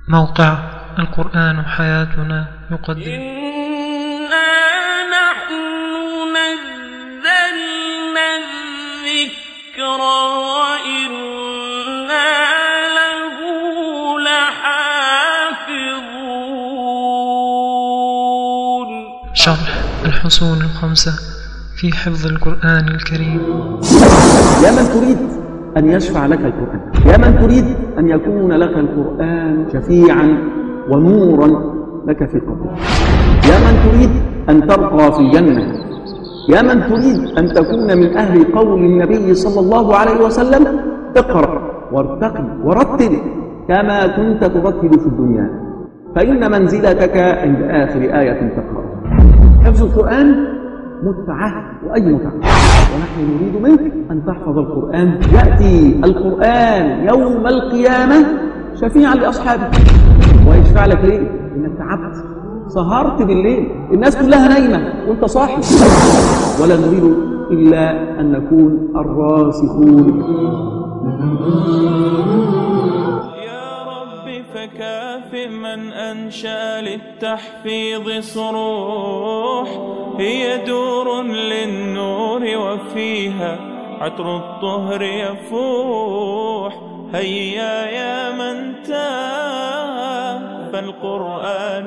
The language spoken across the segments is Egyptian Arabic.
موقع القرآن حياتنا يقدم إنا نحن نزلنا الذكر وإنا له لحافظون شرح الحصول الخمسة في حفظ القرآن الكريم يا من تريد أن يشفع لك القرآن يا من تريد أن يكون لك القرآن شفيعا ونورا لك في قبرك يا من تريد أن ترقى في الجنة يا من تريد أن تكون من أهل قول النبي صلى الله عليه وسلم اقرأ وارتقي ورتل كما كنت ترتل في الدنيا فإن منزلتك عند آخر آية تقرأ حفظ القرآن متعة وأي متعة ونحن نريد منك أن تحفظ القرآن يأتي القرآن يوم القيامة شفيعا لأصحابه ويشفع لك ليه؟ إنك تعبت سهرت بالليل الناس كلها نايمة وانت صاحي ولا نريد إلا أن نكون الراسخون يا رب فكاف من أنشأ للتحفيظ صروح هي دور للنور وفيها عطر الطهر يفوح هيا يا من تاه فالقرآن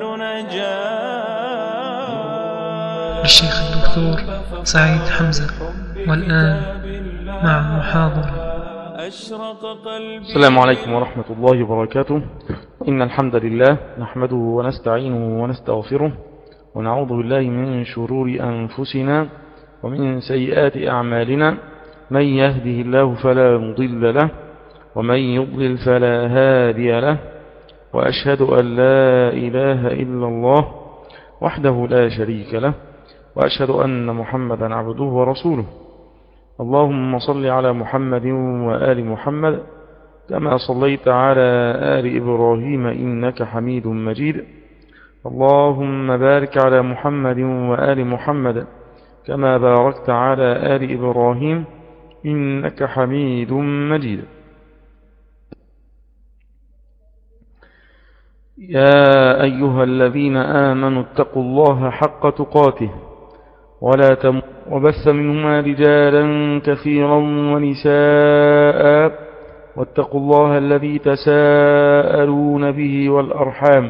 نجاه الشيخ الدكتور سعيد حمزة والآن مع المحاضرة أشرق قلبي السلام عليكم ورحمة الله وبركاته إن الحمد لله نحمده ونستعينه ونستغفره ونعوذ بالله من شرور أنفسنا ومن سيئات أعمالنا من يهده الله فلا مضل له ومن يضلل فلا هادي له وأشهد أن لا إله إلا الله وحده لا شريك له وأشهد أن محمدا عبده ورسوله اللهم صل على محمد وآل محمد كما صليت على آل إبراهيم إنك حميد مجيد اللهم بارك على محمد وآل محمد كما باركت على آل إبراهيم إنك حميد مجيد يا أيها الذين آمنوا اتقوا الله حق تقاته ولا تم وبث منهما رجالا كثيرا ونساء واتقوا الله الذي تساءلون به والأرحام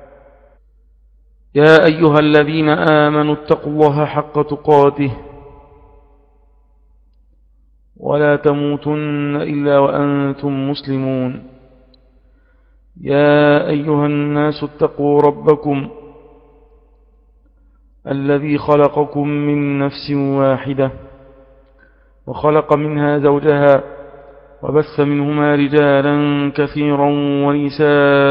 يا أيها الذين آمنوا اتقوا الله حق تقاته ولا تموتن إلا وأنتم مسلمون يا أيها الناس اتقوا ربكم الذي خلقكم من نفس واحدة وخلق منها زوجها وبث منهما رجالا كثيرا ونساء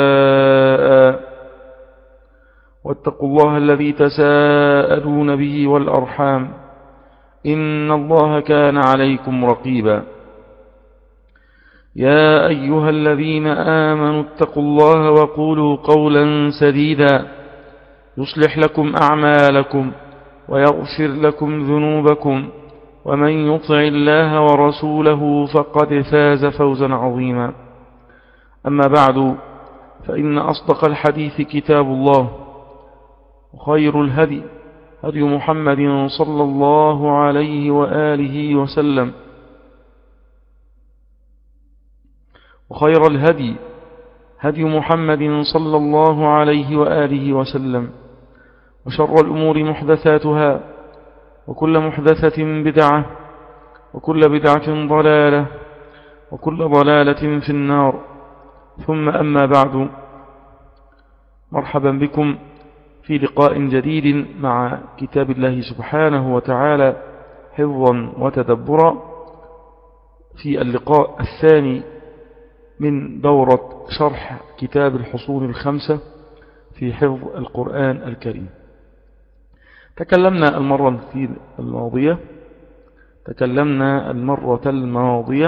واتقوا الله الذي تساءلون به والأرحام إن الله كان عليكم رقيبا يا أيها الذين آمنوا اتقوا الله وقولوا قولا سديدا يصلح لكم أعمالكم ويغفر لكم ذنوبكم ومن يطع الله ورسوله فقد فاز فوزا عظيما أما بعد فإن أصدق الحديث كتاب الله وخير الهدي هدي محمد صلى الله عليه وآله وسلم وخير الهدي هدي محمد صلى الله عليه وآله وسلم وشر الأمور محدثاتها وكل محدثة بدعة وكل بدعة ضلالة وكل ضلالة في النار ثم أما بعد مرحبا بكم في لقاء جديد مع كتاب الله سبحانه وتعالى حفظا وتدبرا في اللقاء الثاني من دورة شرح كتاب الحصول الخمسة في حفظ القرآن الكريم تكلمنا المرة الماضية تكلمنا المرة الماضية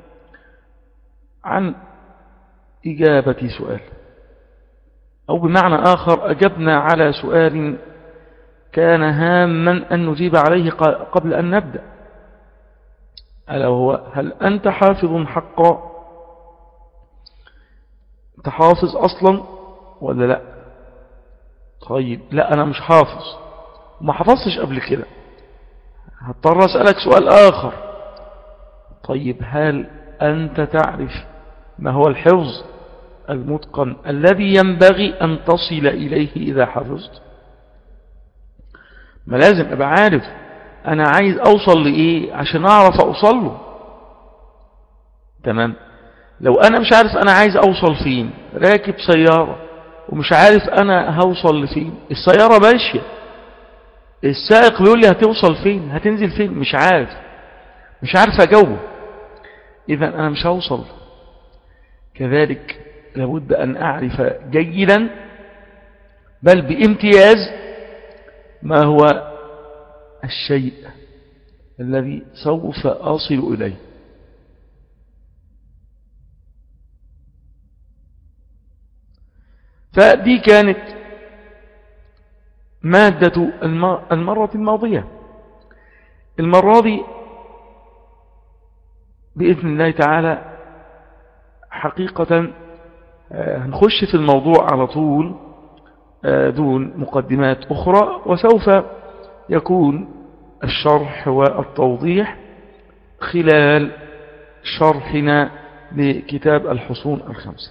عن إجابة سؤال أو بمعنى آخر أجبنا على سؤال كان هاما أن نجيب عليه قبل أن نبدأ ألا وهو هل أنت حافظ حقا أنت حافظ أصلا ولا لا طيب لا أنا مش حافظ ما حفظتش قبل كده هضطر أسألك سؤال آخر طيب هل أنت تعرف ما هو الحفظ المتقن الذي ينبغي أن تصل إليه إذا حفظت ما لازم أبقى عارف أنا عايز أوصل لإيه عشان أعرف أوصل له تمام لو أنا مش عارف أنا عايز أوصل فين راكب سيارة ومش عارف أنا هوصل لفين السيارة ماشية السائق بيقول لي هتوصل فين هتنزل فين مش عارف مش عارف أجاوبه إذا أنا مش هوصل كذلك لابد أن أعرف جيدا بل بامتياز ما هو الشيء الذي سوف أصل إليه فدي كانت مادة المرة الماضية المرة دي بإذن الله تعالى حقيقة آه، هنخش في الموضوع على طول آه، دون مقدمات أخرى وسوف يكون الشرح والتوضيح خلال شرحنا لكتاب الحصون الخمسة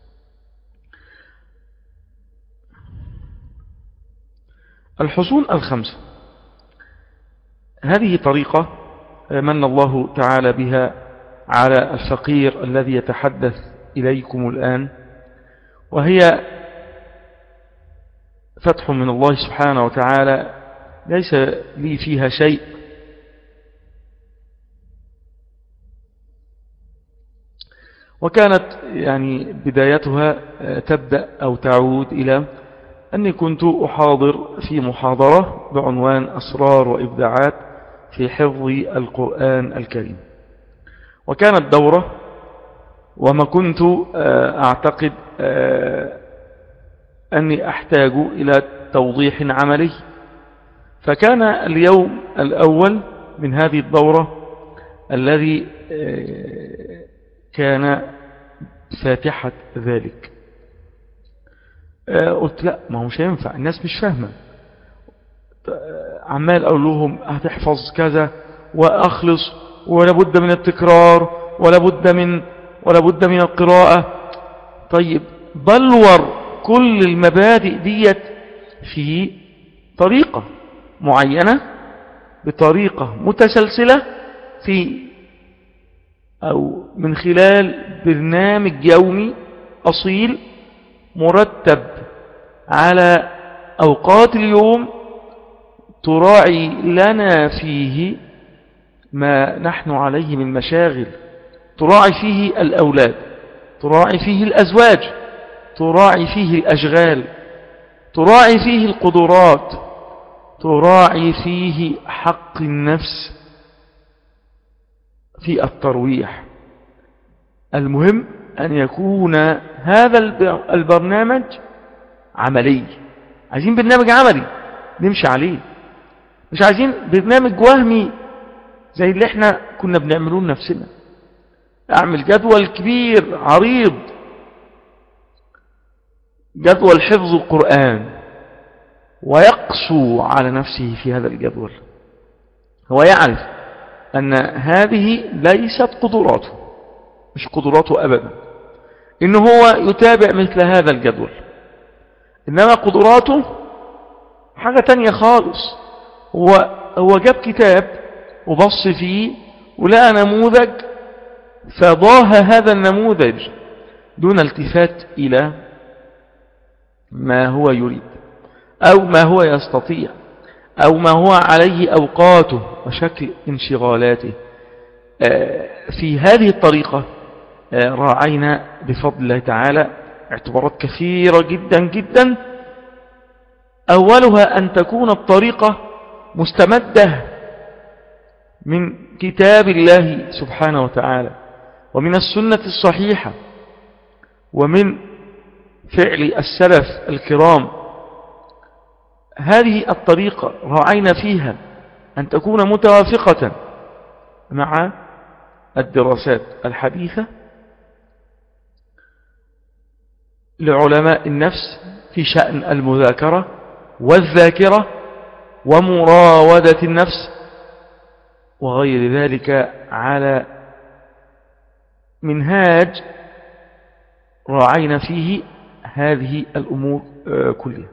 الحصون الخمسة هذه طريقة من الله تعالى بها على الفقير الذي يتحدث إليكم الآن وهي فتح من الله سبحانه وتعالى ليس لي فيها شيء وكانت يعني بدايتها تبدأ أو تعود إلى أني كنت أحاضر في محاضرة بعنوان أسرار وإبداعات في حفظ القرآن الكريم وكانت دورة وما كنت آه، أعتقد آه، أني أحتاج إلى توضيح عملي فكان اليوم الأول من هذه الدورة الذي آه، كان فاتحة ذلك قلت لا ما هو مش هينفع الناس مش فاهمة عمال أقول لهم هتحفظ كذا وأخلص ولا بد من التكرار ولا بد من ولا بد من القراءة طيب بلور كل المبادئ ديت في طريقة معينة بطريقة متسلسلة في أو من خلال برنامج يومي أصيل مرتب على أوقات اليوم تراعي لنا فيه ما نحن عليه من مشاغل تراعي فيه الأولاد تراعي فيه الأزواج تراعي فيه الأشغال تراعي فيه القدرات تراعي فيه حق النفس في الترويح المهم أن يكون هذا البرنامج عملي عايزين برنامج عملي نمشي عليه مش عايزين برنامج وهمي زي اللي احنا كنا بنعملوه لنفسنا اعمل جدول كبير عريض جدول حفظ القرآن ويقسو على نفسه في هذا الجدول هو يعرف أن هذه ليست قدراته مش قدراته أبدا إن هو يتابع مثل هذا الجدول إنما قدراته حاجة تانية خالص هو, هو جاب كتاب وبص فيه ولقى نموذج فضاه هذا النموذج دون التفات إلى ما هو يريد أو ما هو يستطيع أو ما هو عليه أوقاته وشكل انشغالاته آه، في هذه الطريقة آه، راعينا بفضل الله تعالى اعتبارات كثيرة جدا جدا أولها أن تكون الطريقة مستمدة من كتاب الله سبحانه وتعالى ومن السنة الصحيحة ومن فعل السلف الكرام هذه الطريقة رأينا فيها أن تكون متوافقة مع الدراسات الحديثة لعلماء النفس في شأن المذاكرة والذاكرة ومراودة النفس وغير ذلك على منهاج راعينا فيه هذه الأمور آه، كلها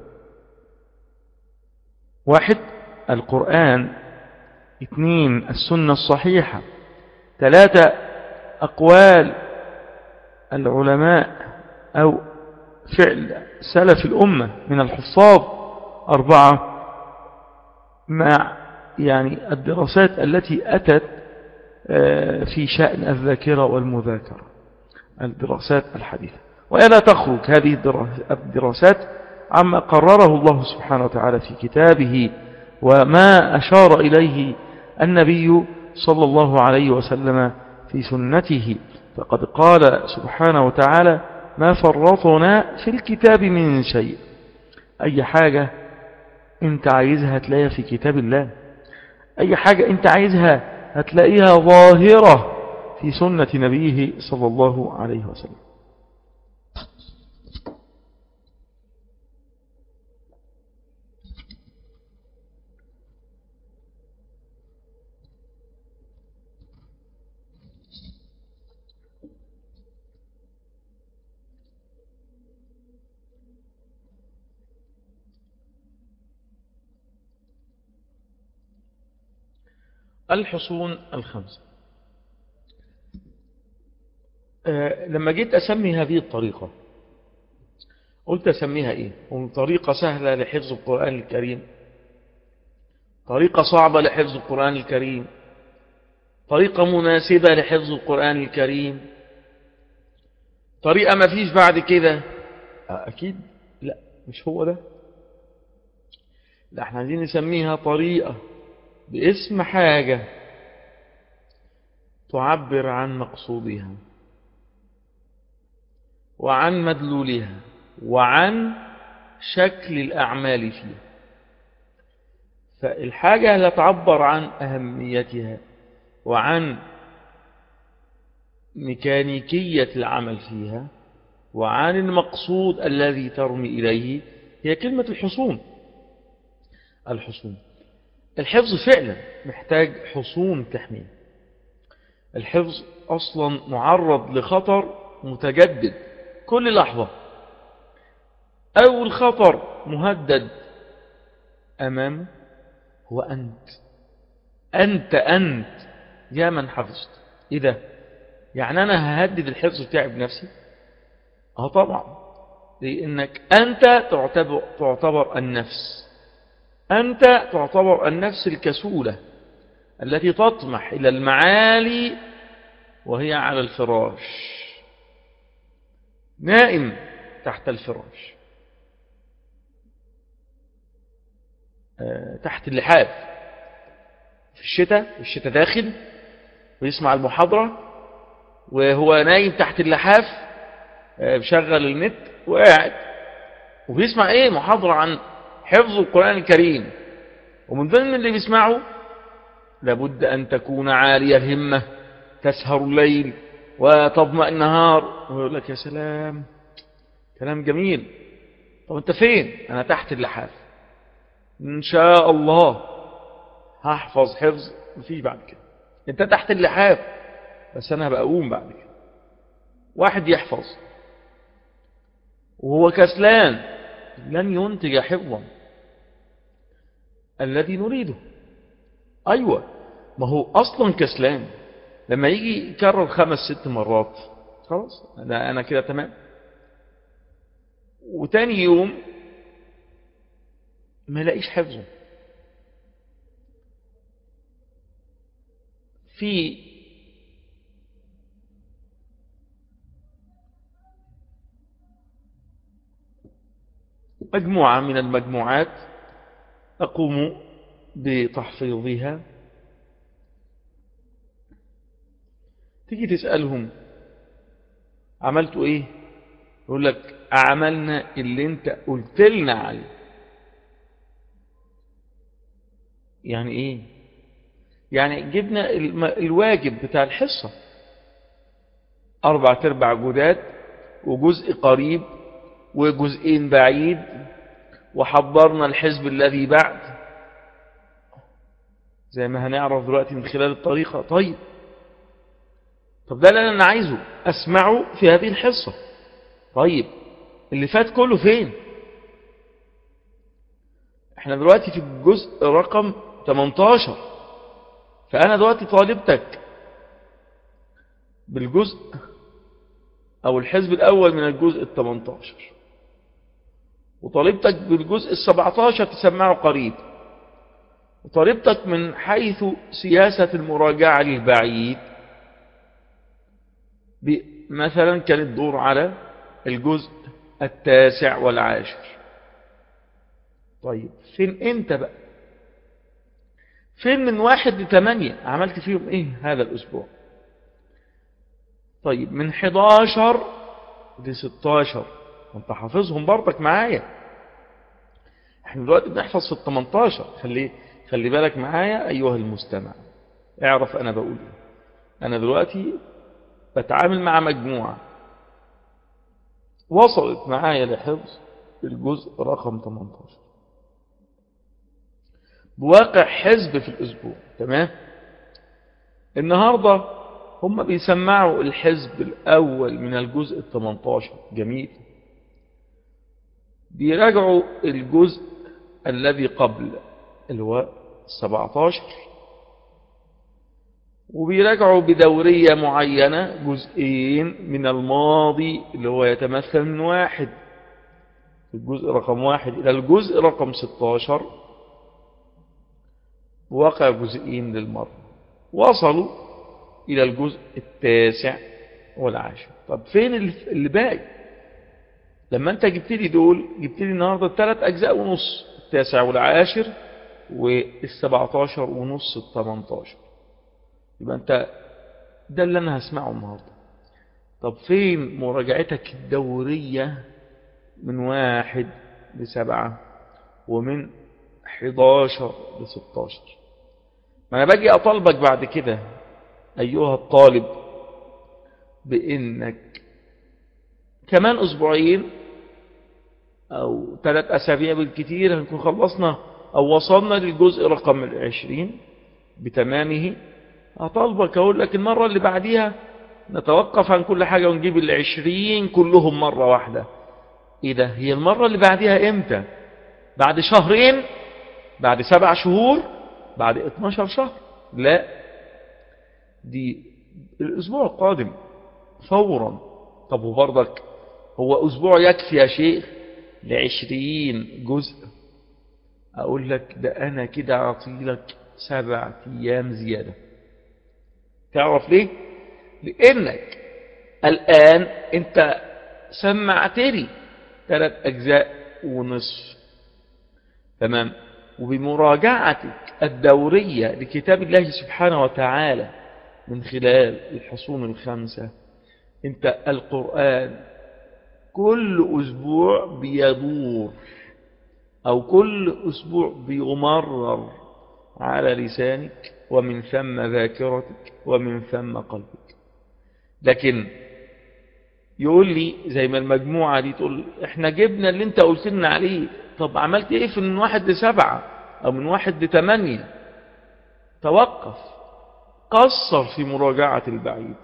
واحد القرآن اثنين السنة الصحيحة ثلاثة أقوال العلماء أو فعل سلف الأمة من الحفاظ أربعة مع يعني الدراسات التي أتت آه، في شأن الذاكرة والمذاكرة الدراسات الحديثة ولا تخرج هذه الدراسات عما قرره الله سبحانه وتعالى في كتابه وما أشار إليه النبي صلى الله عليه وسلم في سنته فقد قال سبحانه وتعالى ما فرطنا في الكتاب من شيء أي حاجة انت عايزها تلاقيها في كتاب الله أي حاجة انت عايزها هتلاقيها ظاهرة في سنة نبيه صلى الله عليه وسلم الحصون الخمسة آه، لما جيت أسمي هذه الطريقة قلت أسميها إيه طريقة سهلة لحفظ القرآن الكريم طريقة صعبة لحفظ القرآن الكريم طريقة مناسبة لحفظ القرآن الكريم طريقة ما فيش بعد كده آه، أكيد لا مش هو ده لا احنا عايزين نسميها طريقة باسم حاجة تعبر عن مقصودها وعن مدلولها وعن شكل الأعمال فيها فالحاجة لا تعبر عن أهميتها وعن ميكانيكية العمل فيها وعن المقصود الذي ترمي إليه هي كلمة الحصون الحصون الحفظ فعلا محتاج حصون تحميه الحفظ أصلا معرض لخطر متجدد كل لحظة أول خطر مهدد أمامه هو أنت أنت أنت يا من حفظت إيه ده يعني أنا ههدد الحفظ بتاعي بنفسي اه طبعا لأنك أنت تعتبر, تعتبر النفس أنت تعتبر النفس الكسولة التي تطمح إلى المعالي وهي على الفراش نائم تحت الفراش آه، تحت اللحاف في الشتاء الشتاء داخل ويسمع المحاضرة وهو نايم تحت اللحاف آه، بشغل النت وقاعد وبيسمع ايه محاضرة عن حفظ القرآن الكريم ومن ضمن اللي بيسمعه لابد أن تكون عالية الهمة تسهر الليل وتظمأ النهار ويقول لك يا سلام كلام جميل طب انت فين انا تحت اللحاف ان شاء الله هحفظ حفظ مفيش بعد كده انت تحت اللحاف بس انا هبقى اقوم بعد كده واحد يحفظ وهو كسلان لن ينتج حفظا الذي نريده أيوة ما هو أصلا كسلان لما يجي يكرر خمس ست مرات خلاص أنا, أنا كده تمام وتاني يوم ما لاقيش حفظه في مجموعة من المجموعات أقوم بتحفيظها تيجي تسألهم عملتوا ايه يقول لك عملنا اللي انت قلت لنا عليه يعني ايه يعني جبنا الواجب بتاع الحصة أربع تربع جداد وجزء قريب وجزئين بعيد وحضرنا الحزب الذي بعد زي ما هنعرف دلوقتي من خلال الطريقة طيب طب ده اللي أنا عايزه أسمعه في هذه الحصة طيب اللي فات كله فين احنا دلوقتي في الجزء رقم 18 فأنا دلوقتي طالبتك بالجزء أو الحزب الأول من الجزء ال 18 وطالبتك بالجزء ال 17 تسمعه قريب وطالبتك من حيث سياسة المراجعة للبعيد مثلا كان الدور على الجزء التاسع والعاشر طيب فين انت بقى فين من واحد لثمانية عملت فيهم ايه هذا الاسبوع طيب من 11 ل 16 وانت حافظهم برضك معايا احنا دلوقتي بنحفظ في ال 18 خلي خلي بالك معايا ايها المستمع اعرف انا بقول ايه انا دلوقتي بتعامل مع مجموعة وصلت معايا لحفظ الجزء رقم 18 بواقع حزب في الأسبوع تمام النهاردة هم بيسمعوا الحزب الأول من الجزء ال 18 جميل بيراجعوا الجزء الذي قبل اللي هو 17 وبيراجعوا بدورية معينة جزئين من الماضي اللي هو يتمثل من واحد الجزء رقم واحد إلى الجزء رقم 16 وقع جزئين للمرة وصلوا إلى الجزء التاسع والعاشر طب فين اللي باقي لما انت جبت لي دول جبت لي النهاردة ثلاث أجزاء ونص التاسع والعاشر والسبعتاشر ونص الثمنتاشر يبقى انت ده اللي انا هسمعه النهاردة طب فين مراجعتك الدورية من واحد لسبعة ومن 11 ل 16 ما انا باجي اطالبك بعد كده ايها الطالب بانك كمان اسبوعين او ثلاث اسابيع بالكثير هنكون خلصنا او وصلنا للجزء رقم العشرين بتمامه اطالبك اقول لك المرة اللي بعديها نتوقف عن كل حاجة ونجيب العشرين كلهم مرة واحدة ايه ده هي المرة اللي بعديها امتى بعد شهرين بعد سبع شهور بعد 12 شهر لا دي الاسبوع القادم فورا طب وبرضك هو اسبوع يكفي يا شيخ لعشرين جزء اقول لك ده انا كده اعطيلك سبع ايام زيادة تعرف ليه لانك الان انت سمعتني ثلاث اجزاء ونصف تمام وبمراجعتك الدورية لكتاب الله سبحانه وتعالى من خلال الحصون الخمسة انت القرآن كل أسبوع بيدور أو كل أسبوع بيمرر على لسانك ومن ثم ذاكرتك ومن ثم قلبك لكن يقول لي زي ما المجموعة دي تقول احنا جبنا اللي انت قلت لنا عليه طب عملت ايه في من واحد لسبعة او من واحد لتمانية توقف قصر في مراجعة البعيد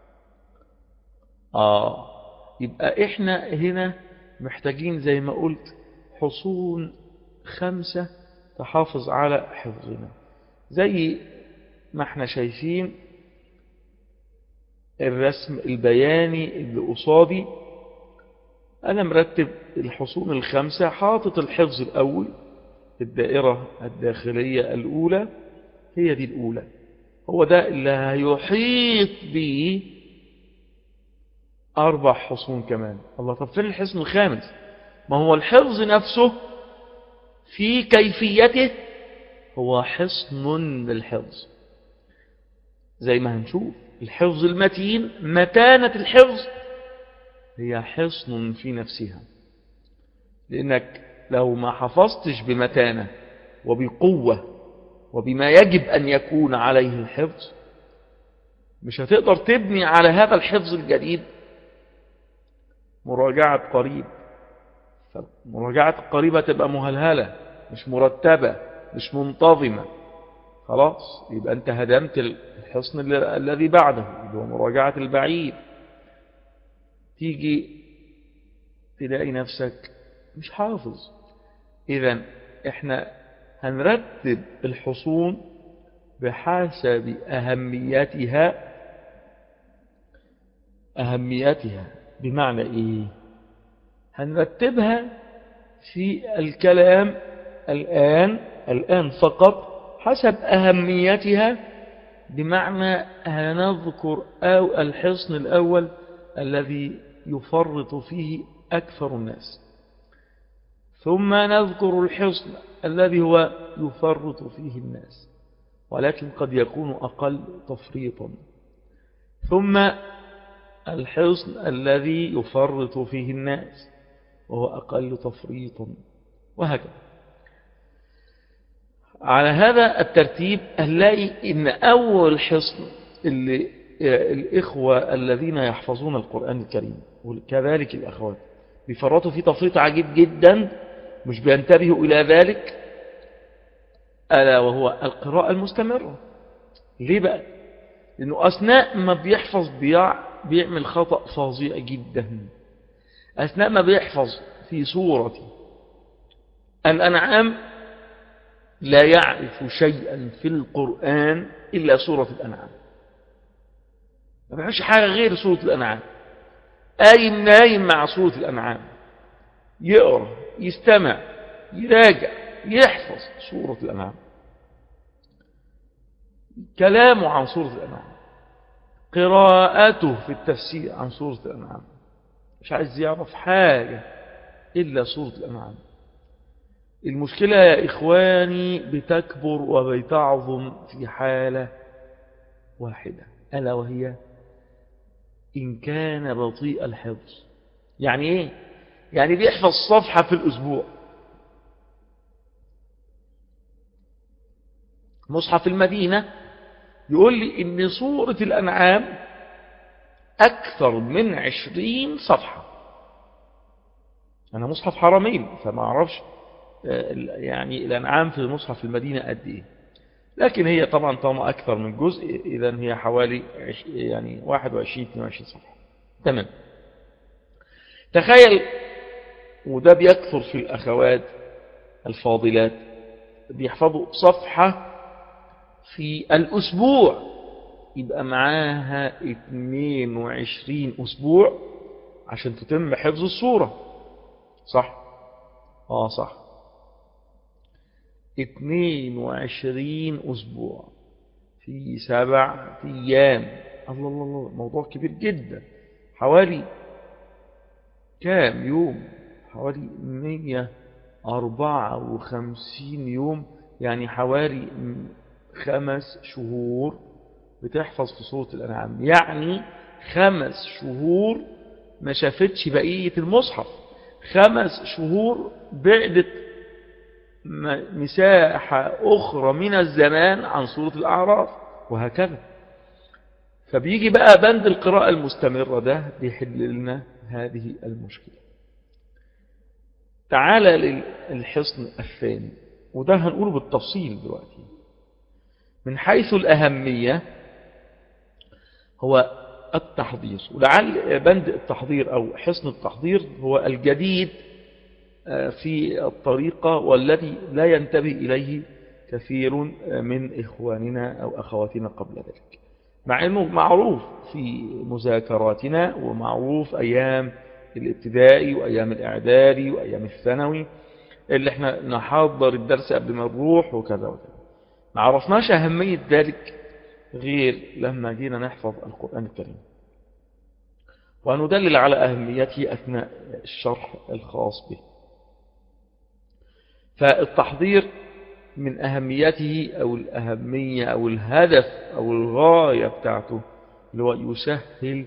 اه يبقى احنا هنا محتاجين زي ما قلت حصون خمسة تحافظ على حفظنا زي ما احنا شايفين الرسم البياني اللي قصادي أنا مرتب الحصون الخمسة حاطط الحفظ الأول الدائرة الداخلية الأولى هي دي الأولى هو ده اللي هيحيط به أربع حصون كمان الله طب فين الحصن الخامس ما هو الحفظ نفسه في كيفيته هو حصن للحفظ زي ما هنشوف الحفظ المتين متانة الحفظ هي حصن في نفسها لأنك لو ما حفظتش بمتانة وبقوة وبما يجب أن يكون عليه الحفظ مش هتقدر تبني على هذا الحفظ الجديد مراجعة قريب فالمراجعة القريبة تبقى مهلهلة مش مرتبة مش منتظمة خلاص يبقى أنت هدمت الحصن ال- الذي بعده اللي هو مراجعة البعيد تيجي تلاقي نفسك مش حافظ إذا إحنا هنرتب الحصون بحسب أهميتها أهميتها بمعنى إيه هنرتبها في الكلام الآن الآن فقط حسب أهميتها بمعنى هنذكر أو الحصن الأول الذي يفرط فيه أكثر الناس ثم نذكر الحصن الذي هو يفرط فيه الناس ولكن قد يكون أقل تفريطا ثم الحصن الذي يفرط فيه الناس وهو أقل تفريطا وهكذا على هذا الترتيب هنلاقي إن أول حصن اللي الإخوة الذين يحفظون القرآن الكريم وكذلك الأخوات بيفرطوا فيه تفريط عجيب جدا مش بينتبهوا إلى ذلك ألا وهو القراءة المستمرة ليه بقى لأنه أثناء ما بيحفظ بيع بيعمل خطأ فظيع جدا أثناء ما بيحفظ في سورة الأنعام لا يعرف شيئا في القرآن إلا سورة الأنعام ما بيعرفش حاجة غير سورة الأنعام قايم نايم مع سورة الأنعام يقرأ يستمع يراجع يحفظ سورة الأنعام كلامه عن سورة الأنعام قراءته في التفسير عن سورة الأنعام مش عايز يعرف حاجة إلا سورة الأنعام المشكلة يا إخواني بتكبر وبتعظم في حالة واحدة ألا وهي إن كان بطيء الحفظ يعني إيه؟ يعني بيحفظ صفحة في الأسبوع مصحف المدينة يقول لي إن سورة الأنعام أكثر من عشرين صفحة أنا مصحف حرمين فما أعرفش يعني الأنعام في مصحف المدينة قد إيه لكن هي طبعا طالما أكثر من جزء إذا هي حوالي يعني 21 22 صفحة تمام تخيل وده بيكثر في الأخوات الفاضلات بيحفظوا صفحة في الأسبوع يبقى معاها 22 أسبوع عشان تتم حفظ الصورة صح آه صح 22 أسبوع في سبع أيام الله الله الله موضوع كبير جدا حوالي كام يوم حوالي 154 يوم يعني حوالي خمس شهور بتحفظ في سورة الأنعام يعني خمس شهور ما شافتش بقية المصحف خمس شهور بعدت مساحة أخرى من الزمان عن سورة الأعراف وهكذا فبيجي بقى بند القراءة المستمرة ده بيحل لنا هذه المشكلة تعال للحصن الثاني وده هنقوله بالتفصيل دلوقتي من حيث الأهمية هو التحضير ولعل بند التحضير أو حصن التحضير هو الجديد في الطريقة والذي لا ينتبه إليه كثير من إخواننا أو أخواتنا قبل ذلك مع أنه معروف في مذاكراتنا ومعروف أيام الابتدائي وأيام الإعدادي وأيام الثانوي اللي احنا نحضر الدرس قبل ما نروح وكذا وكذا ما عرفناش أهمية ذلك غير لما جينا نحفظ القرآن الكريم وندلل على أهميته أثناء الشرح الخاص به فالتحضير من أهميته أو الأهمية أو الهدف أو الغاية بتاعته اللي هو يسهل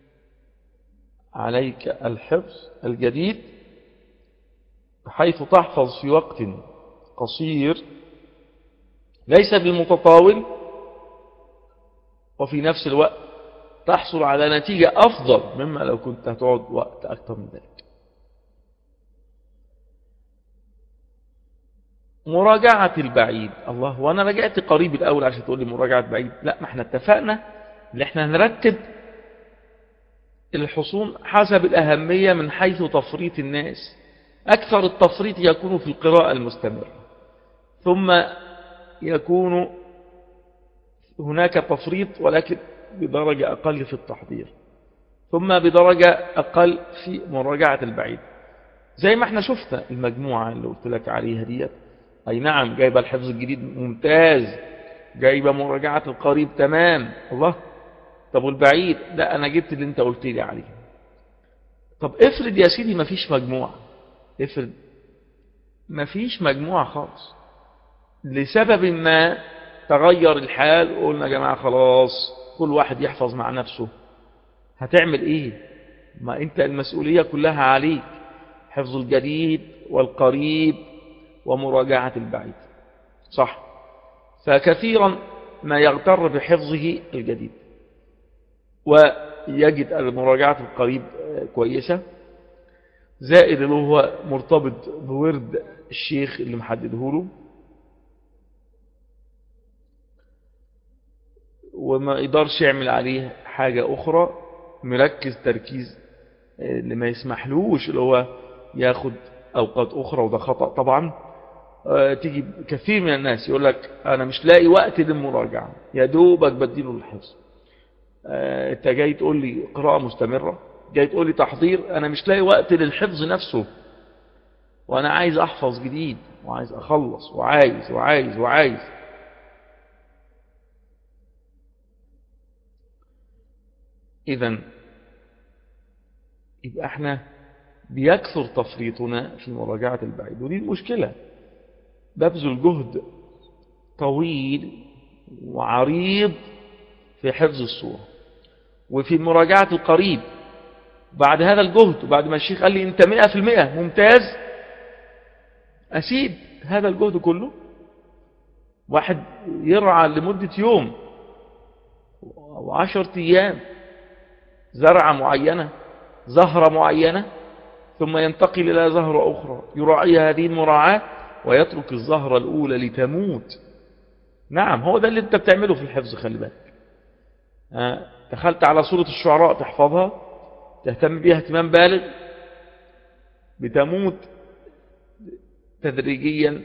عليك الحفظ الجديد بحيث تحفظ في وقت قصير ليس بالمتطاول وفي نفس الوقت تحصل على نتيجة أفضل مما لو كنت هتقعد وقت أكثر من ذلك مراجعة البعيد الله وانا رجعت قريب الاول عشان تقول لي مراجعة بعيد لا ما احنا اتفقنا ان احنا هنرتب الحصون حسب الأهمية من حيث تفريط الناس أكثر التفريط يكون في القراءة المستمرة ثم يكون هناك تفريط ولكن بدرجة أقل في التحضير ثم بدرجة أقل في مراجعة البعيد زي ما احنا شفنا المجموعة اللي قلت لك عليها ديت أي نعم جايبة الحفظ الجديد ممتاز جايبة مراجعة القريب تمام الله طب والبعيد لا أنا جبت اللي انت قلت لي عليه طب افرض يا سيدي مفيش مجموعة افرض مفيش مجموعة خالص لسبب ما تغير الحال وقلنا يا جماعة خلاص كل واحد يحفظ مع نفسه هتعمل ايه ما انت المسؤولية كلها عليك حفظ الجديد والقريب ومراجعة البعيد صح فكثيرا ما يغتر بحفظه الجديد ويجد المراجعة القريب كويسة زائد اللي هو مرتبط بورد الشيخ اللي محدده له وما يقدرش يعمل عليه حاجة أخرى مركز تركيز اللي ما يسمحلوش اللي هو ياخد أوقات أخرى وده خطأ طبعا تيجي كثير من الناس يقول لك أنا مش لاقي وقت للمراجعة يا دوبك بديله الحفظ انت جاي تقول لي قراءة مستمرة جاي تقول لي تحضير انا مش لاقي وقت للحفظ نفسه وانا عايز احفظ جديد وعايز اخلص وعايز وعايز وعايز اذا يبقى احنا بيكثر تفريطنا في مراجعة البعيد ودي المشكلة ببذل جهد طويل وعريض في حفظ الصورة وفي مراجعة القريب بعد هذا الجهد وبعد ما الشيخ قال لي انت مئة في المئة ممتاز أسيب هذا الجهد كله واحد يرعى لمدة يوم أو عشرة أيام زرعة معينة زهرة معينة ثم ينتقل إلى زهرة أخرى يراعي هذه المراعاة ويترك الزهرة الأولى لتموت نعم هو ده اللي انت بتعمله في الحفظ خلي بالك دخلت على سورة الشعراء تحفظها تهتم بها اهتمام بالغ بتموت تدريجيا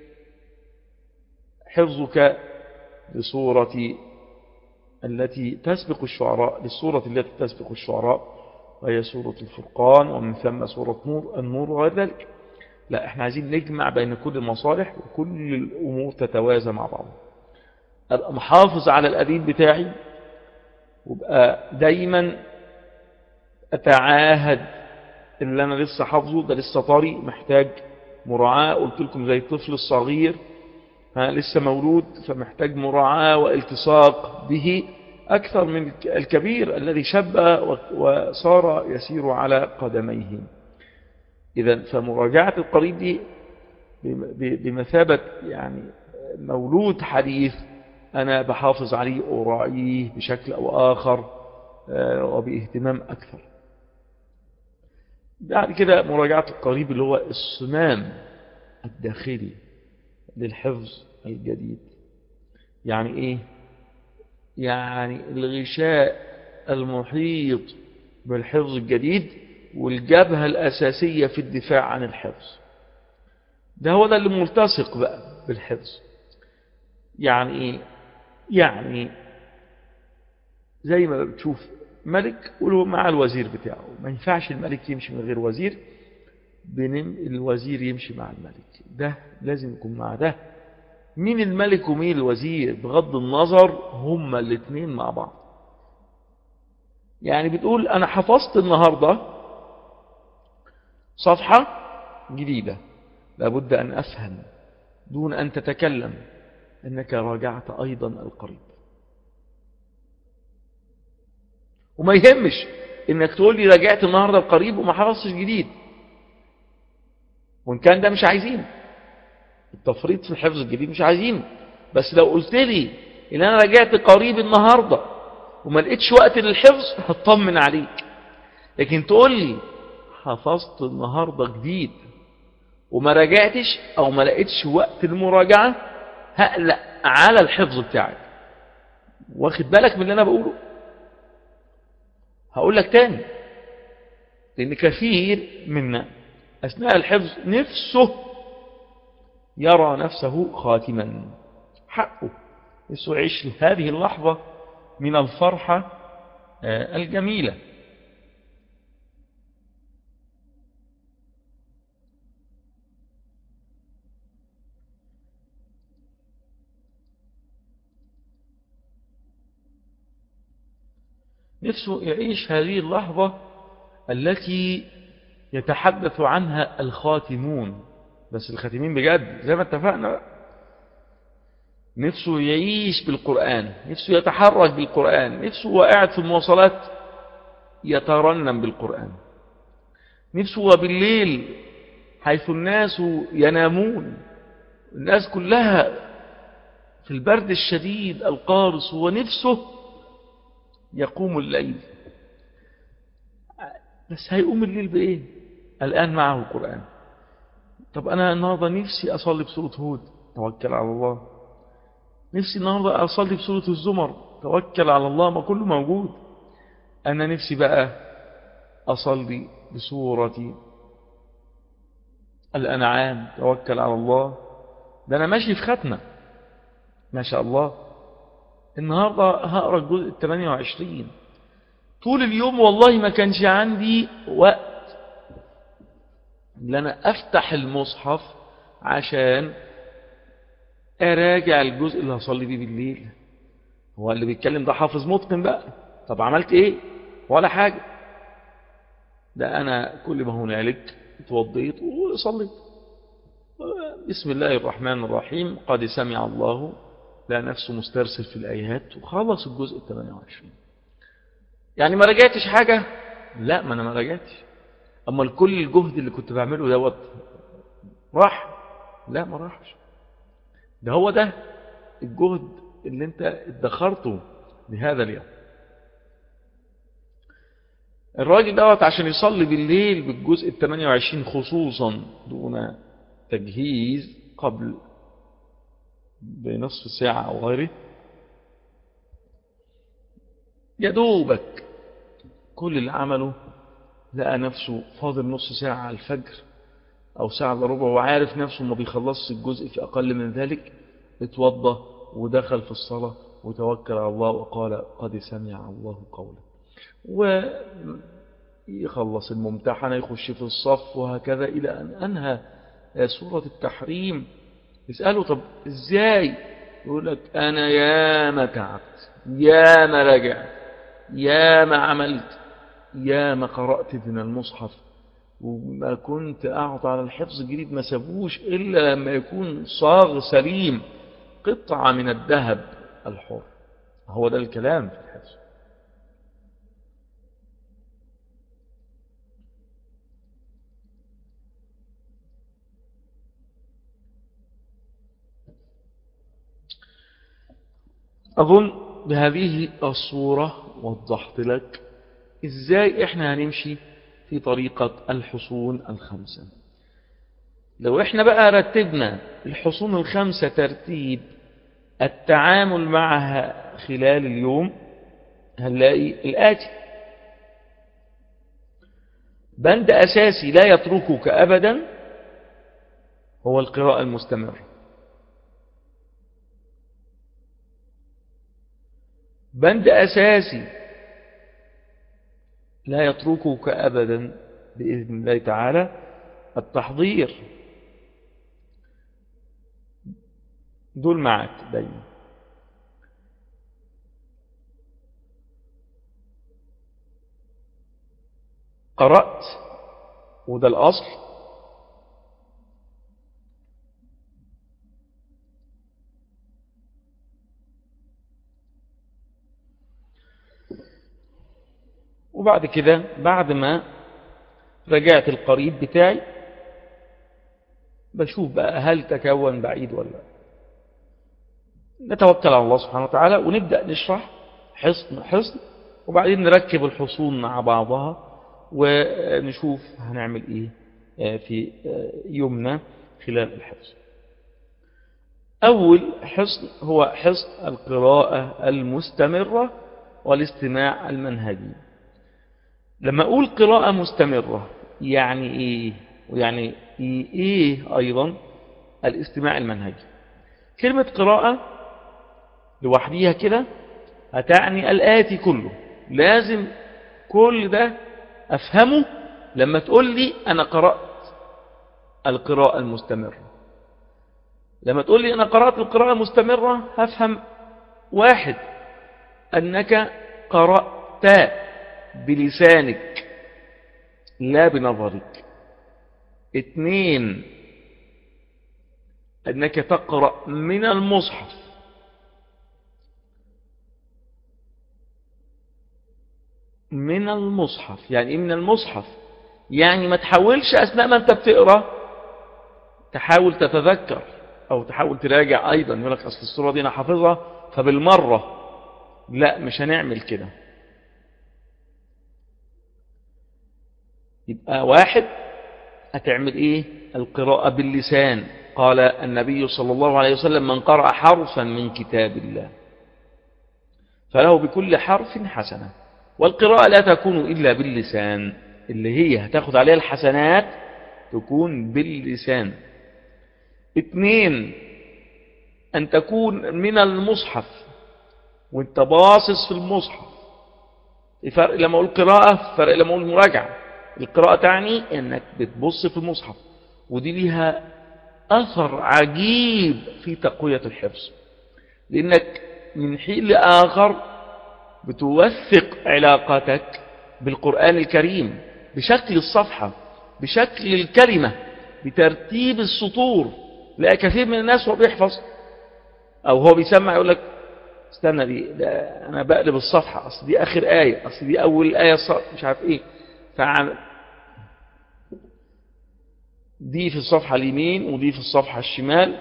حفظك لصورة التي تسبق الشعراء للصورة التي تسبق الشعراء وهي سورة الفرقان ومن ثم سورة نور النور وغير ذلك لا احنا عايزين نجمع بين كل المصالح وكل الأمور تتوازى مع بعض أبقى محافظ على الأدين بتاعي وابقى دايما أتعاهد اللي أنا لسه حافظه ده لسه طري محتاج مراعاة قلت لكم زي الطفل الصغير ها لسه مولود فمحتاج مراعاة والتصاق به أكثر من الكبير الذي شب وصار يسير على قدميه إذا فمراجعة القريب دي بمثابة يعني مولود حديث أنا بحافظ عليه أراعيه بشكل أو آخر وباهتمام أكثر بعد كده مراجعة القريب اللي هو الصمام الداخلي للحفظ الجديد يعني إيه يعني الغشاء المحيط بالحفظ الجديد والجبهة الأساسية في الدفاع عن الحفظ ده هو ده اللي ملتصق بقى بالحفظ يعني ايه يعني زي ما بتشوف ملك وله مع الوزير بتاعه ما ينفعش الملك يمشي من غير وزير بنم الوزير يمشي مع الملك ده لازم يكون مع ده مين الملك ومين الوزير بغض النظر هما الاثنين مع بعض يعني بتقول انا حفظت النهاردة صفحة جديدة لابد ان افهم دون ان تتكلم انك راجعت ايضا القريب وما يهمش انك تقول لي راجعت النهاردة القريب وما حفظتش جديد وان كان ده مش عايزينه التفريط في الحفظ الجديد مش عايزينه بس لو قلت لي ان انا راجعت قريب النهاردة وما لقيتش وقت للحفظ هطمن عليك لكن تقول لي حفظت النهاردة جديد وما راجعتش او ما لقيتش وقت المراجعة هقلق على الحفظ بتاعك واخد بالك من اللي انا بقوله هقول لك تاني لان كثير منا اثناء الحفظ نفسه يرى نفسه خاتما حقه نفسه يعيش هذه اللحظة من الفرحة آه، الجميلة نفسه يعيش هذه اللحظة التي يتحدث عنها الخاتمون بس الخاتمين بجد زي ما اتفقنا بقى. نفسه يعيش بالقرآن نفسه يتحرك بالقرآن نفسه وقاعد في المواصلات يترنم بالقرآن نفسه وبالليل حيث الناس ينامون الناس كلها في البرد الشديد القارس ونفسه يقوم الليل بس هيقوم الليل بإيه الآن معه القرآن طب أنا النهاردة نفسي أصلي بسورة هود توكل على الله نفسي النهاردة أصلي بسورة الزمر توكل على الله ما كله موجود أنا نفسي بقى أصلي بسورة الأنعام توكل على الله ده أنا ماشي في ختمة ما شاء الله النهاردة هقرأ الجزء ال 28 طول اليوم والله ما كانش عندي وقت ان انا افتح المصحف عشان اراجع الجزء اللي هصلي بيه بالليل هو اللي بيتكلم ده حافظ متقن بقى طب عملت ايه ولا حاجة ده انا كل ما هنالك اتوضيت وصليت بسم الله الرحمن الرحيم قد سمع الله لا نفسه مسترسل في الآيات وخلص الجزء ال 28 يعني ما رجعتش حاجة لا ما أنا ما رجعتش أما كل الجهد اللي كنت بعمله دوت راح لا ما راحش ده هو ده الجهد اللي انت ادخرته لهذا اليوم الراجل دوت عشان يصلي بالليل بالجزء ال 28 خصوصا دون تجهيز قبل بنصف ساعة أو غيره يدوبك كل اللي عمله لقى نفسه فاضل نص ساعة على الفجر أو ساعة إلا ربع وعارف نفسه ما بيخلصش الجزء في أقل من ذلك اتوضى ودخل في الصلاة وتوكل على الله وقال قد سمع الله قوله ويخلص الممتحنة يخش في الصف وهكذا إلى أن أنهى سورة التحريم يسأله طب ازاي يقول لك انا يا ما تعبت يا ما رجعت يا ما عملت يا ما قرأت من المصحف وما كنت أقعد على الحفظ الجديد ما سابوش إلا لما يكون صاغ سليم قطعة من الذهب الحر هو ده الكلام في الحفظ أظن بهذه الصورة وضحت لك إزاي إحنا هنمشي في طريقة الحصون الخمسة لو إحنا بقى رتبنا الحصون الخمسة ترتيب التعامل معها خلال اليوم هنلاقي الآتي بند أساسي لا يتركك أبدا هو القراءة المستمرة بند أساسي لا يتركك أبدا بإذن الله تعالى التحضير دول معك دايما قرأت وده الأصل وبعد كده بعد ما رجعت القريب بتاعي بشوف بقى هل تكون بعيد ولا لا نتوكل على الله سبحانه وتعالى ونبدأ نشرح حصن حصن وبعدين نركب الحصون مع بعضها ونشوف هنعمل ايه آه، في آه، يمنى خلال الحفظ أول حصن هو حصن القراءة المستمرة والاستماع المنهجي لما أقول قراءة مستمرة يعني إيه ويعني إيه أيضا الاستماع المنهجي كلمة قراءة لوحديها كده هتعني الآتي كله لازم كل ده أفهمه لما تقول لي أنا قرأت القراءة المستمرة لما تقول لي أنا قرأت القراءة المستمرة هفهم واحد أنك قرأت بلسانك لا بنظرك اثنين أنك تقرأ من المصحف من المصحف يعني إيه من المصحف يعني ما تحاولش أثناء ما أنت بتقرأ تحاول تتذكر أو تحاول تراجع أيضا يقول لك أصل الصورة دي أنا حافظها فبالمرة لا مش هنعمل كده يبقى واحد هتعمل ايه القراءة باللسان قال النبي صلى الله عليه وسلم من قرأ حرفا من كتاب الله فله بكل حرف حسنة والقراءة لا تكون إلا باللسان اللي هي هتاخد عليها الحسنات تكون باللسان اثنين أن تكون من المصحف وانت باصص في المصحف فرق لما أقول قراءة فرق لما أقول مراجعة القراءة تعني أنك بتبص في المصحف ودي ليها أثر عجيب في تقوية الحفظ لأنك من حين لآخر بتوثق علاقتك بالقرآن الكريم بشكل الصفحة بشكل الكلمة بترتيب السطور لا كثير من الناس هو بيحفظ أو هو بيسمع يقول لك استنى دي ده أنا بقلب الصفحة أصل دي آخر آية أصل دي أول آية مش عارف إيه فعن دي في الصفحة اليمين ودي في الصفحة الشمال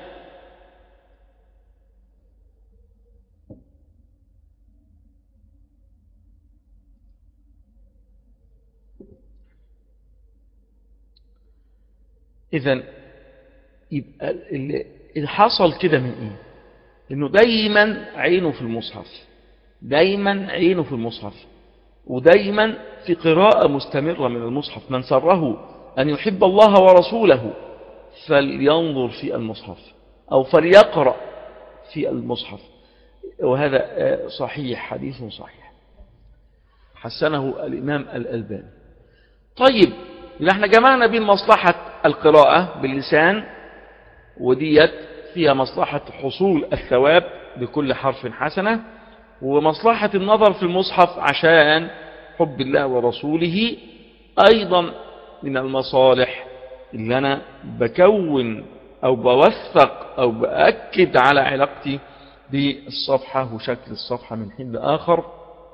إذا يبقى اللي حصل كده من إيه؟ إنه دايما عينه في المصحف دايما عينه في المصحف ودايما في قراءة مستمرة من المصحف من سره أن يحب الله ورسوله فلينظر في المصحف أو فليقرأ في المصحف وهذا صحيح حديث صحيح حسنه الإمام الألباني طيب احنا جمعنا بين مصلحة القراءة باللسان وديت فيها مصلحة حصول الثواب بكل حرف حسنة ومصلحة النظر في المصحف عشان حب الله ورسوله أيضا من المصالح اللي أنا بكون أو بوثق أو بأكد على علاقتي بالصفحة وشكل الصفحة من حين لآخر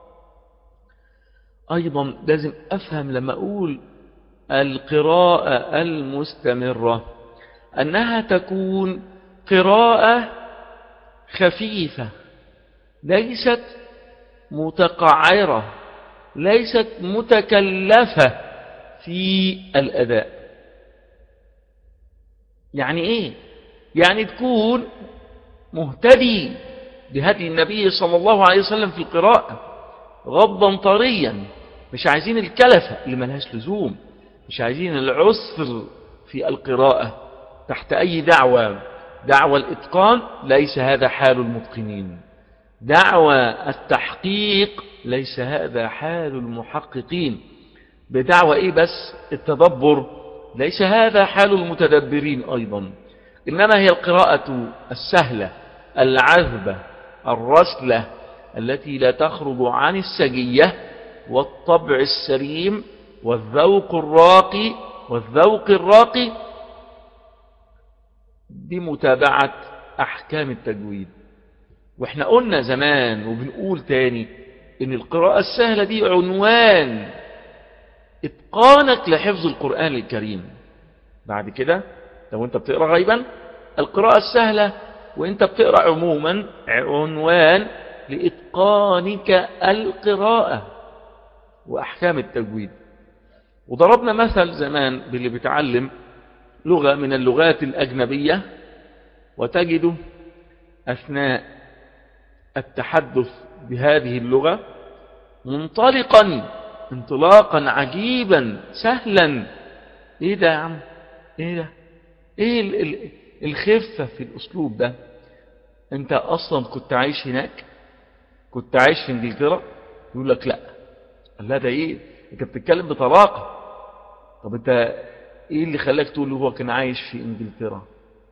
أيضا لازم أفهم لما أقول القراءة المستمرة أنها تكون قراءة خفيفة ليست متقعرة ليست متكلفة في الأداء يعني إيه؟ يعني تكون مهتدي بهدي النبي صلى الله عليه وسلم في القراءة غضا طريا مش عايزين الكلفة اللي ملهاش لزوم مش عايزين العسر في القراءة تحت أي دعوة دعوة الإتقان ليس هذا حال المتقنين دعوة التحقيق ليس هذا حال المحققين بدعوة إيه بس التدبر ليس هذا حال المتدبرين أيضا إنما هي القراءة السهلة العذبة الرسلة التي لا تخرج عن السجية والطبع السليم والذوق الراقي والذوق الراقي بمتابعة أحكام التجويد واحنا قلنا زمان وبنقول تاني ان القراءة السهلة دي عنوان اتقانك لحفظ القرآن الكريم بعد كده لو انت بتقرأ غيبا القراءة السهلة وانت بتقرأ عموما عنوان لإتقانك القراءة وأحكام التجويد وضربنا مثل زمان باللي بيتعلم لغة من اللغات الأجنبية وتجده أثناء التحدث بهذه اللغة منطلقا انطلاقا عجيبا سهلا ايه ده يا عم ايه ده ايه ال ال الخفة في الاسلوب ده انت اصلا كنت عايش هناك كنت عايش في انجلترا يقول لك لا لا ده ايه انت بتتكلم بطلاقة طب انت ايه اللي خلاك تقول هو كان عايش في انجلترا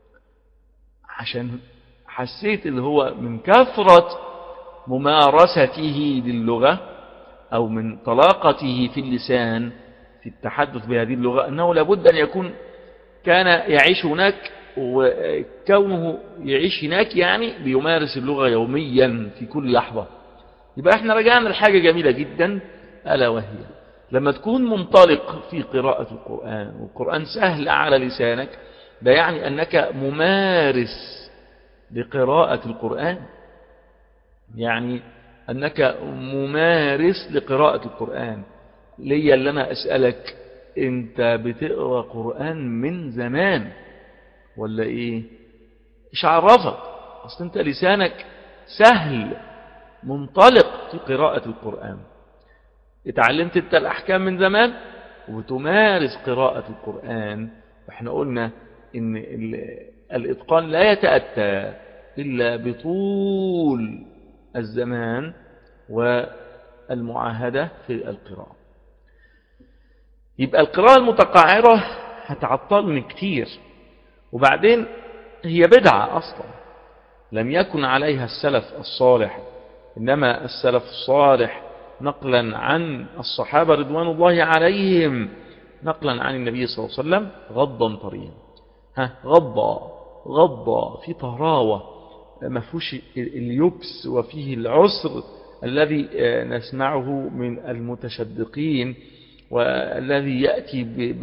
عشان حسيت اللي هو من كثرة ممارسته للغة أو من طلاقته في اللسان في التحدث بهذه اللغة أنه لابد أن يكون كان يعيش هناك وكونه يعيش هناك يعني بيمارس اللغة يوميا في كل لحظة يبقى احنا رجعنا لحاجة جميلة جدا ألا وهي لما تكون منطلق في قراءة القرآن والقرآن سهل على لسانك ده يعني أنك ممارس لقراءة القرآن يعني أنك ممارس لقراءة القرآن ليا اللي أنا أسألك أنت بتقرأ قرآن من زمان ولا إيه إيش عرفك أصل أنت لسانك سهل منطلق في قراءة القرآن اتعلمت انت الأحكام من زمان وتمارس قراءة القرآن واحنا قلنا ان الإتقان لا يتأتى إلا بطول الزمان والمعاهدة في القراءة يبقى القراءة المتقعرة هتعطلني كتير وبعدين هي بدعة أصلا لم يكن عليها السلف الصالح إنما السلف الصالح نقلا عن الصحابة رضوان الله عليهم نقلا عن النبي صلى الله عليه وسلم غضا طريا ها غضا غضا في طهراوة ما فيهوش اليبس وفيه العسر الذي نسمعه من المتشدقين والذي يأتي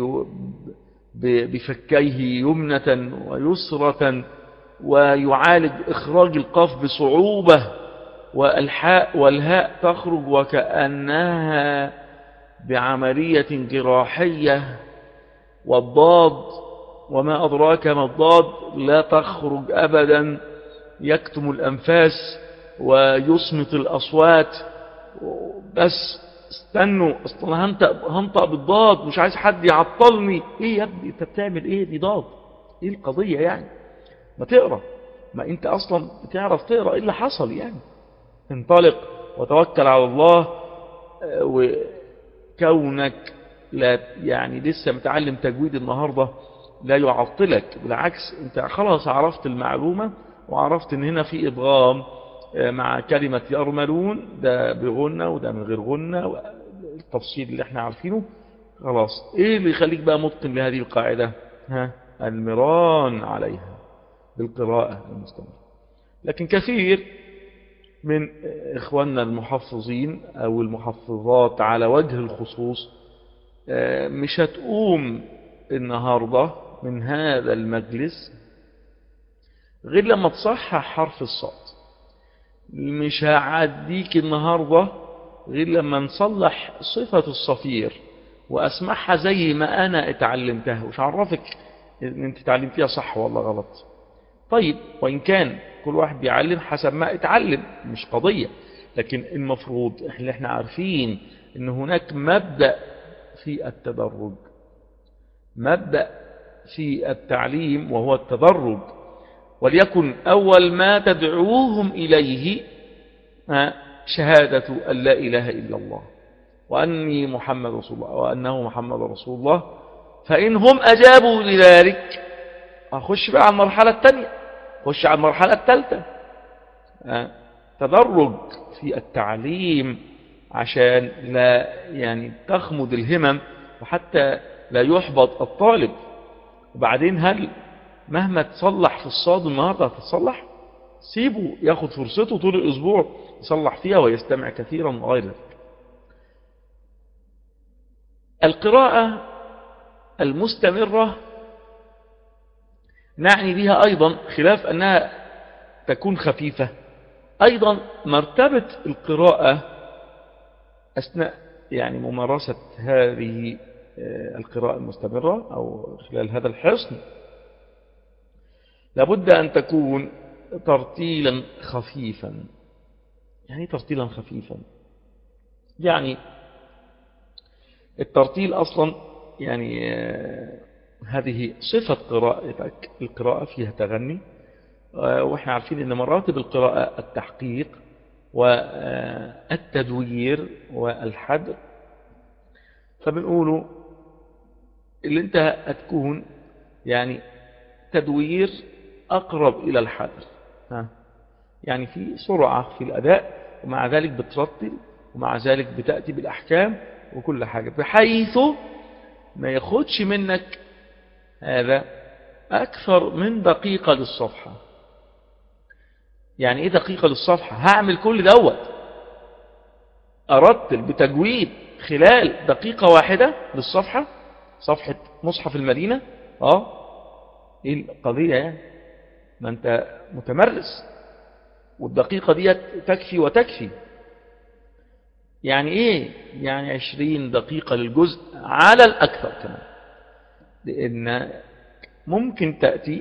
بفكيه يمنة ويسرة ويعالج إخراج القاف بصعوبة والحاء والهاء تخرج وكأنها بعملية جراحية والضاد وما أدراك ما الضاد لا تخرج أبدا يكتم الأنفاس ويصمت الأصوات بس استنوا اصلا هنطق, هنطق بالضاد مش عايز حد يعطلني ايه يا ابني انت بتعمل ايه دي ضاد ايه القضية يعني ما تقرأ ما انت اصلا بتعرف تقرأ ايه اللي حصل يعني انطلق وتوكل على الله وكونك لا يعني لسه متعلم تجويد النهاردة لا يعطلك بالعكس انت خلاص عرفت المعلومة وعرفت ان هنا في ادغام مع كلمة يرملون ده بغنة وده من غير غنة التفصيل اللي احنا عارفينه خلاص ايه اللي يخليك بقى متقن لهذه القاعدة ها المران عليها بالقراءة المستمرة لكن كثير من إخواننا المحفظين أو المحفظات على وجه الخصوص مش هتقوم النهاردة من هذا المجلس غير لما تصحح حرف الصاد مش هعديك النهاردة غير لما نصلح صفة الصفير وأسمعها زي ما أنا اتعلمتها وش عرفك ان انت تعلمتيها صح ولا غلط طيب وإن كان كل واحد بيعلم حسب ما اتعلم مش قضية لكن المفروض احنا, احنا عارفين ان هناك مبدأ في التدرج مبدأ في التعليم وهو التدرج وليكن أول ما تدعوهم إليه شهادة أن لا إله إلا الله وأني محمد رسول الله وأنه محمد رسول الله فإن هم أجابوا لذلك أخش بقى على المرحلة الثانية خش على المرحلة الثالثة تدرج في التعليم عشان لا يعني تخمد الهمم وحتى لا يحبط الطالب وبعدين هل مهما تصلح في الصاد النهاردة هتتصلح سيبه ياخد فرصته طول الأسبوع يصلح فيها ويستمع كثيرا وغير ذلك القراءة المستمرة نعني بها أيضا خلاف أنها تكون خفيفة أيضا مرتبة القراءة أثناء يعني ممارسة هذه آه، القراءة المستمرة أو خلال هذا الحصن لابد أن تكون ترتيلا خفيفا يعني ترتيلا خفيفا يعني الترتيل أصلا يعني آه، هذه صفة قراءتك القراءة فيها تغني آه، وإحنا عارفين أن مراتب القراءة التحقيق والتدوير والحد فبنقوله اللي انت هتكون يعني تدوير أقرب إلى الحدر ها يعني في سرعة في الأداء ومع ذلك بترتل ومع ذلك بتأتي بالأحكام وكل حاجة بحيث ما ياخدش منك هذا أكثر من دقيقة للصفحة يعني إيه دقيقة للصفحة هعمل كل دوت أرتل بتجويد خلال دقيقة واحدة للصفحة صفحة مصحف المدينة اه ايه القضية يعني ما انت متمرس والدقيقة دي تكفي وتكفي يعني ايه يعني عشرين دقيقة للجزء على الأكثر كمان لأن ممكن تأتي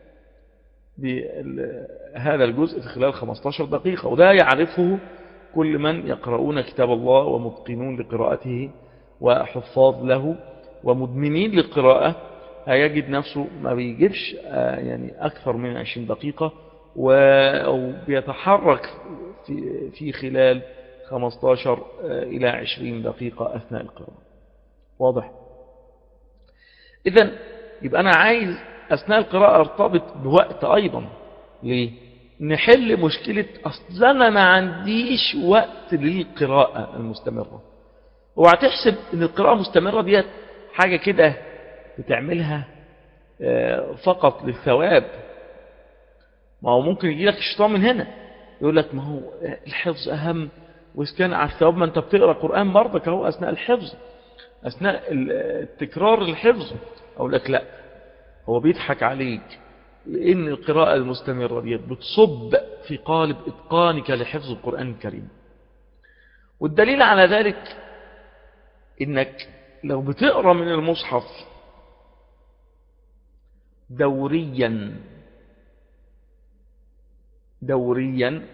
بهذا الجزء في خلال 15 دقيقة وده يعرفه كل من يقرؤون كتاب الله ومتقنون لقراءته وحفاظ له ومدمنين للقراءة هيجد نفسه ما بيجيبش آه، يعني أكثر من 20 دقيقة وبيتحرك في, في خلال 15 آه، إلى 20 دقيقة أثناء القراءة واضح إذا يبقى أنا عايز أثناء القراءة ارتبط بوقت أيضا ليه نحل مشكلة أصلا أنا ما عنديش وقت للقراءة المستمرة وهتحسب أن القراءة المستمرة ديت حاجة كده بتعملها آه، فقط للثواب ما هو ممكن يجي لك الشيطان من هنا يقول لك ما هو الحفظ أهم وإذا كان على الثواب ما أنت بتقرأ قرآن برضك أهو أثناء الحفظ أثناء التكرار الحفظ أقول لك لا هو بيضحك عليك لأن القراءة المستمرة دي بتصب في قالب إتقانك لحفظ القرآن الكريم والدليل على ذلك إنك لو بتقرأ من المصحف دوريا دوريا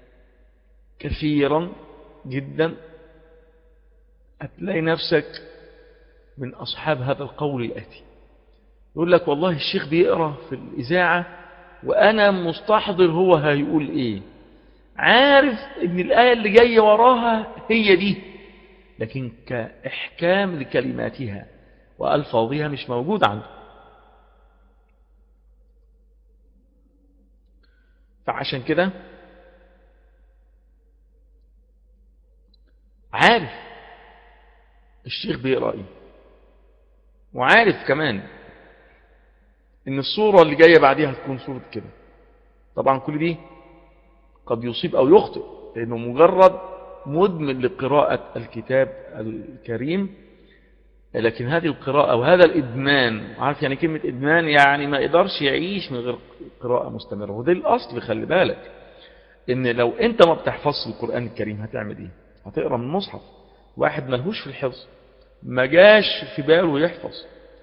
كثيرا جدا هتلاقي نفسك من أصحاب هذا القول الآتي يقول لك والله الشيخ بيقرأ في الإذاعة وأنا مستحضر هو هيقول إيه عارف إن الآية اللي جاية وراها هي دي لكن كإحكام لكلماتها وألفاظها مش موجود عنده فعشان كده عارف الشيخ بيقرأ ايه وعارف كمان ان الصورة اللي جاية بعديها هتكون صورة كده طبعا كل دي قد يصيب او يخطئ لانه مجرد مدمن لقراءة الكتاب الكريم لكن هذه القراءة وهذا الإدمان عارف يعني كلمة إدمان يعني ما يقدرش يعيش من غير قراءة مستمرة وده الأصل خلي بالك إن لو أنت ما بتحفظش القرآن الكريم هتعمل إيه هتقرأ من مصحف واحد ملهوش في الحفظ ما جاش في باله يحفظ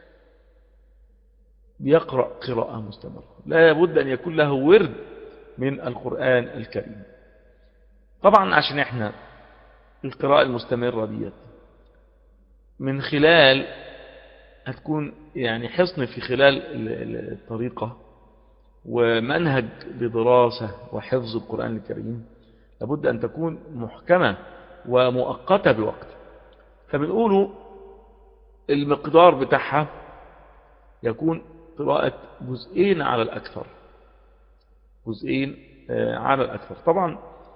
بيقرأ قراءة مستمرة لا بد أن يكون له ورد من القرآن الكريم طبعا عشان احنا القراءة المستمرة ديت من خلال هتكون يعني حصن في خلال الطريقة ومنهج بدراسة وحفظ القرآن الكريم لابد أن تكون محكمة ومؤقتة بوقت فبنقوله المقدار بتاعها يكون قراءة جزئين على الأكثر جزئين على الأكثر طبعا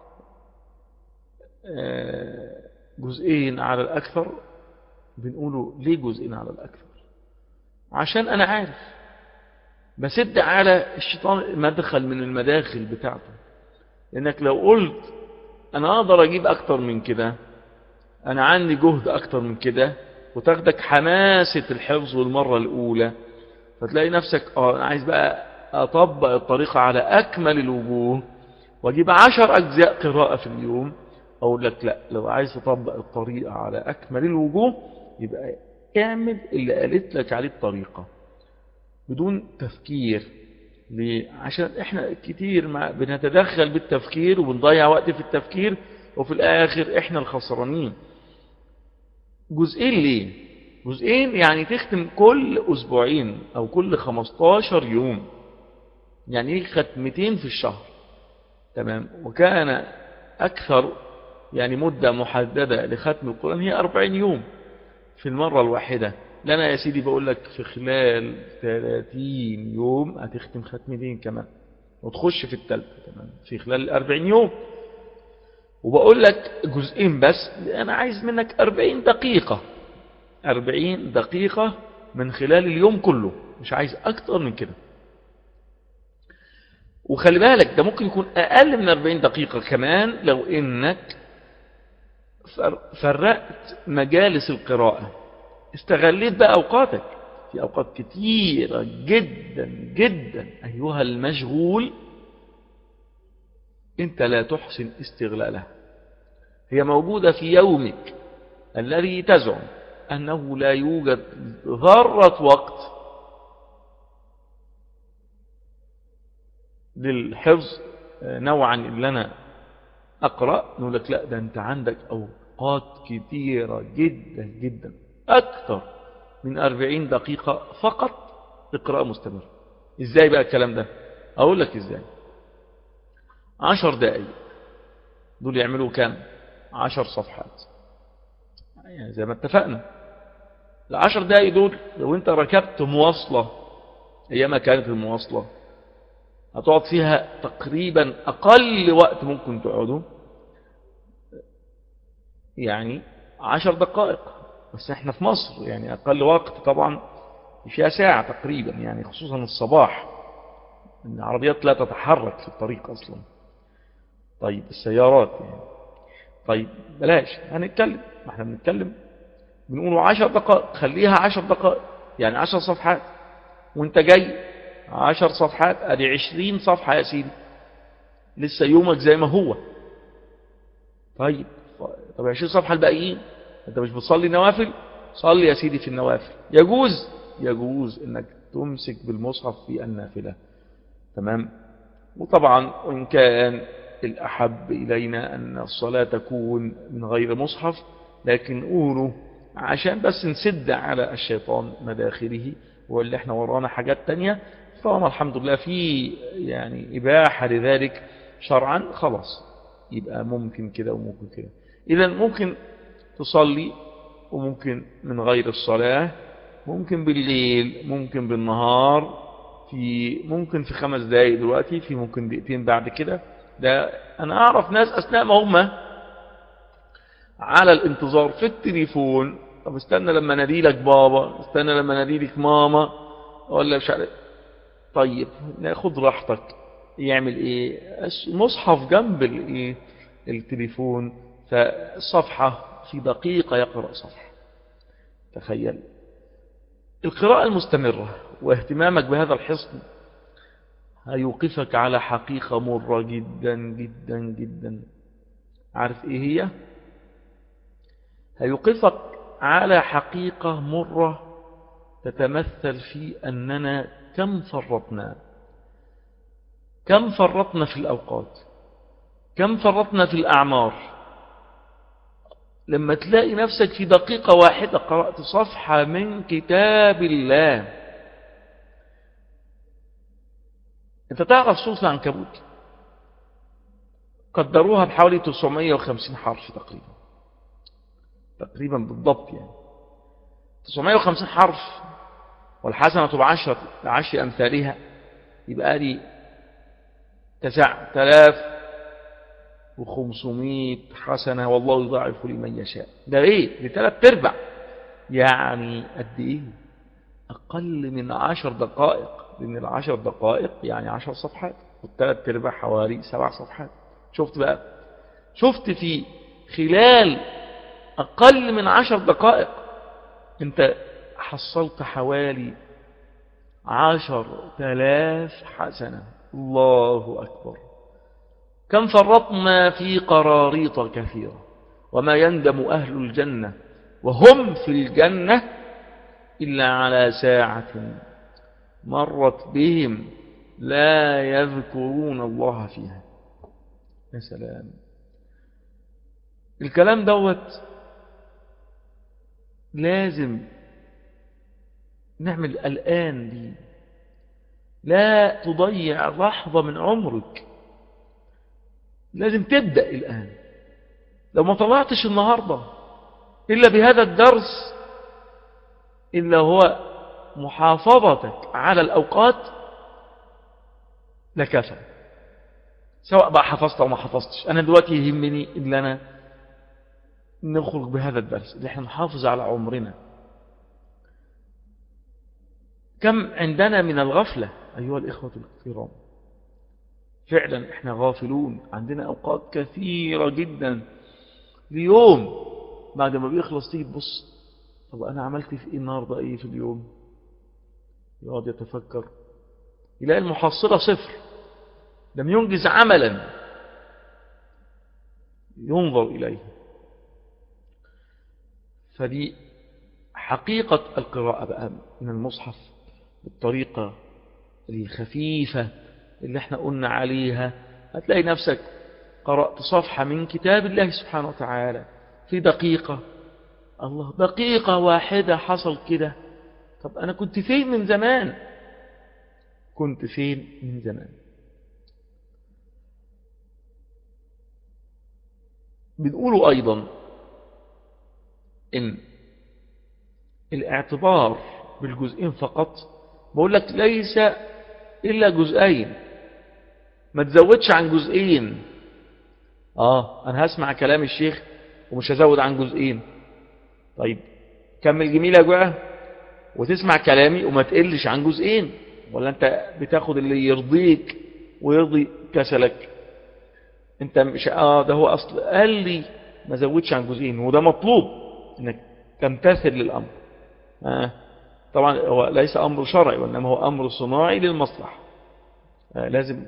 جزئين على الأكثر بنقوله ليه جزئين على الأكثر عشان أنا عارف بسد على الشيطان مدخل من المداخل بتاعته لأنك لو قلت أنا أقدر أجيب أكتر من كده أنا عندي جهد أكتر من كده وتاخدك حماسة الحفظ والمرة الأولى فتلاقي نفسك اه أنا عايز بقى أطبق الطريقة على أكمل الوجوه وأجيب عشر أجزاء قراءة في اليوم أقول لك لا لو عايز تطبق الطريقة على أكمل الوجوه يبقى اعمل اللي قالت لك عليه الطريقة بدون تفكير ليه؟ عشان احنا كتير مع بنتدخل بالتفكير وبنضيع وقت في التفكير وفي الاخر احنا الخسرانين جزئين ليه جزئين يعني تختم كل اسبوعين او كل 15 يوم يعني ايه ختمتين في الشهر تمام وكان اكثر يعني مدة محددة لختم القرآن هي 40 يوم في المرة الواحدة لنا يا سيدي بقول لك في خلال 30 يوم هتختم ختمتين كمان وتخش في التالتة كمان في خلال 40 يوم وبقول لك جزئين بس أنا عايز منك 40 دقيقة 40 دقيقة من خلال اليوم كله مش عايز أكتر من كده وخلي بالك ده ممكن يكون أقل من 40 دقيقة كمان لو إنك فرقت مجالس القراءة استغليت بقى أوقاتك في أوقات كتيرة جدا جدا أيها المشغول أنت لا تحسن استغلالها هي موجودة في يومك الذي تزعم أنه لا يوجد ذرة وقت للحفظ نوعا اللي أنا أقرأ نقول لك لا ده أنت عندك أوقات كتيرة جدا جدا أكثر من أربعين دقيقة فقط اقراء مستمر إزاي بقى الكلام ده أقول لك إزاي عشر دقايق دول يعملوا كام عشر صفحات يعني زي ما اتفقنا العشر دقايق دول لو انت ركبت مواصلة ايام كانت المواصلة هتقعد فيها تقريبا اقل وقت ممكن تقعده يعني عشر دقائق بس احنا في مصر يعني اقل وقت طبعا فيها ساعة تقريبا يعني خصوصا الصباح العربيات لا تتحرك في الطريق اصلا طيب السيارات يعني طيب بلاش هنتكلم ما احنا بنتكلم بنقولوا عشر دقائق خليها عشر دقائق يعني عشر صفحات وانت جاي عشر صفحات ادي عشرين صفحة يا سيدي لسه يومك زي ما هو طيب طب عشرين صفحة الباقيين انت مش بتصلي نوافل صلي يا سيدي في النوافل يجوز يجوز انك تمسك بالمصحف في النافلة تمام وطبعا وإن كان الأحب إلينا أن الصلاة تكون من غير مصحف لكن قولوا عشان بس نسد على الشيطان مداخله واللي احنا ورانا حاجات تانية طالما الحمد لله في يعني إباحة لذلك شرعا خلاص يبقى ممكن كده وممكن كده إذا ممكن تصلي وممكن من غير الصلاة ممكن بالليل ممكن بالنهار في ممكن في خمس دقايق دلوقتي في ممكن دقيقتين بعد كده ده أنا أعرف ناس أثناء ما هم على الانتظار في التليفون طب استنى لما ناديلك بابا استنى لما ناديلك ماما ولا مش عارف طيب ناخد راحتك يعمل ايه مصحف جنب الايه التليفون فصفحة في دقيقة يقرأ صفحة تخيل القراءة المستمرة واهتمامك بهذا الحصن هيوقفك على حقيقة مرة جدا جدا جدا عارف ايه هي هيوقفك على حقيقة مرة تتمثل في أننا كم فرطنا كم فرطنا في الأوقات كم فرطنا في الأعمار لما تلاقي نفسك في دقيقة واحدة قرأت صفحة من كتاب الله انت تعرف سورة العنكبوت قدروها بحوالي 950 حرف تقريبا تقريبا بالضبط يعني 950 حرف والحسنة بعشرة عشر أمثالها يبقى لي تسع تلاف وخمسمائة حسنة والله يضاعف لمن يشاء ده ايه دي ثلاث ارباع يعني قد ايه اقل من عشر دقائق لان العشر دقائق يعني عشر صفحات والثلاث ارباع حوالي سبع صفحات شفت بقى شفت في خلال أقل من عشر دقائق أنت حصلت حوالي عشر تلاف حسنة الله أكبر كم فرطنا في قراريط كثيرة وما يندم أهل الجنة وهم في الجنة إلا على ساعة مرت بهم لا يذكرون الله فيها يا سلام الكلام دوت لازم نعمل الآن دي لا تضيع لحظة من عمرك لازم تبدأ الآن لو ما طلعتش النهاردة إلا بهذا الدرس إلا هو محافظتك على الأوقات لكفى سواء بقى حفظت أو ما حفظتش أنا دلوقتي يهمني إن أنا نخرج بهذا الدرس اللي احنا نحافظ على عمرنا كم عندنا من الغفلة أيها الإخوة الكرام فعلا احنا غافلون عندنا أوقات كثيرة جدا اليوم بعد ما بيخلص تيجي تبص طب أنا عملت في إيه النهاردة إيه في اليوم يقعد يتفكر يلاقي المحصلة صفر لم ينجز عملا ينظر إليه فدي حقيقة القراءة بقى من المصحف بالطريقة الخفيفة اللي احنا قلنا عليها هتلاقي نفسك قرأت صفحة من كتاب الله سبحانه وتعالى في دقيقة الله دقيقة واحدة حصل كده طب أنا كنت فين من زمان كنت فين من زمان بنقول أيضا إن الاعتبار بالجزئين فقط بقول لك ليس إلا جزئين ما تزودش عن جزئين آه أنا هسمع كلام الشيخ ومش هزود عن جزئين طيب كمل جميلة جوه وتسمع كلامي وما تقلش عن جزئين ولا انت بتاخد اللي يرضيك ويرضي كسلك انت مش اه ده هو اصل قال لي ما زودش عن جزئين وده مطلوب انك تمتثل للامر آه. طبعا هو ليس امر شرعي وانما هو امر صناعي للمصلحه آه لازم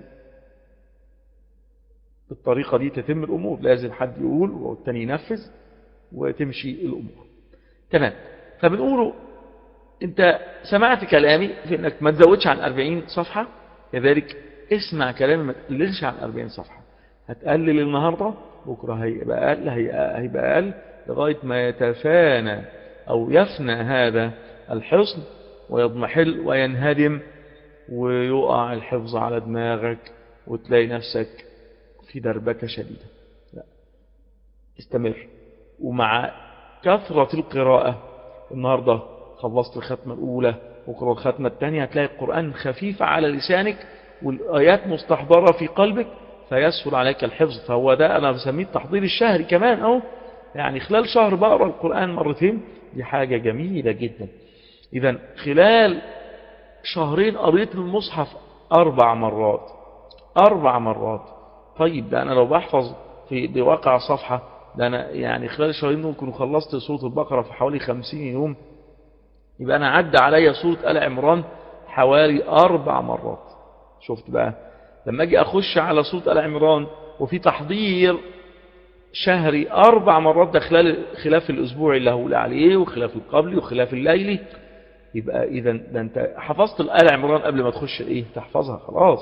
بالطريقة دي تتم الأمور لازم حد يقول والتاني ينفذ وتمشي الأمور تمام فبنقوله انت سمعت كلامي في انك ما تزودش عن 40 صفحة كذلك اسمع كلامي ما تقللش عن 40 صفحة هتقلل النهاردة بكرة هيبقى أقل هيبقى أقل لغاية ما يتفانى أو يفنى هذا الحصن ويضمحل وينهدم ويقع الحفظ على دماغك وتلاقي نفسك في دربكة شديدة لا. استمر ومع كثرة القراءة النهاردة خلصت الختمة الأولى وقرأ الختمة الثانية هتلاقي القرآن خفيف على لسانك والآيات مستحضرة في قلبك فيسهل عليك الحفظ فهو ده أنا بسميه التحضير الشهري كمان أهو يعني خلال شهر بقرأ القرآن مرتين دي حاجة جميلة جدا إذا خلال شهرين قريت المصحف أربع مرات أربع مرات طيب ده أنا لو بحفظ في بواقع صفحة ده أنا يعني خلال شهرين ممكن خلصت سورة البقرة في حوالي خمسين يوم يبقى أنا عدى عليا سورة آل عمران حوالي أربع مرات شفت بقى لما أجي أخش على سورة آل عمران وفي تحضير شهري أربع مرات ده خلال خلاف الأسبوع اللي هقول عليه وخلاف القبلي وخلاف الليلي يبقى إذا ده أنت حفظت الآل عمران قبل ما تخش إيه تحفظها خلاص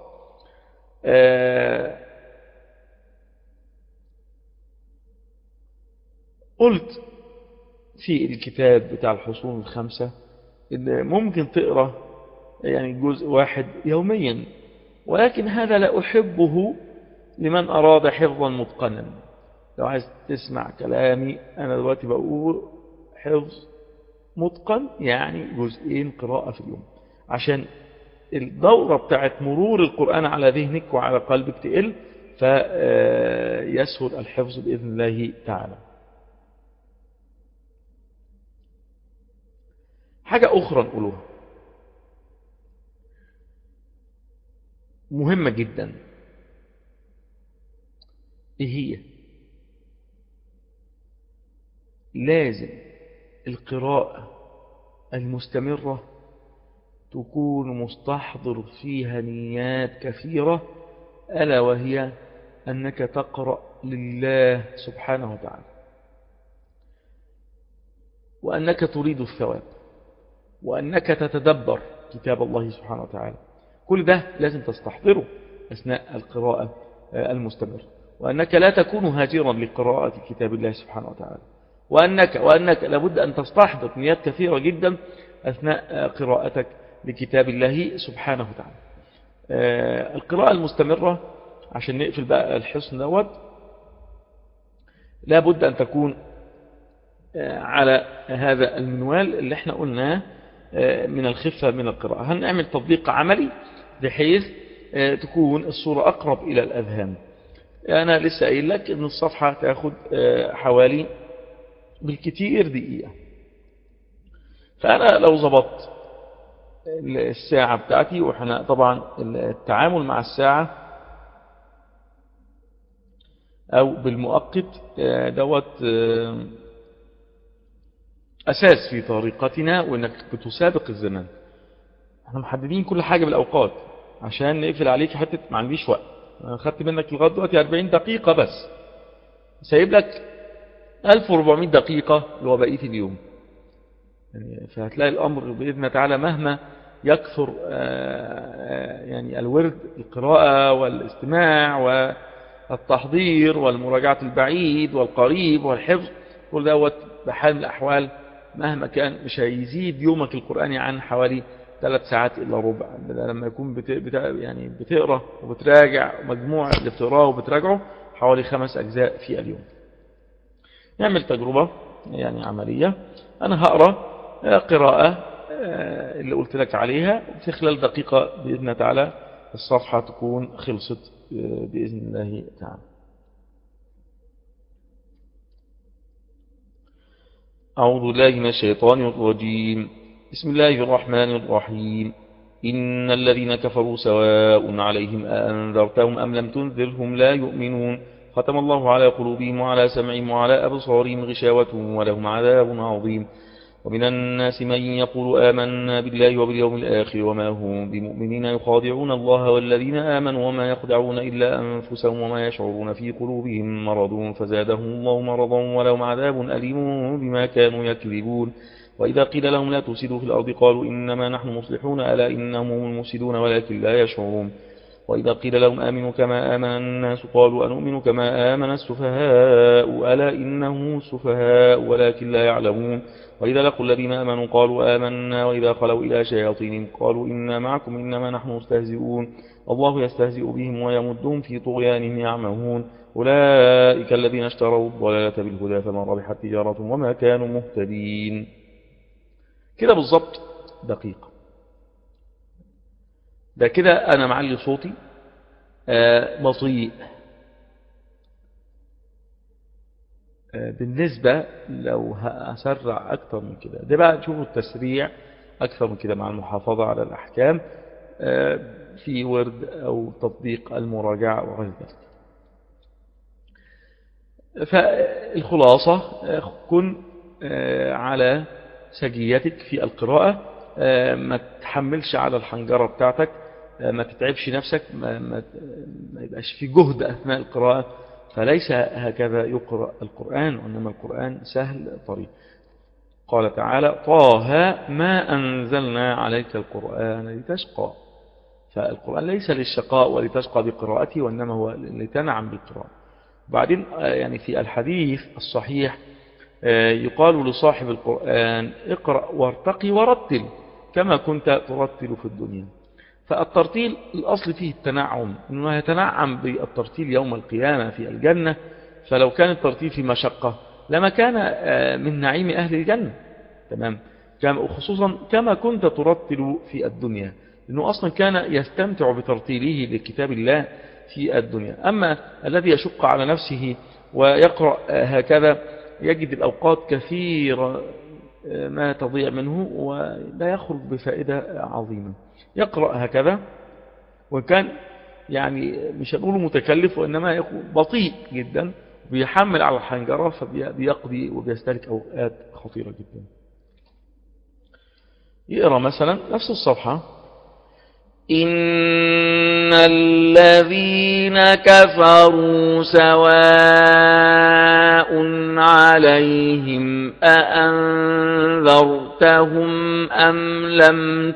آه قلت في الكتاب بتاع الحصون الخمسة إن ممكن تقرأ يعني جزء واحد يوميا ولكن هذا لا أحبه لمن أراد حفظا متقنا لو عايز تسمع كلامي أنا دلوقتي بقول حفظ متقن يعني جزئين قراءة في اليوم عشان الدورة بتاعت مرور القرآن على ذهنك وعلى قلبك تقل فيسهل الحفظ بإذن الله تعالى حاجة أخرى نقولها مهمة جدا إيه هي لازم القراءة المستمرة تكون مستحضر فيها نيات كثيرة ألا وهي أنك تقرأ لله سبحانه وتعالى وأنك تريد الثواب وأنك تتدبر كتاب الله سبحانه وتعالى كل ده لازم تستحضره أثناء القراءة المستمرة وأنك لا تكون هاجرا لقراءة كتاب الله سبحانه وتعالى وأنك, وأنك لابد أن تستحضر نيات كثيرة جدا أثناء قراءتك لكتاب الله سبحانه وتعالى القراءة المستمرة عشان نقفل بقى الحصن دوت لابد أن تكون على هذا المنوال اللي احنا قلناه من الخفة من القراءة هنعمل تطبيق عملي بحيث تكون الصورة أقرب إلى الأذهان أنا لسه قايل لك أن الصفحة تأخذ حوالي بالكتير دقيقة فأنا لو ضبطت الساعة بتاعتي وإحنا طبعا التعامل مع الساعة أو بالمؤقت دوت أساس في طريقتنا وإنك بتسابق الزمان احنا محددين كل حاجة بالأوقات عشان نقفل عليك حتة ما عنديش وقت أنا خدت منك لغاية دلوقتي 40 دقيقة بس سايب لك 1400 دقيقة اللي هو بقية اليوم يعني فهتلاقي الأمر بإذن الله تعالى مهما يكثر يعني الورد القراءة والاستماع والتحضير والمراجعة البعيد والقريب والحفظ كل دوت بحال من الأحوال مهما كان مش هيزيد يومك القرآني عن حوالي ثلاث ساعات إلا ربع لما يكون بت... بت... يعني بتقرأ وبتراجع مجموع اللي بتقراه وبتراجعه حوالي خمس أجزاء في اليوم نعمل تجربة يعني عملية أنا هقرأ قراءة اللي قلت لك عليها في خلال دقيقة بإذن الله تعالى الصفحة تكون خلصت بإذن الله تعالى أعوذ بالله من الشيطان الرجيم بسم الله الرحمن الرحيم إن الذين كفروا سواء عليهم أأنذرتهم أم لم تنذرهم لا يؤمنون ختم الله على قلوبهم وعلى سمعهم وعلى أبصارهم غشاوة ولهم عذاب عظيم ومن الناس من يقول آمنا بالله وباليوم الآخر وما هم بمؤمنين يخادعون الله والذين آمنوا وما يخدعون إلا أنفسهم وما يشعرون في قلوبهم مرض فزادهم الله مرضا ولهم عذاب أليم بما كانوا يكذبون وإذا قيل لهم لا تفسدوا في الأرض قالوا إنما نحن مصلحون ألا إنهم هم المفسدون ولكن لا يشعرون وإذا قيل لهم آمنوا كما آمن الناس قالوا أنؤمن كما آمن السفهاء ألا إنهم السفهاء ولكن لا يعلمون وإذا لقوا الذين آمنوا قالوا آمنا وإذا خلوا إلى شياطين قالوا إنا معكم إنما نحن مستهزئون الله يستهزئ بهم ويمدهم في طغيانهم يعمهون أولئك الذين اشتروا الضلالة بالهدى فما ربحت تجارتهم وما كانوا مهتدين كده بالضبط دقيقة ده كده أنا معلي صوتي آه بطيء آه بالنسبة لو هأسرع أكثر من كده ده بقى تشوفوا التسريع أكثر من كده مع المحافظة على الأحكام آه في ورد أو تطبيق المراجعة وغير ذلك فالخلاصة كن على سجيتك في القراءة ما تحملش على الحنجرة بتاعتك ما تتعبش نفسك ما, ما, ما يبقاش في جهد أثناء القراءة فليس هكذا يقرأ القرآن وإنما القرآن سهل طريق قال تعالى طه ما أنزلنا عليك القرآن لتشقى فالقرآن ليس للشقاء ولتشقى بقراءته وإنما هو لتنعم بالقراءة بعدين يعني في الحديث الصحيح يقال لصاحب القرآن اقرأ وارتقي ورتل كما كنت ترتل في الدنيا فالترتيل الأصل فيه التنعم أنه يتنعم بالترتيل يوم القيامة في الجنة فلو كان الترتيل في مشقة لما كان من نعيم أهل الجنة تمام خصوصا كما كنت ترتل في الدنيا لأنه أصلا كان يستمتع بترتيله لكتاب الله في الدنيا أما الذي يشق على نفسه ويقرأ هكذا يجد الأوقات كثيرة ما تضيع منه ولا يخرج بفائدة عظيمة يقرأ هكذا وكان يعني مش هنقوله متكلف وإنما يكون بطيء جدا بيحمل على الحنجرة فبيقضي وبيستهلك أوقات خطيرة جدا يقرأ مثلا نفس الصفحة إن الذين كفروا سواء عليهم أأنذرتهم أم لم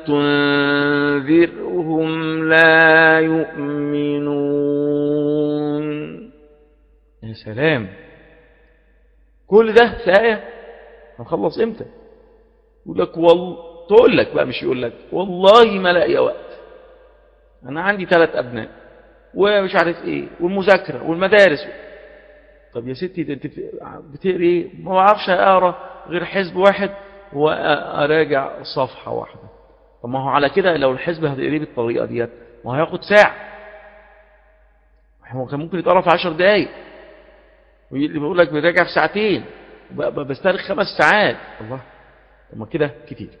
تنذرهم لا يؤمنون يا سلام كل ده في آية هنخلص امتى يقول لك والله تقول لك بقى مش يقول لك والله ما لاقي وقت انا عندي ثلاث ابناء ومش عارف ايه والمذاكره والمدارس طب يا ستي ده انت بتقري ايه ما بعرفش اقرا غير حزب واحد واراجع صفحه واحده طب ما هو على كده لو الحزب هتقريه بالطريقه ديت ما هو هياخد ساعه هو كان ممكن يتقرا في 10 دقايق واللي بيقول لك بيراجع في ساعتين بسترخ خمس ساعات الله طب ما كده كتير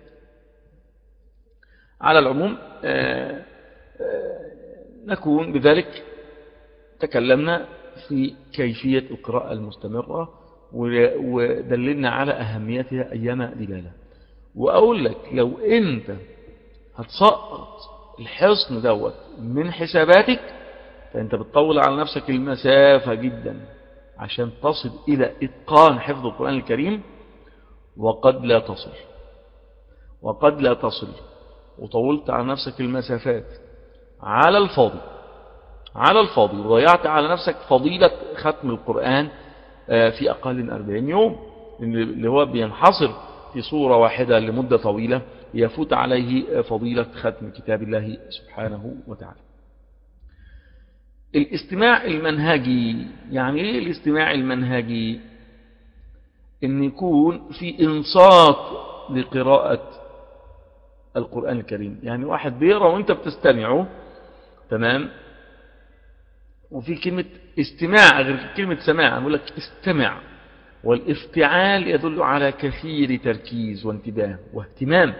على العموم آآ آآ نكون بذلك تكلمنا في كيفية القراءة المستمرة ودللنا على أهميتها أيام دلالة وأقول لك لو أنت هتسقط الحصن دوت من حساباتك فأنت بتطول على نفسك المسافة جدا عشان تصل إلى إتقان حفظ القرآن الكريم وقد لا تصل وقد لا تصل وطولت على نفسك المسافات على الفاضي على الفاضي وضيعت على نفسك فضيلة ختم القرآن في أقل من 40 يوم اللي هو بينحصر في صورة واحدة لمدة طويلة يفوت عليه فضيلة ختم كتاب الله سبحانه وتعالى الاستماع المنهجي يعني ايه الاستماع المنهجي ان يكون في انصات لقراءة القرآن الكريم يعني واحد بيقرأ وانت بتستمعه تمام وفي كلمة استماع غير كلمة سماع أقول لك استمع والافتعال يدل على كثير تركيز وانتباه واهتمام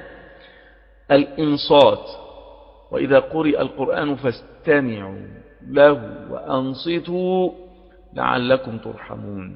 الإنصات وإذا قرئ القرآن فاستمعوا له وأنصتوا لعلكم ترحمون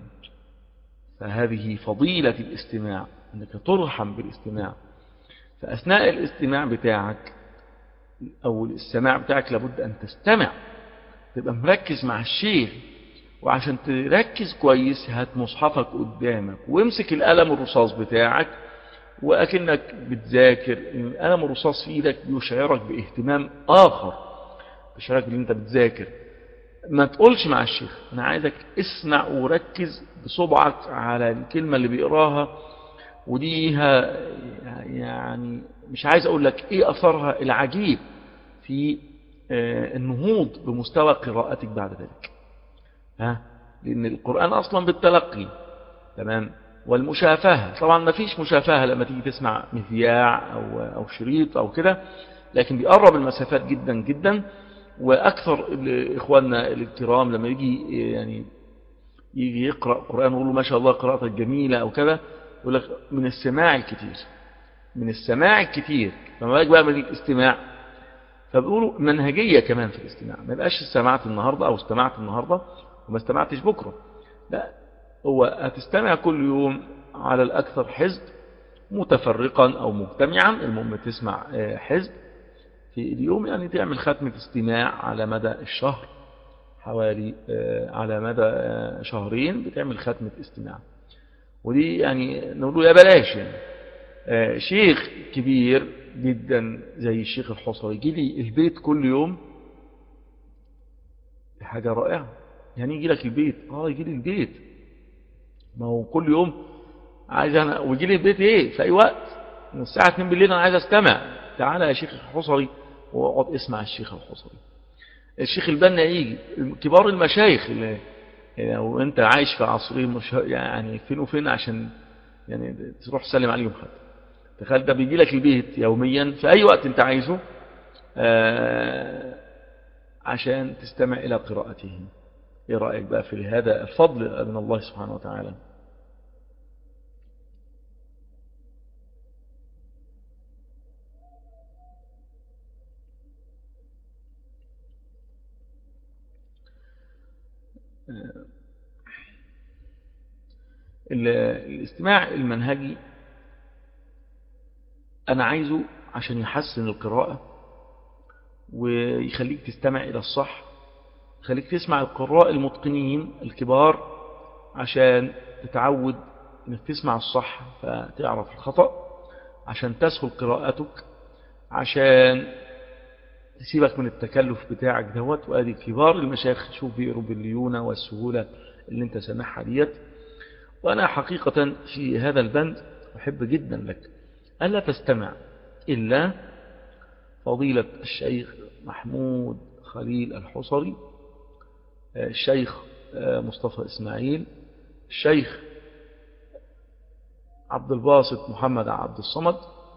فهذه فضيلة الاستماع أنك ترحم بالاستماع فأثناء الاستماع بتاعك أو السماع بتاعك لابد أن تستمع تبقى مركز مع الشيخ وعشان تركز كويس هات مصحفك قدامك وامسك القلم الرصاص بتاعك وأكنك بتذاكر القلم الرصاص في ايدك يشعرك باهتمام آخر يشعرك ان انت بتذاكر ما تقولش مع الشيخ انا عايزك اسمع وركز بصبعك على الكلمة اللي بيقراها وديها يعني مش عايز اقول لك ايه اثرها العجيب في النهوض بمستوى قراءتك بعد ذلك ها لان القرآن اصلا بالتلقي تمام والمشافهة طبعا ما فيش مشافهة لما تيجي تسمع مذياع او او شريط او كده لكن بيقرب المسافات جدا جدا واكثر اخواننا الكرام لما يجي يعني يجي يقرأ قرآن ويقول له ما شاء الله قراءتك جميلة او كذا يقول لك من السماع الكتير من السماع الكتير فما بالك بقى من الاستماع فبيقولوا منهجية كمان في الاستماع ما يبقاش استمعت النهاردة او استمعت النهاردة وما استمعتش بكرة لا هو هتستمع كل يوم على الأكثر حزب متفرقا أو مجتمعا المهم تسمع حزب في اليوم يعني تعمل ختمة استماع على مدى الشهر حوالي على مدى شهرين بتعمل ختمة استماع ودي يعني نقول يا بلاش يعني شيخ كبير جدا زي الشيخ الحصري يجي لي البيت كل يوم حاجة رائعة يعني يجي لك البيت اه يجي لي البيت ما هو كل يوم عايز انا ويجي لي البيت ايه في اي وقت من الساعة 2 بالليل انا عايز استمع تعالى يا شيخ الحصري واقعد اسمع الشيخ الحصري الشيخ البنا يجي كبار المشايخ اللي يعني وانت عايش في عصرين مش يعني فين وفين عشان يعني تروح تسلم عليهم حتى تخيل ده بيجي لك البيت يوميا في اي وقت انت عايزه آه عشان تستمع الى قراءته ايه رأيك بقى في هذا الفضل من الله سبحانه وتعالى الاستماع المنهجي أنا عايزه عشان يحسن القراءة ويخليك تستمع إلى الصح خليك تسمع القراء المتقنين الكبار عشان تتعود انك تسمع الصح فتعرف الخطأ عشان تسهل قراءتك عشان تسيبك من التكلف بتاعك دوت وادي كبار المشايخ شوف بيقروا بالليونة والسهولة اللي انت سامعها ديت وانا حقيقة في هذا البند احب جدا لك ألا تستمع إلا فضيلة الشيخ محمود خليل الحصري الشيخ مصطفى إسماعيل الشيخ عبد الباسط محمد عبد الصمد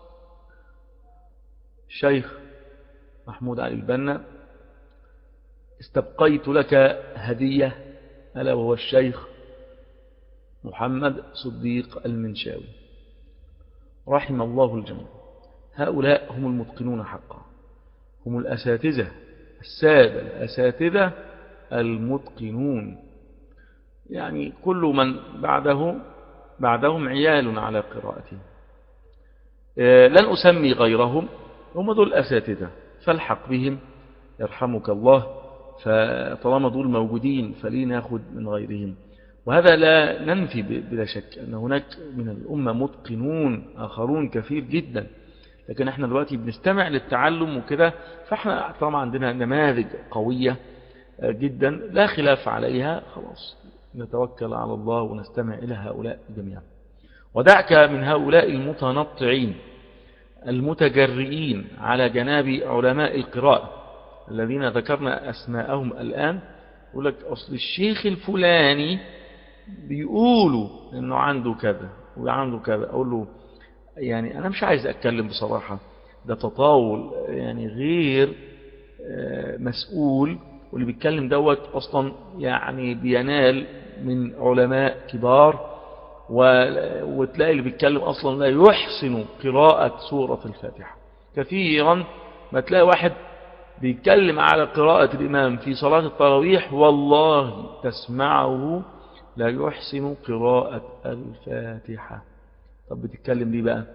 الشيخ محمود علي البنا استبقيت لك هدية ألا وهو الشيخ محمد صديق المنشاوي رحم الله الجميع هؤلاء هم المتقنون حقا هم الأساتذة السادة الأساتذة المتقنون يعني كل من بعده بعدهم عيال على قراءته لن أسمي غيرهم هم دول أساتذة فالحق بهم يرحمك الله فطالما دول موجودين فليه ناخد من غيرهم وهذا لا ننفي بلا شك أن هناك من الأمة متقنون آخرون كثير جدا لكن احنا دلوقتي بنستمع للتعلم وكده فاحنا طبعا عندنا نماذج قوية جدا لا خلاف عليها خلاص نتوكل على الله ونستمع إلى هؤلاء جميعا ودعك من هؤلاء المتنطعين المتجرئين على جناب علماء القراءة الذين ذكرنا أسماءهم الآن يقول لك أصل الشيخ الفلاني بيقولوا انه عنده كذا وعنده كذا اقول له يعني انا مش عايز اتكلم بصراحة ده تطاول يعني غير مسؤول واللي بيتكلم دوت اصلا يعني بينال من علماء كبار وتلاقي اللي بيتكلم اصلا لا يحسن قراءة سورة الفاتحة كثيرا ما تلاقي واحد بيتكلم على قراءة الإمام في صلاة التراويح والله تسمعه لا يحسن قراءة الفاتحة طب بتتكلم ليه بقى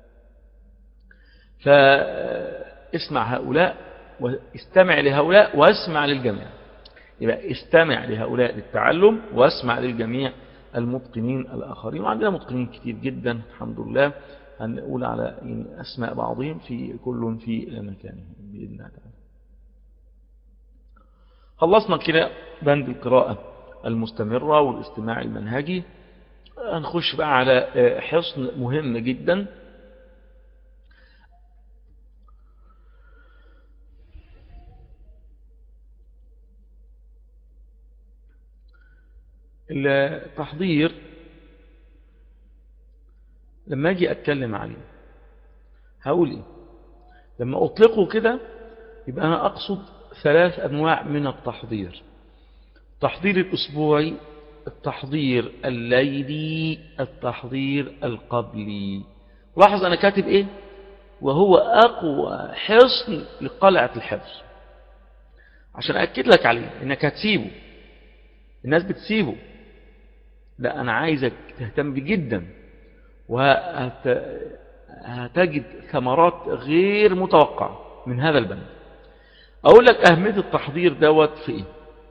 فاسمع هؤلاء واستمع لهؤلاء واسمع للجميع يبقى استمع لهؤلاء للتعلم واسمع للجميع المتقنين الآخرين وعندنا متقنين كتير جدا الحمد لله هنقول على أسماء بعضهم في كل في مكانه بإذن الله تعالى خلصنا كده بند القراءة المستمرة والاستماع المنهجي هنخش بقى على حصن مهم جدا التحضير لما اجي اتكلم عليه هقول ايه لما اطلقه كده يبقى انا اقصد ثلاث انواع من التحضير التحضير الاسبوعي التحضير الليلي التحضير القبلي لاحظ انا كاتب ايه وهو اقوى حصن لقلعة الحفظ عشان اكد لك عليه انك هتسيبه الناس بتسيبه لا انا عايزك تهتم بيه جدا وهتجد ثمرات غير متوقعة من هذا البند اقول لك اهمية التحضير دوت في ايه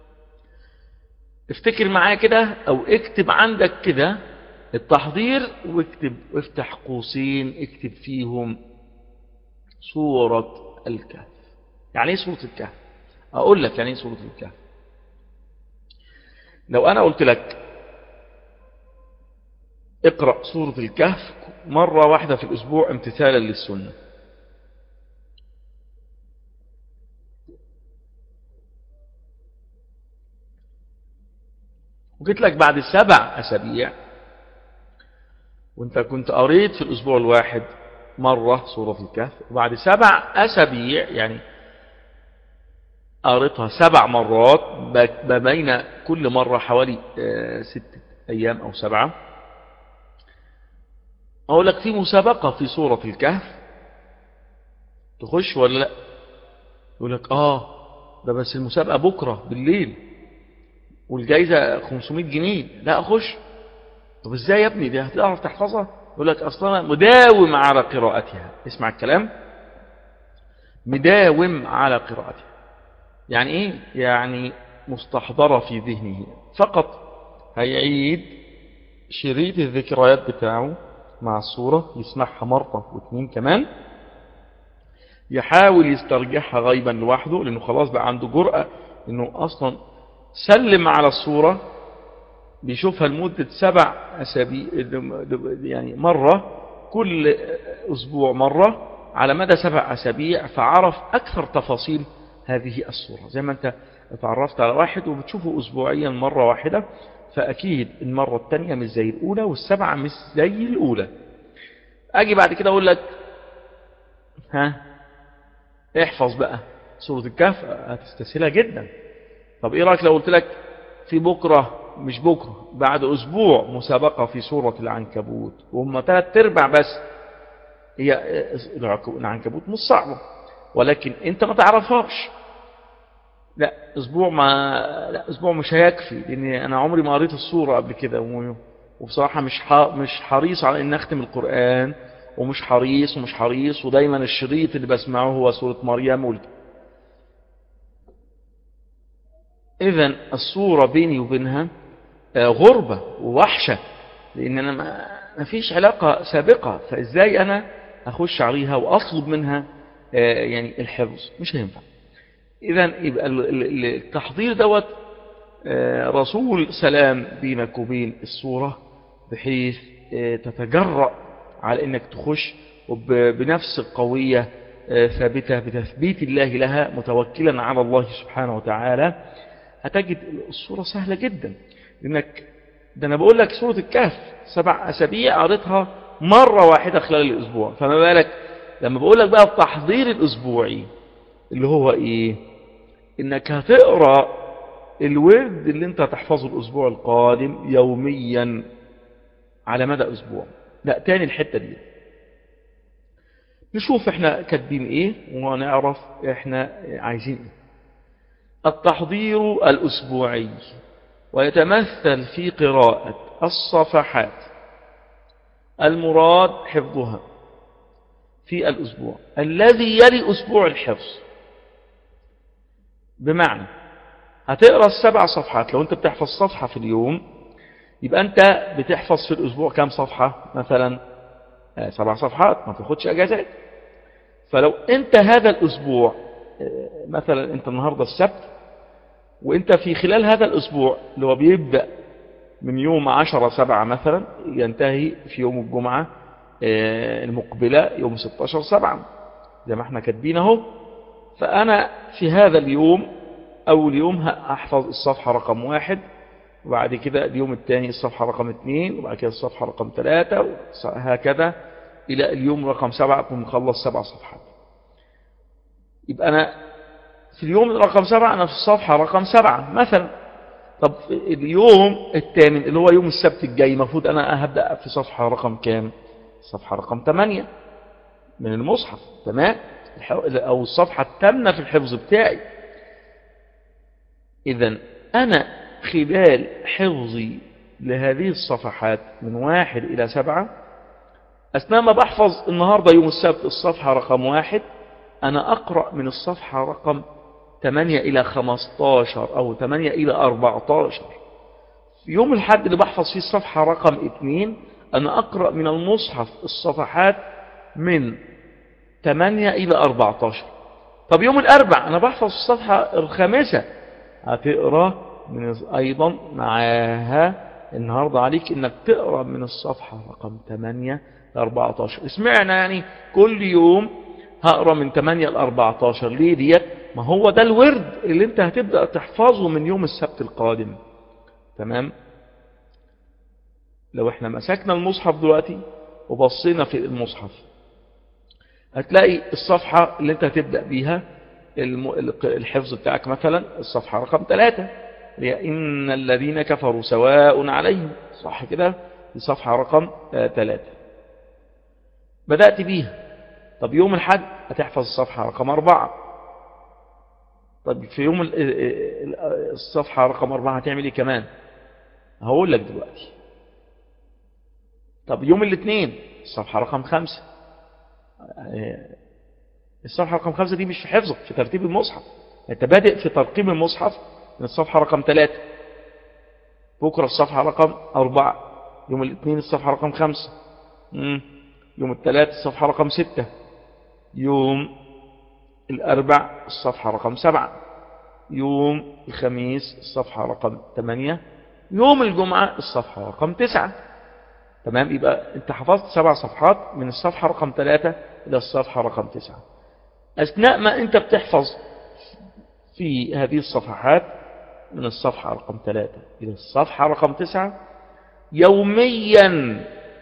افتكر معايا كده او اكتب عندك كده التحضير واكتب افتح قوسين اكتب فيهم سورة الكهف يعني ايه سورة الكهف اقول لك يعني ايه سورة الكهف لو انا قلت لك اقرأ سورة الكهف مرة واحدة في الاسبوع امتثالا للسنة وجيت لك بعد سبع أسابيع وانت كنت قريت في الأسبوع الواحد مرة سورة الكهف وبعد سبع أسابيع يعني قريتها سبع مرات ما بين كل مرة حوالي ستة أيام أو سبعة أقول لك في مسابقة في سورة الكهف تخش ولا لا يقول لك آه ده بس المسابقة بكرة بالليل والجايزة 500 جنيه لا أخش طب ازاي يا ابني دي هتعرف تحفظها يقول لك أصلا مداوم على قراءتها اسمع الكلام مداوم على قراءتها يعني ايه يعني مستحضرة في ذهنه فقط هيعيد شريط الذكريات بتاعه مع الصورة يسمعها مرة واثنين كمان يحاول يسترجعها غيبا لوحده لأنه خلاص بقى عنده جرأة أنه أصلا سلم على الصورة بيشوفها لمدة سبع أسابيع يعني مرة كل أسبوع مرة على مدى سبع أسابيع فعرف أكثر تفاصيل هذه الصورة زي ما أنت اتعرفت على واحد وبتشوفه أسبوعيا مرة واحدة فأكيد المرة الثانية مش زي الأولى والسبعة مش زي الأولى أجي بعد كده أقول لك ها احفظ بقى سورة الكهف هتستسهلها جدا طب ايه رأيك لو قلت لك في بكرة مش بكرة بعد أسبوع مسابقة في سورة العنكبوت وهم ثلاث ارباع بس هي العنكبوت مش صعبة ولكن انت ما تعرفهاش لا اسبوع ما لا اسبوع مش هيكفي لان انا عمري ما قريت الصورة قبل كده وبصراحة مش مش حريص على ان اختم القرآن ومش حريص ومش حريص ودايما الشريط اللي بسمعه هو سورة مريم ولد اذا الصورة بيني وبينها غربة ووحشة لان انا ما فيش علاقة سابقة فازاي انا اخش عليها واطلب منها يعني الحفظ مش هينفع اذا يبقى التحضير دوت رسول سلام بينك وبين الصورة بحيث تتجرأ على انك تخش بنفس قوية ثابتة بتثبيت الله لها متوكلا على الله سبحانه وتعالى هتجد الصورة سهلة جدا لانك ده انا بقول لك سورة الكهف سبع اسابيع قريتها مرة واحدة خلال الاسبوع فما بالك لما بقول لك بقى التحضير الاسبوعي اللي هو ايه انك هتقرأ الورد اللي انت هتحفظه الاسبوع القادم يوميا على مدى اسبوع لا تاني الحتة دي نشوف احنا كاتبين ايه ونعرف احنا عايزين ايه التحضير الاسبوعي ويتمثل في قراءة الصفحات المراد حفظها في الأسبوع الذي يلي أسبوع الحفظ بمعنى هتقرأ السبع صفحات لو أنت بتحفظ صفحة في اليوم يبقى أنت بتحفظ في الأسبوع كام صفحة مثلا سبع صفحات ما تاخدش أجازات فلو أنت هذا الأسبوع مثلا أنت النهاردة السبت وانت في خلال هذا الاسبوع اللي هو بيبدأ من يوم عشرة سبعة مثلا ينتهي في يوم الجمعة المقبلة يوم 16 سبعة زي ما احنا كاتبين اهو فانا في هذا اليوم اول يوم هحفظ الصفحة رقم واحد وبعد كده اليوم الثاني الصفحة رقم اثنين وبعد كده الصفحة رقم ثلاثة هكذا الى اليوم رقم سبعة اكون مخلص سبع صفحات يبقى انا في اليوم رقم سبعة أنا في الصفحة رقم سبعة مثلا طب اليوم الثامن اللي هو يوم السبت الجاي المفروض أنا هبدأ في صفحة رقم كام صفحة رقم 8 من المصحف تمام أو الصفحة الثامنة في الحفظ بتاعي إذا أنا خلال حفظي لهذه الصفحات من واحد إلى سبعة أثناء ما بحفظ النهاردة يوم السبت الصفحة رقم واحد أنا أقرأ من الصفحة رقم 8 إلى 15 أو 8 إلى 14 في يوم الحد اللي بحفظ فيه الصفحة رقم 2 أنا أقرأ من المصحف الصفحات من 8 إلى 14 طب يوم الأربع أنا بحفظ الصفحة الخامسة هتقرأ من أيضا معاها النهاردة عليك إنك تقرأ من الصفحة رقم 8 ل 14 اسمعنا يعني كل يوم هقرأ من 8 ل 14 ليه ديت ما هو ده الورد اللي انت هتبدأ تحفظه من يوم السبت القادم تمام لو احنا مسكنا المصحف دلوقتي وبصينا في المصحف هتلاقي الصفحة اللي انت هتبدأ بيها الحفظ بتاعك مثلا الصفحة رقم ثلاثة إن الذين كفروا سواء عليهم صح كده الصفحة رقم ثلاثة بدأت بيها طب يوم الحد هتحفظ الصفحة رقم أربعة طب في يوم الصفحة رقم أربعة هتعمل إيه كمان هقول لك دلوقتي طب يوم الاثنين الصفحة رقم خمسة الصفحة رقم خمسة دي مش في حفظك في ترتيب المصحف انت بادئ في ترقيم المصحف من الصفحة رقم 3 بكرة الصفحة رقم 4 يوم الاثنين الصفحة رقم 5 مم. يوم الثلاث الصفحة رقم 6 يوم الأربع الصفحة رقم 7 يوم الخميس الصفحة رقم 8 يوم الجمعة الصفحة رقم 9 تمام يبقى انت حفظت سبع صفحات من الصفحة رقم 3 إلى الصفحة رقم 9 أثناء ما أنت بتحفظ في هذه الصفحات من الصفحة رقم 3 إلى الصفحة رقم 9 يوميا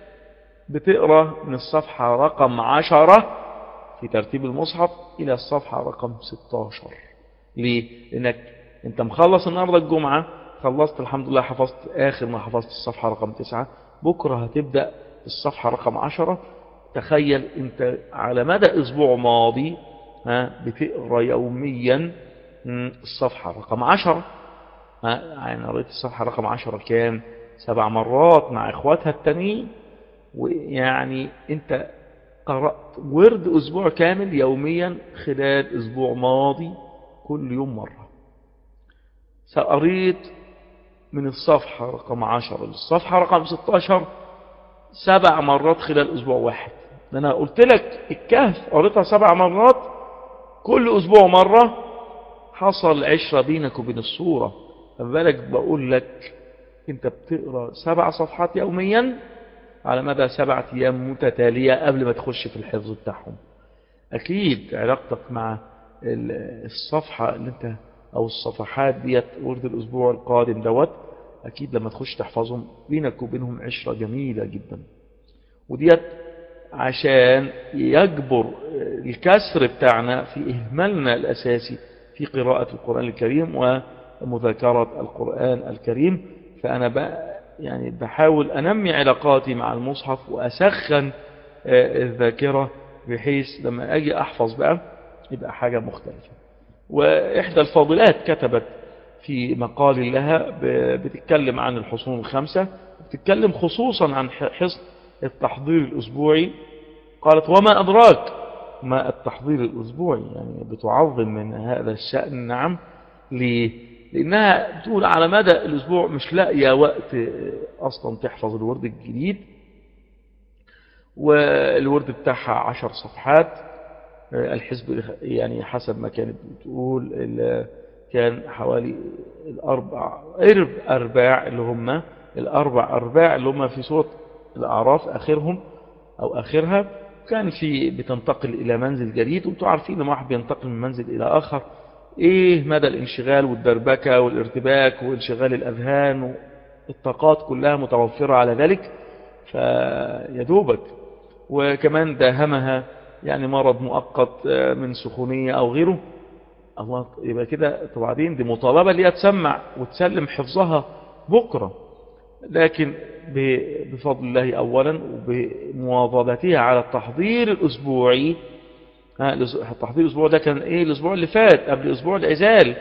بتقرأ من الصفحة رقم 10 في ترتيب المصحف إلى الصفحة رقم 16 ليه؟ لأنك أنت مخلص النهاردة الجمعة خلصت الحمد لله حفظت آخر ما حفظت الصفحة رقم 9 بكرة هتبدأ الصفحة رقم 10 تخيل أنت على مدى أسبوع ماضي ها بتقرأ يوميا الصفحة رقم 10 ها يعني قريت الصفحة رقم 10 كام سبع مرات مع إخواتها التانيين ويعني أنت قرأت ورد أسبوع كامل يوميا خلال أسبوع ماضي كل يوم مرة سقريت من الصفحة رقم 10 للصفحة رقم 16 سبع مرات خلال أسبوع واحد أنا قلت لك الكهف قريتها سبع مرات كل أسبوع مرة حصل عشرة بينك وبين الصورة فبالك بقول لك انت بتقرأ سبع صفحات يوميا على مدى سبعة أيام متتالية قبل ما تخش في الحفظ بتاعهم أكيد علاقتك مع الصفحة اللي انت أو الصفحات ديت ورد الأسبوع القادم دوت أكيد لما تخش تحفظهم بينك وبينهم عشرة جميلة جدا وديت عشان يجبر الكسر بتاعنا في إهمالنا الأساسي في قراءة القرآن الكريم ومذاكرة القرآن الكريم فأنا بقى يعني بحاول أنمي علاقاتي مع المصحف وأسخن الذاكرة بحيث لما أجي أحفظ بقى يبقى حاجة مختلفة وإحدى الفاضلات كتبت في مقال لها بتتكلم عن الحصون الخمسة بتتكلم خصوصا عن حصن التحضير الأسبوعي قالت وما أدراك ما التحضير الأسبوعي يعني بتعظم من هذا الشأن نعم ليه لأنها بتقول على مدى الأسبوع مش لاقية وقت أصلا تحفظ الورد الجديد والورد بتاعها عشر صفحات الحزب يعني حسب ما كانت بتقول كان حوالي الأربع أرب أرباع اللي هم الأربع أرباع اللي هم في سورة الأعراف آخرهم أو آخرها كان في بتنتقل إلى منزل جديد وانتم عارفين لما واحد بينتقل من منزل إلى آخر إيه مدى الانشغال والدربكة والارتباك وانشغال الأذهان والطاقات كلها متوفرة على ذلك فيدوبك وكمان داهمها يعني مرض مؤقت من سخونية أو غيره الله يبقى كده وبعدين دي مطالبة اللي تسمع وتسلم حفظها بكرة لكن بفضل الله أولا وبمواظبتها على التحضير الأسبوعي التحضير الأسبوع ده كان إيه الأسبوع اللي فات قبل أسبوع العزال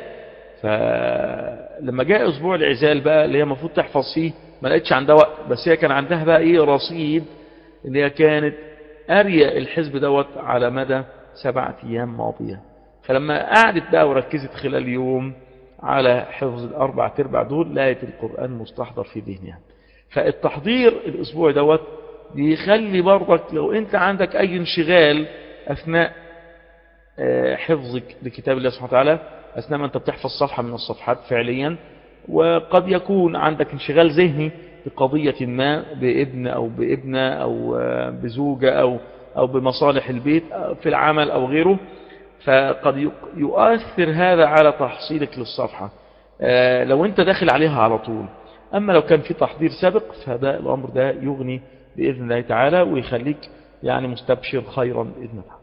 فلما جاء أسبوع العزال بقى اللي هي المفروض تحفظ فيه ما لقيتش عندها وقت بس هي كان عندها بقى إيه رصيد اللي هي كانت أريا الحزب دوت على مدى سبعة أيام ماضية فلما قعدت بقى وركزت خلال يوم على حفظ الأربع تربع دول لقيت القرآن مستحضر في ذهنها فالتحضير الأسبوع دوت بيخلي برضك لو أنت عندك أي انشغال أثناء حفظك لكتاب الله سبحانه وتعالى أثناء ما أنت بتحفظ صفحة من الصفحات فعليا وقد يكون عندك انشغال ذهني بقضية ما بابن أو بابنة أو بزوجة أو, أو بمصالح البيت في العمل أو غيره فقد يؤثر هذا على تحصيلك للصفحة لو أنت داخل عليها على طول أما لو كان في تحضير سابق فهذا الأمر ده يغني بإذن الله تعالى ويخليك يعني مستبشر خيرا بإذن الله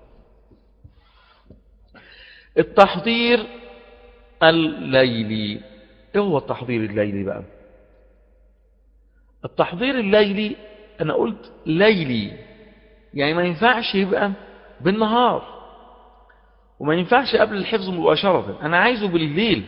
التحضير الليلي ايه هو التحضير الليلي بقى التحضير الليلي انا قلت ليلي يعني ما ينفعش يبقى بالنهار وما ينفعش قبل الحفظ مباشرة انا عايزه بالليل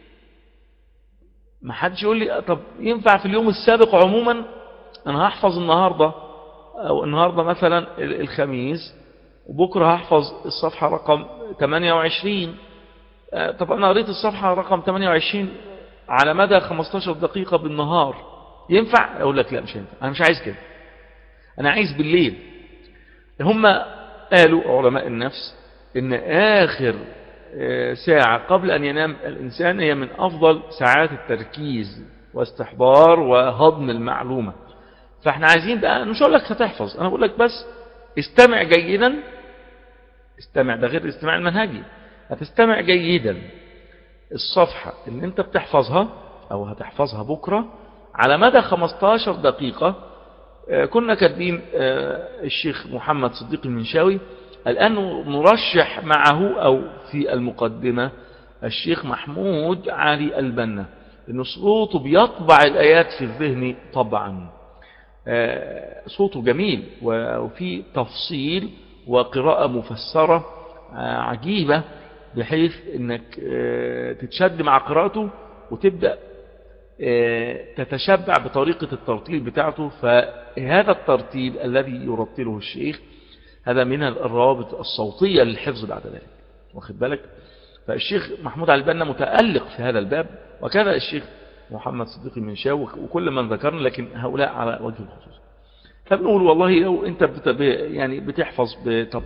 ما حدش يقول لي طب ينفع في اليوم السابق عموما انا هحفظ النهاردة او النهاردة مثلا الخميس وبكرة هحفظ الصفحة رقم 28 طب أنا قريت الصفحة رقم 28 على مدى 15 دقيقة بالنهار ينفع أقول لك لا مش ينفع أنا مش عايز كده أنا عايز بالليل هم قالوا علماء النفس إن آخر آه، ساعة قبل أن ينام الإنسان هي من أفضل ساعات التركيز واستحضار وهضم المعلومة فاحنا عايزين بقى مش هقول لك هتحفظ أنا بقول لك بس استمع جيدا استمع ده غير الاستماع المنهجي هتستمع جيدا الصفحة اللي انت بتحفظها او هتحفظها بكرة على مدى 15 دقيقة آه، كنا كاتبين آه، الشيخ محمد صديق المنشاوي الآن نرشح معه أو في المقدمة الشيخ محمود علي البنا إنه صوته بيطبع الآيات في الذهن طبعا آه، صوته جميل وفي تفصيل وقراءة مفسرة آه، عجيبة بحيث انك آه، تتشد مع قراءته وتبدأ تتشبع بطريقة الترتيل بتاعته فهذا الترتيل الذي يرتله الشيخ هذا من الروابط الصوتية للحفظ بعد ذلك واخد بالك فالشيخ محمود علي البنا متألق في هذا الباب وكذا الشيخ محمد صديق المنشاوي وكل من ذكرنا لكن هؤلاء على وجه الخصوص فبنقول والله لو انت بت يعني بتحفظ طب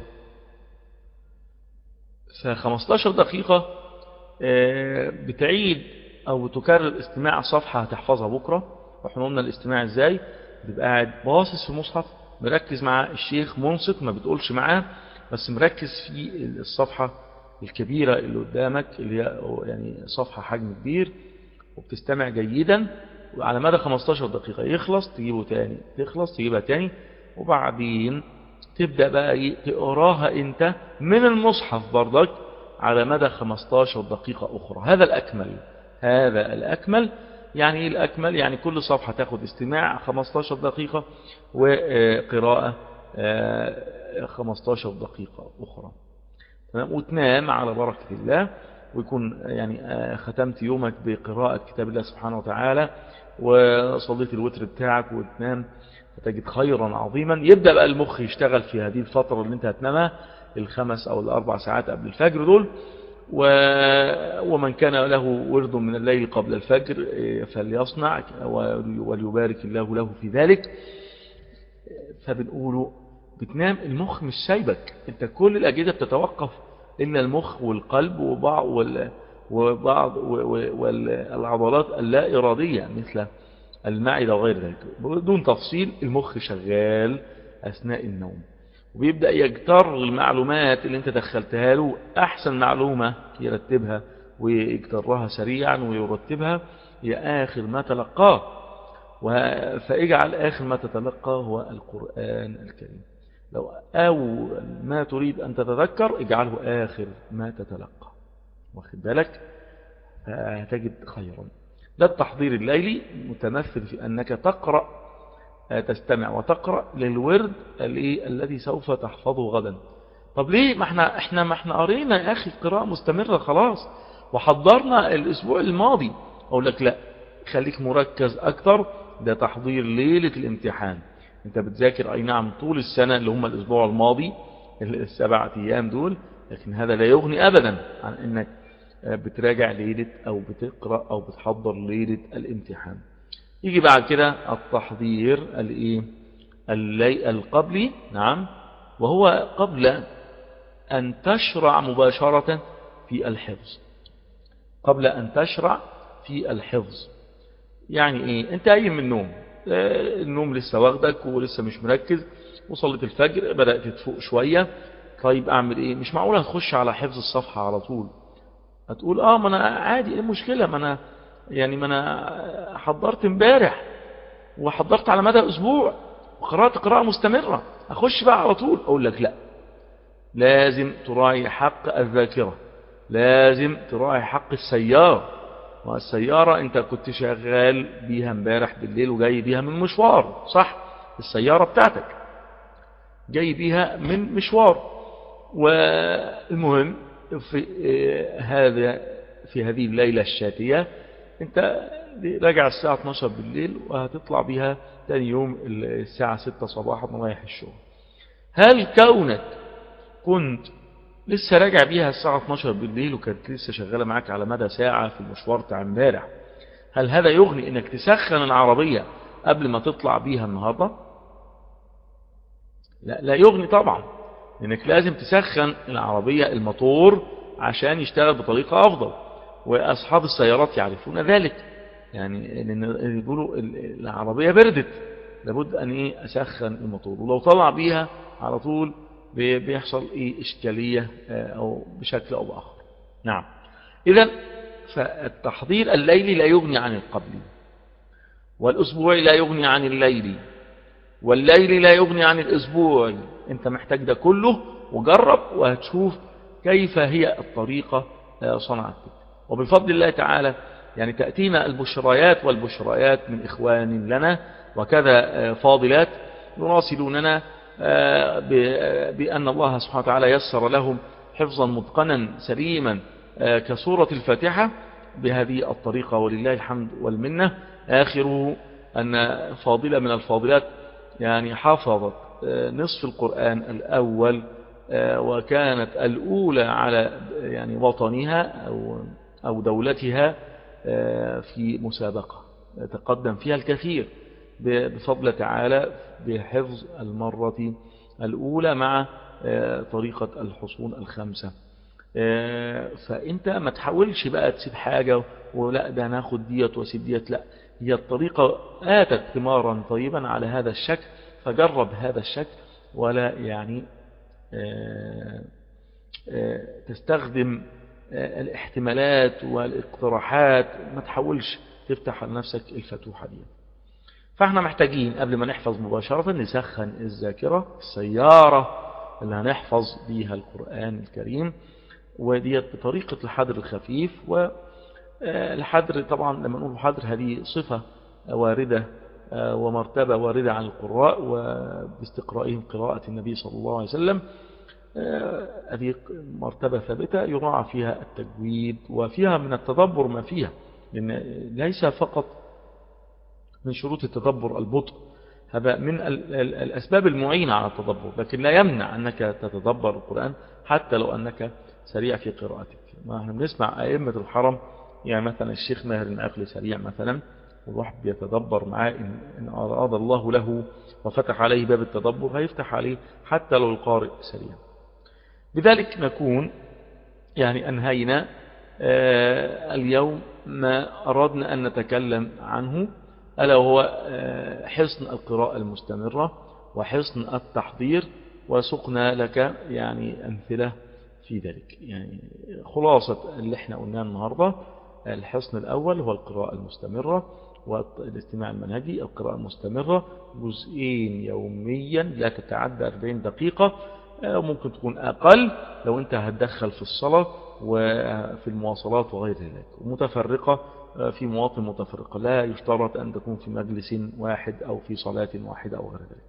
في 15 دقيقة آه، بتعيد او تكرر استماع صفحة هتحفظها بكرة واحنا قلنا الاستماع ازاي بتبقى قاعد باصص في المصحف مركز مع الشيخ منصت ما بتقولش معاه بس مركز في الصفحة الكبيرة اللي قدامك اللي هي يعني صفحة حجم كبير وبتستمع جيدا وعلى مدى 15 دقيقة يخلص تجيبه تاني تخلص تجيبها تاني وبعدين تبدأ بقى تقراها انت من المصحف برضك على مدى 15 دقيقة أخرى هذا الأكمل هذا الأكمل يعني ايه الأكمل يعني كل صفحة تاخد استماع 15 دقيقة وقراءة 15 دقيقة أخرى وتنام على بركة الله ويكون يعني ختمت يومك بقراءة كتاب الله سبحانه وتعالى وصليت الوتر بتاعك وتنام فتجد خيرا عظيما يبدأ بقى المخ يشتغل في هذه الفترة اللي انت هتنامها الخمس او الاربع ساعات قبل الفجر دول و... ومن كان له ورد من الليل قبل الفجر فليصنع وليبارك الله له في ذلك فبنقوله بتنام المخ مش سايبك انت كل الأجهزة بتتوقف إلا المخ والقلب وبعض وال... وبعض والعضلات اللا إرادية مثل المعدة وغير ذلك بدون تفصيل المخ شغال أثناء النوم وبيبدأ يجتر المعلومات اللي انت دخلتها له أحسن معلومة يرتبها ويجترها سريعا ويرتبها هي آخر ما تلقاه فاجعل آخر ما تتلقى هو القرآن الكريم لو أول ما تريد أن تتذكر اجعله آخر ما تتلقى واخد بالك فتجد خيرا ده التحضير الليلي متمثل في أنك تقرأ تستمع وتقرأ للورد الذي سوف تحفظه غدا طب ليه ما احنا احنا ما احنا قرينا يا اخي قراءة مستمرة خلاص وحضرنا الاسبوع الماضي اقول لك لا خليك مركز اكتر ده تحضير ليلة الامتحان انت بتذاكر اي نعم طول السنة اللي هم الاسبوع الماضي السبعة ايام دول لكن هذا لا يغني ابدا عن انك بتراجع ليلة او بتقرأ او بتحضر ليلة الامتحان يجي بعد كده التحضير الايه القبلي نعم وهو قبل أن تشرع مباشرة في الحفظ قبل أن تشرع في الحفظ يعني إيه أنت قايم من النوم النوم لسه واخدك ولسه مش مركز وصلت الفجر بدأت تفوق شوية طيب أعمل إيه مش معقول هتخش على حفظ الصفحة على طول هتقول آه ما أنا عادي إيه المشكلة ما أنا يعني ما أنا حضرت امبارح وحضرت على مدى أسبوع وقرأت قراءة مستمرة أخش بقى على طول أقول لك لا لازم تراعي حق الذاكرة لازم تراعي حق السيارة والسيارة انت كنت شغال بيها امبارح بالليل وجاي بيها من مشوار صح السيارة بتاعتك جاي بيها من مشوار والمهم في هذا في هذه الليلة الشاتية انت راجع الساعة 12 بالليل وهتطلع بيها تاني يوم الساعة 6 صباحا رايح الشغل هل كونك كنت لسه راجع بيها الساعة 12 بالليل وكانت لسه شغالة معاك على مدى ساعة في المشوار بتاع امبارح هل هذا يغني انك تسخن العربية قبل ما تطلع بيها النهاردة لا, لا يغني طبعا لانك لازم تسخن العربية الموتور عشان يشتغل بطريقة افضل واصحاب السيارات يعرفون ذلك يعني لان يقولوا العربية بردت لابد ان ايه اسخن الموتور ولو طلع بيها على طول بيحصل ايه اشكالية او بشكل او باخر نعم اذا فالتحضير الليلي لا يغني عن القبلي والاسبوعي لا يغني عن الليلي والليلي لا يغني عن الاسبوعي انت محتاج ده كله وجرب وهتشوف كيف هي الطريقة صنعت بك وبفضل الله تعالى يعني تأتينا البشريات والبشريات من إخوان لنا وكذا فاضلات يراسلوننا بأن الله سبحانه وتعالى يسر لهم حفظا متقنا سليما كسورة الفاتحة بهذه الطريقة ولله الحمد والمنة آخره أن فاضلة من الفاضلات يعني حافظت نصف القرآن الأول وكانت الأولى على يعني وطنها أو, أو دولتها في مسابقة تقدم فيها الكثير بفضل تعالى بحفظ المرة الأولى مع طريقة الحصون الخمسة فأنت ما تحاولش بقى تسيب حاجة ولا ده ناخد ديت وسيب ديت لا هي الطريقة آتت ثمارا طيبا على هذا الشكل فجرب هذا الشكل ولا يعني تستخدم الاحتمالات والاقتراحات ما تحاولش تفتح لنفسك الفتوحة دي فاحنا محتاجين قبل ما نحفظ مباشرة نسخن الذاكرة السيارة اللي هنحفظ بيها القرآن الكريم وديت بطريقة الحدر الخفيف والحدر طبعا لما نقول حدر هذه صفة واردة ومرتبة واردة عن القراء وباستقرائهم قراءة النبي صلى الله عليه وسلم هذه مرتبة ثابتة يراعى فيها التجويد وفيها من التدبر ما فيها لأن ليس فقط من شروط التدبر البطء هذا من الأسباب المعينة على التدبر لكن لا يمنع أنك تتدبر القرآن حتى لو أنك سريع في قراءتك ما احنا بنسمع أئمة الحرم يعني مثلا الشيخ ماهر العقل سريع مثلا والواحد بيتدبر معاه إن, إن أراد الله له وفتح عليه باب التدبر هيفتح عليه حتى لو القارئ سريع بذلك نكون يعني أنهينا اليوم ما أردنا أن نتكلم عنه ألا وهو حصن القراءة المستمرة وحصن التحضير وسقنا لك يعني أمثلة في ذلك يعني خلاصة اللي احنا قلناه النهاردة الحصن الأول هو القراءة المستمرة والاستماع المنهجي القراءة المستمرة جزئين يوميا لا تتعدى 40 دقيقة ممكن تكون أقل لو أنت هتدخل في الصلاة وفي المواصلات وغير ذلك ومتفرقة في مواطن متفرقة لا يشترط أن تكون في مجلس واحد أو في صلاة واحدة أو غير ذلك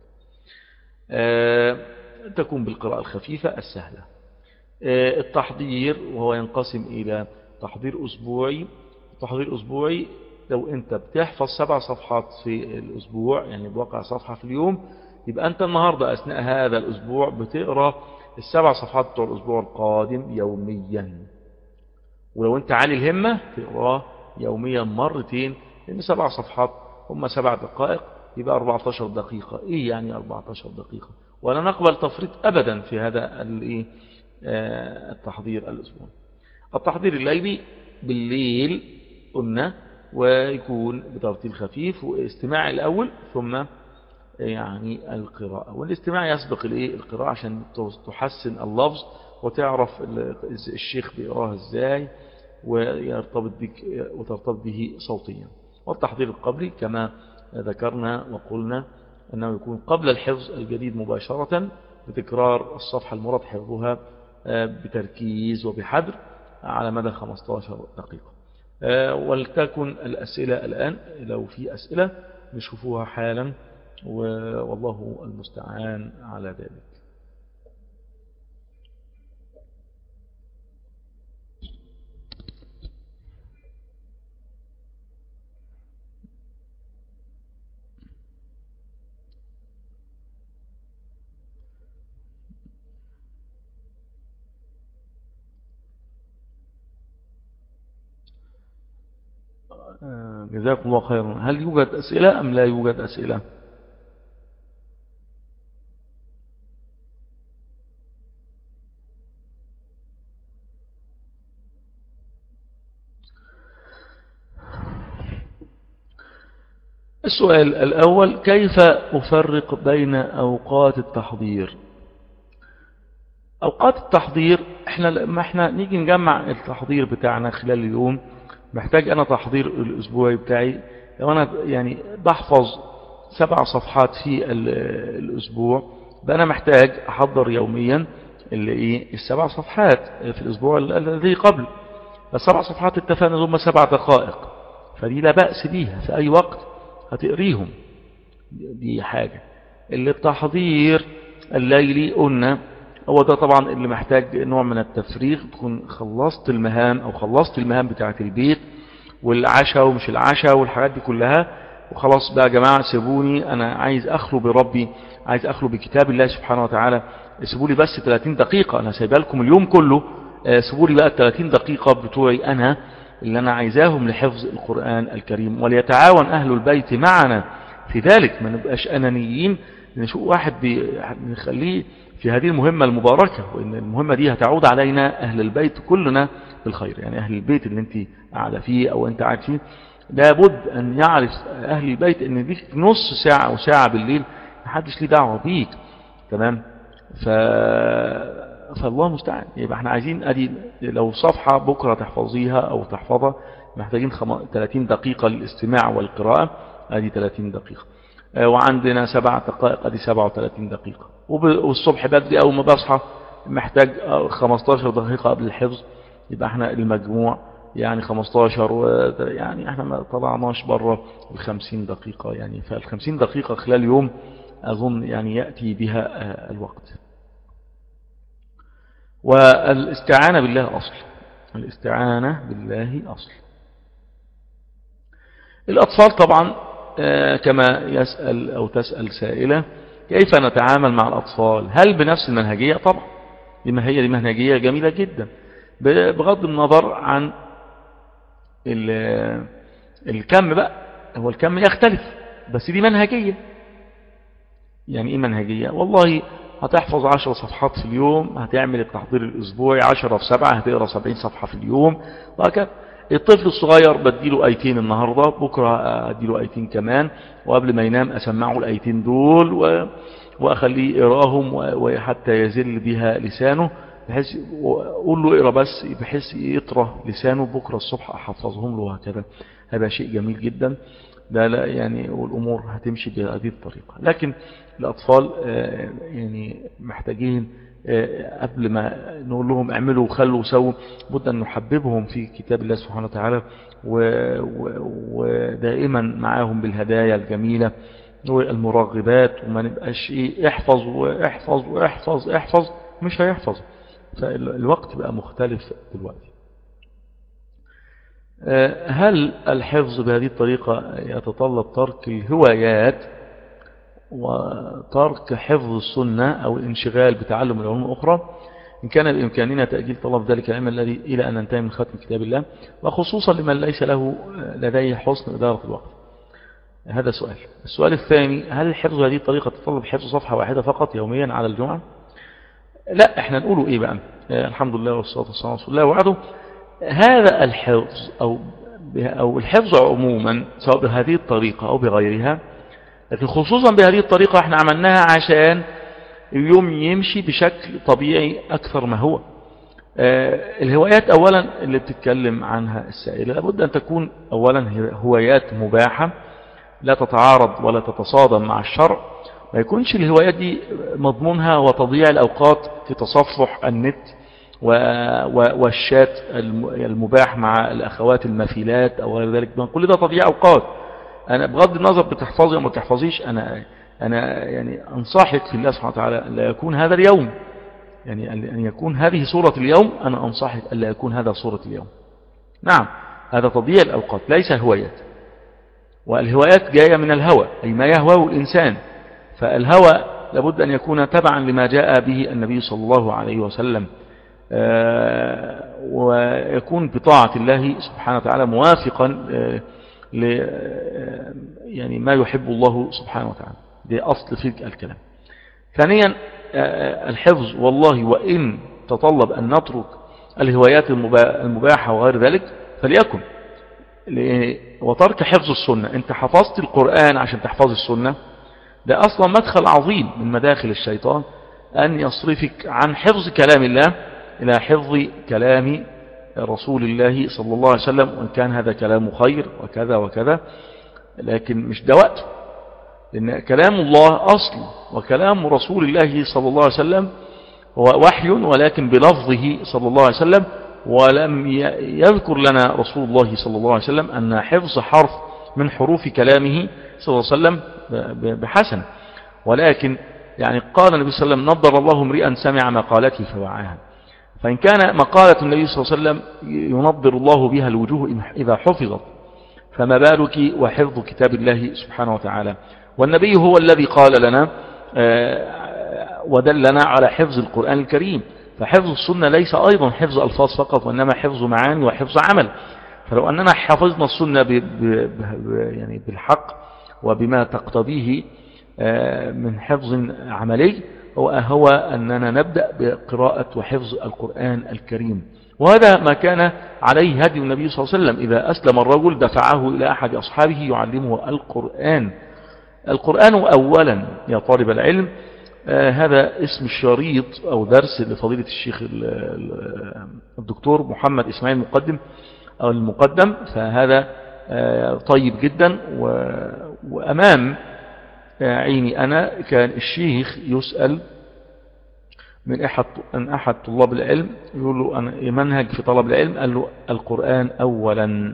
تكون بالقراءة الخفيفة السهلة التحضير وهو ينقسم إلى تحضير أسبوعي تحضير أسبوعي لو أنت بتحفظ سبع صفحات في الأسبوع يعني بواقع صفحة في اليوم يبقى أنت النهاردة أثناء هذا الأسبوع بتقرأ السبع صفحات بتوع الأسبوع القادم يوميا ولو أنت عالي الهمة تقرأ يوميا مرتين لأن سبع صفحات هم سبع دقائق يبقى 14 دقيقة إيه يعني 14 دقيقة ولا نقبل تفريط أبدا في هذا التحضير الأسبوع التحضير الليلي بالليل قلنا ويكون بترتيل خفيف واستماع الأول ثم يعني القراءة والاستماع يسبق القراءة عشان تحسن اللفظ وتعرف الشيخ بيقراها ازاي ويرتبط بك وترتبط به صوتيا والتحضير القبلي كما ذكرنا وقلنا أنه يكون قبل الحفظ الجديد مباشرة بتكرار الصفحة المراد حفظها بتركيز وبحذر على مدى 15 دقيقة ولتكن الأسئلة الآن لو في أسئلة نشوفوها حالا والله المستعان على ذلك آه، جزاكم الله خيرا هل يوجد أسئلة أم لا يوجد أسئلة السؤال الأول كيف أفرق بين أوقات التحضير أوقات التحضير احنا لما احنا نيجي نجمع التحضير بتاعنا خلال اليوم محتاج أنا تحضير الأسبوعي بتاعي لو أنا يعني بحفظ سبع صفحات في ال- الأسبوع بقى أنا محتاج أحضر يوميا اللي إيه السبع صفحات في الأسبوع ال- الذي قبل السبع صفحات اتفقنا هم سبع دقائق فدي لا بأس بيها في أي وقت هتقريهم دي حاجة اللي التحضير الليلي قلنا هو ده طبعا اللي محتاج نوع من التفريغ تكون خلصت المهام او خلصت المهام بتاعة البيت والعشاء ومش العشاء والحاجات دي كلها وخلاص بقى يا جماعة سيبوني انا عايز اخلو بربي عايز اخلو بكتاب الله سبحانه وتعالى سيبوا لي بس 30 دقيقة انا سايبها لكم اليوم كله آه، سيبوا لي بقى 30 دقيقة بتوعي انا اللي انا عايزاهم لحفظ القرآن الكريم وليتعاون اهل البيت معنا في ذلك ما نبقاش انانيين نشوف واحد بي- نخليه في هذه المهمة المباركة وإن المهمة دي هتعود علينا أهل البيت كلنا بالخير يعني أهل البيت اللي أنت قاعدة فيه أو أنت قاعد فيه لابد أن يعرف أهل البيت أن ديك نص ساعة أو ساعة بالليل محدش ليه دعوة بيك تمام ف... فالله المستعان يبقى احنا عايزين ادي لو صفحة بكرة تحفظيها او تحفظها محتاجين خم... 30 دقيقة للاستماع والقراءة ادي 30 دقيقة آه، وعندنا سبع دقائق ادي 37 دقيقة وب... والصبح بدري اول ما بصحى محتاج آه، 15 دقيقة قبل الحفظ يبقى احنا المجموع يعني 15 و... يعني احنا ما طلعناش بره ال 50 دقيقة يعني فال 50 دقيقة خلال يوم اظن يعني يأتي بها آه، الوقت والاستعانة بالله أصل الاستعانة بالله أصل الأطفال طبعا آه، كما يسأل أو تسأل سائلة كيف نتعامل مع الأطفال هل بنفس المنهجية طبعا لما هي دي منهجية جميلة جدا ب- بغض النظر عن ال- الكم بقى هو الكم يختلف بس دي منهجية يعني ايه منهجية والله هتحفظ عشر صفحات في اليوم هتعمل التحضير الاسبوعي عشرة في سبعة هتقرأ سبعين صفحة في اليوم وهكذا الطفل الصغير بديله ايتين النهاردة بكرة اديله ايتين كمان وقبل ما ينام اسمعه الايتين دول و... واخليه يقراهم و- وحتى يزل بها لسانه بحيث اقول له اقرا بس بحيث يطرى لسانه بكرة الصبح احفظهم له وهكذا هذا شيء جميل جدا ده لا يعني والامور هتمشي بهذه الطريقة لكن الاطفال آه، يعني محتاجين آه، قبل ما نقول لهم اعملوا وخلوا وسووا بد ان نحببهم في كتاب الله سبحانه وتعالى و- و- ودائما معاهم بالهدايا الجميلة والمرغبات وما نبقاش ايه احفظ واحفظ واحفظ احفظ مش هيحفظ فالوقت بقى مختلف دلوقتي آه، هل الحفظ بهذه الطريقة يتطلب ترك الهوايات وترك حفظ السنة أو الانشغال بتعلم العلوم الأخرى إن كان بإمكاننا تأجيل طلب ذلك العلم الذي إلى أن ننتهي من ختم كتاب الله وخصوصا لمن ليس له لديه حسن إدارة الوقت هذا سؤال السؤال الثاني هل الحفظ هذه الطريقة تتطلب حفظ صفحة واحدة فقط يوميا على الجمعة لا احنا نقوله ايه بقى آه، الحمد لله والصلاة والسلام على رسول الله وعده هذا الحفظ أو أو الحفظ عموما سواء بهذه الطريقة أو بغيرها لكن خصوصا بهذه الطريقة احنا عملناها عشان اليوم يمشي بشكل طبيعي أكثر ما هو آه، الهوايات أولا اللي بتتكلم عنها السائلة لابد أن تكون أولا هوايات مباحة لا تتعارض ولا تتصادم مع الشرع ما يكونش الهوايات دي مضمونها هو تضييع الأوقات في تصفح النت و- و- والشات الم- المباح مع الأخوات المثيلات أو غير ذلك كل ده تضييع أوقات أنا بغض النظر بتحفظي أو ما تحفظيش أنا أنا يعني أنصحك في الله سبحانه وتعالى أن لا يكون هذا اليوم يعني أن أن يكون هذه صورة اليوم أنا أنصحك أن لا يكون هذا صورة اليوم نعم هذا تضييع الأوقات ليس هوايات والهوايات جاية من الهوى أي ما يهواه الإنسان فالهوى لابد أن يكون تبعا لما جاء به النبي صلى الله عليه وسلم آه، ويكون بطاعة الله سبحانه وتعالى موافقا آه، ل يعني ما يحب الله سبحانه وتعالى دي أصل في الكلام ثانيا الحفظ والله وإن تطلب أن نترك الهوايات المباحة وغير ذلك فليكن وترك حفظ السنة انت حفظت القرآن عشان تحفظ السنة ده أصلا مدخل عظيم من مداخل الشيطان أن يصرفك عن حفظ كلام الله إلى حفظ كلام رسول الله صلى الله عليه وسلم وإن كان هذا كلام خير وكذا وكذا لكن مش ده وقته لأن كلام الله أصل وكلام رسول الله صلى الله عليه وسلم هو وحي ولكن بلفظه صلى الله عليه وسلم ولم يذكر لنا رسول الله صلى الله عليه وسلم أن حفظ حرف من حروف كلامه صلى الله عليه وسلم بحسن ولكن يعني قال النبي صلى الله عليه وسلم نضر الله امرئا سمع مقالتي فوعاها فإن كان مقالة النبي صلى الله عليه وسلم ينضر الله بها الوجوه إذا حفظت فما بالك وحفظ كتاب الله سبحانه وتعالى والنبي هو الذي قال لنا ودلنا على حفظ القرآن الكريم فحفظ السنة ليس أيضا حفظ ألفاظ فقط وإنما حفظ معاني وحفظ عمل فلو أننا حفظنا السنة ب ب يعني بالحق وبما تقتضيه من حفظ عملي هو, هو أننا نبدأ بقراءة وحفظ القرآن الكريم وهذا ما كان عليه هدي النبي صلى الله عليه وسلم إذا أسلم الرجل دفعه إلى أحد أصحابه يعلمه القرآن القرآن أولا يا طالب العلم آه هذا اسم الشريط أو درس لفضيلة الشيخ الدكتور محمد إسماعيل المقدم أو المقدم فهذا آه طيب جدا وأمام عيني أنا كان الشيخ يسأل من أحد, من أحد طلاب العلم يقول له أنا منهج في طلب العلم قال له القرآن أولا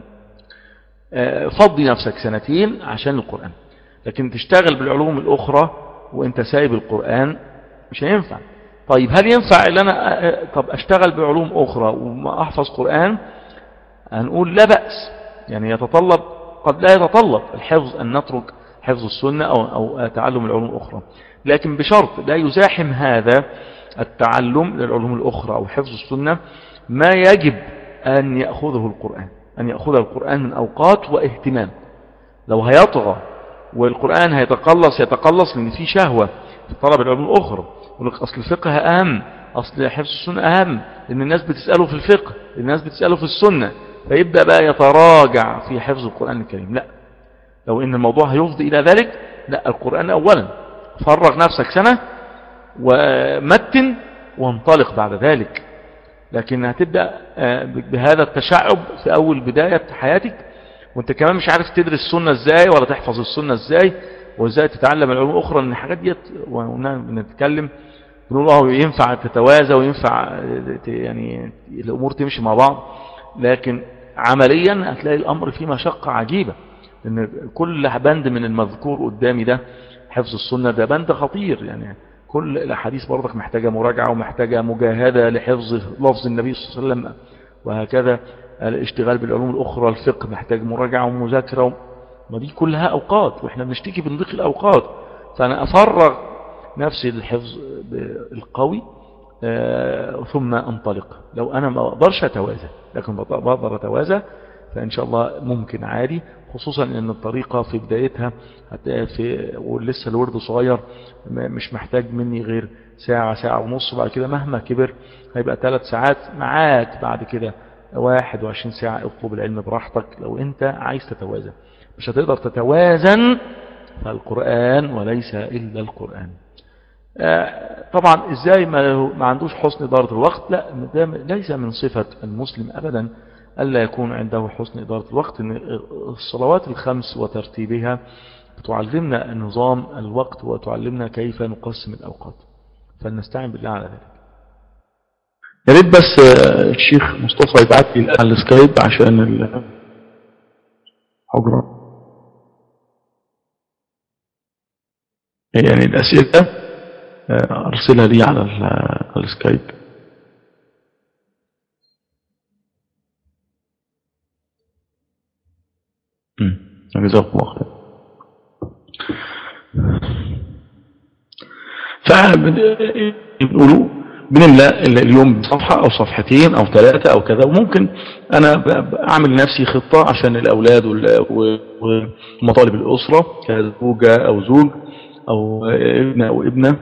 فضي نفسك سنتين عشان القرآن لكن تشتغل بالعلوم الأخرى وانت سايب القرآن مش هينفع طيب هل ينفع ان انا طب اشتغل بعلوم اخرى وما احفظ قرآن هنقول لا بأس يعني يتطلب قد لا يتطلب الحفظ ان نترك حفظ السنة أو, أو تعلم العلوم الأخرى لكن بشرط لا يزاحم هذا التعلم للعلوم الأخرى أو حفظ السنة ما يجب أن يأخذه القرآن أن يأخذ القرآن من أوقات واهتمام لو هيطغى والقرآن هيتقلص يتقلص لأن في شهوة في طلب العلوم الأخرى يقول لك أصل الفقه أهم أصل حفظ السنة أهم لأن الناس بتسأله في الفقه الناس بتسأله في السنة فيبدأ بقى يتراجع في حفظ القرآن الكريم لا لو ان الموضوع هيفضي الى ذلك لا القرآن اولا فرغ نفسك سنة ومتن وانطلق بعد ذلك لكن هتبدأ بهذا التشعب في اول بداية حياتك وانت كمان مش عارف تدرس السنة ازاي ولا تحفظ السنة ازاي وازاي تتعلم العلوم الاخرى ان الحاجات ديت بنتكلم بنقول اه ينفع تتوازى وينفع يعني الامور تمشي مع بعض لكن عمليا هتلاقي الامر فيه مشقة عجيبة لأن كل بند من المذكور قدامي ده حفظ السنة ده بند خطير يعني كل الأحاديث برضك محتاجة مراجعة ومحتاجة مجاهدة لحفظ لفظ النبي صلى الله عليه وسلم وهكذا الاشتغال بالعلوم الأخرى الفقه محتاج مراجعة ومذاكرة ما دي كلها أوقات وإحنا بنشتكي من ضيق الأوقات فأنا أفرغ نفسي للحفظ القوي ثم أنطلق لو أنا ما أقدرش أتوازى لكن بقدر أتوازى فإن شاء الله ممكن عادي خصوصا ان الطريقة في بدايتها في ولسه الورد صغير مش محتاج مني غير ساعة ساعة ونص بعد كده مهما كبر هيبقى ثلاث ساعات معاك بعد كده 21 ساعة اطلب العلم براحتك لو انت عايز تتوازن مش هتقدر تتوازن فالقرآن وليس إلا القرآن طبعا ازاي ما عندوش حسن إدارة الوقت لا ده ليس من صفة المسلم أبدا ألا يكون عنده حسن إدارة الوقت إن الصلوات الخمس وترتيبها تعلمنا نظام الوقت وتعلمنا كيف نقسم الأوقات فلنستعين بالله على ذلك يا ريت بس الشيخ مصطفى يبعت لي على السكايب عشان الحجرة يعني الأسئلة أرسلها لي على السكايب جزاكم الله خير فبنقولوا بنملأ ال- اليوم بصفحة أو صفحتين أو ثلاثة أو كذا وممكن أنا ب- ب- أعمل لنفسي خطة عشان الأولاد وال- و- ومطالب الأسرة كزوجة أو زوج أو ابن أو ابنة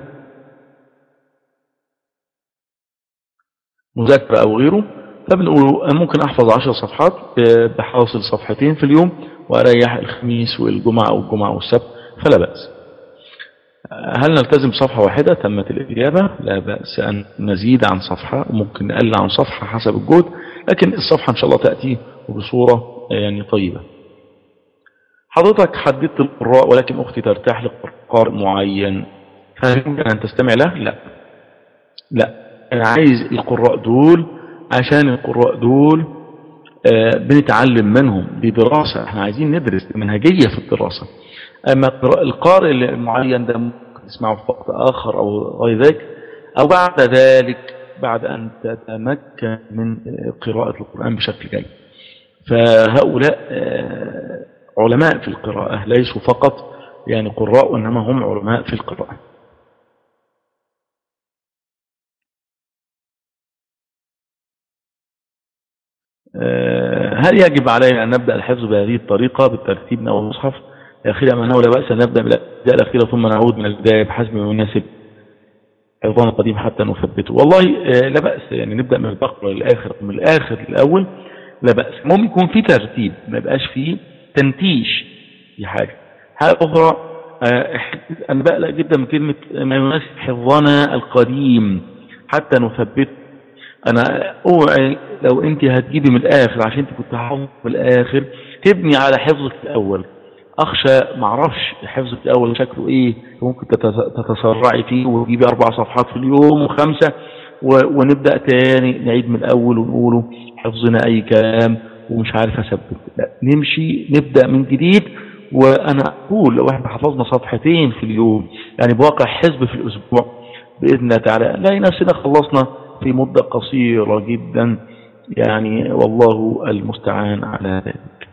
مذاكرة أو غيره فبنقول أنا ممكن أحفظ عشر صفحات ب- بحاصل صفحتين في اليوم وأريح الخميس والجمعة أو الجمعة والسبت فلا بأس هل نلتزم بصفحة واحدة تمت الإجابة لا بأس أن نزيد عن صفحة وممكن نقل عن صفحة حسب الجهد لكن الصفحة إن شاء الله تأتي بصورة يعني طيبة حضرتك حددت القراء ولكن أختي ترتاح لقراء معين فهل يمكن أن تستمع له؟ لا لا أنا عايز القراء دول عشان القراء دول آه، بنتعلم منهم دي دراسة احنا عايزين ندرس منهجية في الدراسة أما القراء- القارئ المعين ده ممكن تسمعه في وقت آخر أو غير ذلك أو بعد ذلك بعد أن تتمكن من آه، قراءة القرآن بشكل جيد فهؤلاء آه، علماء في القراءة ليسوا فقط يعني قراء وإنما هم علماء في القراءة آه، هل يجب علينا أن نبدأ الحفظ بهذه الطريقة بالترتيب من أول المصحف الأخير أم أنه لا بأس أن نبدأ بالأجزاء الأخيرة ثم نعود من البداية بحسب ما يناسب حفظنا القديم حتى نثبته والله آه، لا بأس يعني نبدأ من البقرة للآخر من الآخر للأول لا بأس المهم يكون في ترتيب ما يبقاش فيه تنتيش في حاجة حاجة أخرى آه، أنا بقلق جدا من كلمة ما يناسب حفظنا القديم حتى نثبته انا اوعي لو انت هتجيبي من الاخر عشان انت كنت حافظ من الاخر تبني على حفظك الاول اخشى معرفش حفظك الاول شكله ايه ممكن تتس- تتسرعي فيه وتجيبي اربع صفحات في اليوم وخمسة و- ونبدأ تاني نعيد من الاول ونقوله حفظنا اي كلام ومش عارف اثبت لا نمشي نبدأ من جديد وانا اقول لو احنا حفظنا صفحتين في اليوم يعني بواقع حزب في الاسبوع باذن الله تعالى نلاقي نفسنا خلصنا في مدة قصيرة جدا يعني والله المستعان على ذلك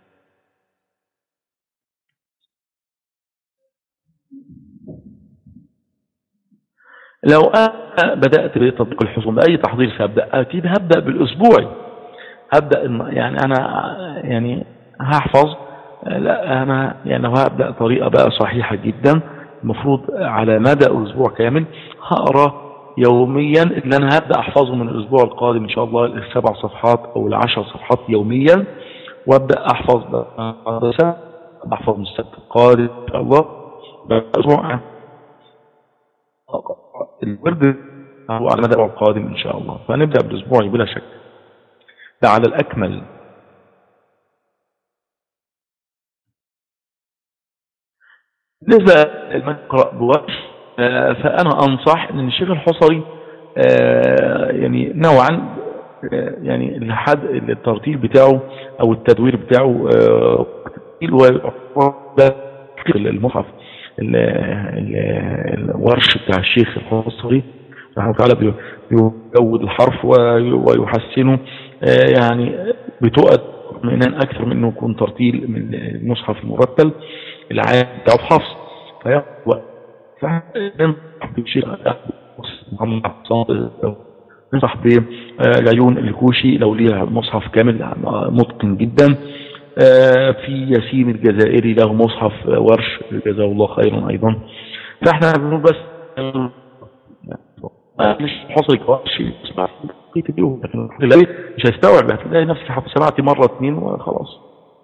لو أنا بدأت بتطبيق الحصول بأي تحضير سأبدأ أكيد هبدأ بالأسبوعي هبدأ إن- يعني أنا يعني هحفظ لا أنا يعني لو هبدأ طريقة بقى صحيحة جدا المفروض على مدى أسبوع كامل هقرأ يوميا اللي أنا هبدأ أحفظه من الأسبوع القادم إن شاء الله السبع صفحات أو العشر صفحات يوميا وأبدأ أحفظ بقى أحفظ من السبت القادم إن شاء الله بقى أسبوع الورد هو على مدى الأسبوع القادم إن شاء الله فنبدأ بالأسبوع بلا شك ده على الأكمل بالنسبة لمن يقرأ بوقت آه، فأنا أنصح أن الشيخ الحصري آه، يعني نوعا آه، يعني لحد الترتيل بتاعه أو التدوير بتاعه آه، ترتيل و- المصحف ال- ال- الورش بتاع الشيخ الحصري سبحانه وتعالى بي- بيجود الحرف وي- ويحسنه آه، يعني بتؤد اطمئنان اكثر من انه يكون ترتيل من المصحف المرتل العام بتاعه في حفص فيقوى فننصح بالشيخ محمد حسان ننصح بالعيون الكوشي لو ليها مصحف كامل آه، متقن جدا آه، في ياسين الجزائري له مصحف آه، ورش جزاه الله خيرا ايضا فاحنا بنقول بس آه، مش حصرك ورش اسمع بقية اليوم لكن الحمد لله مش هيستوعب هتلاقي نفسك حفظ سمعتي مرة اتنين وخلاص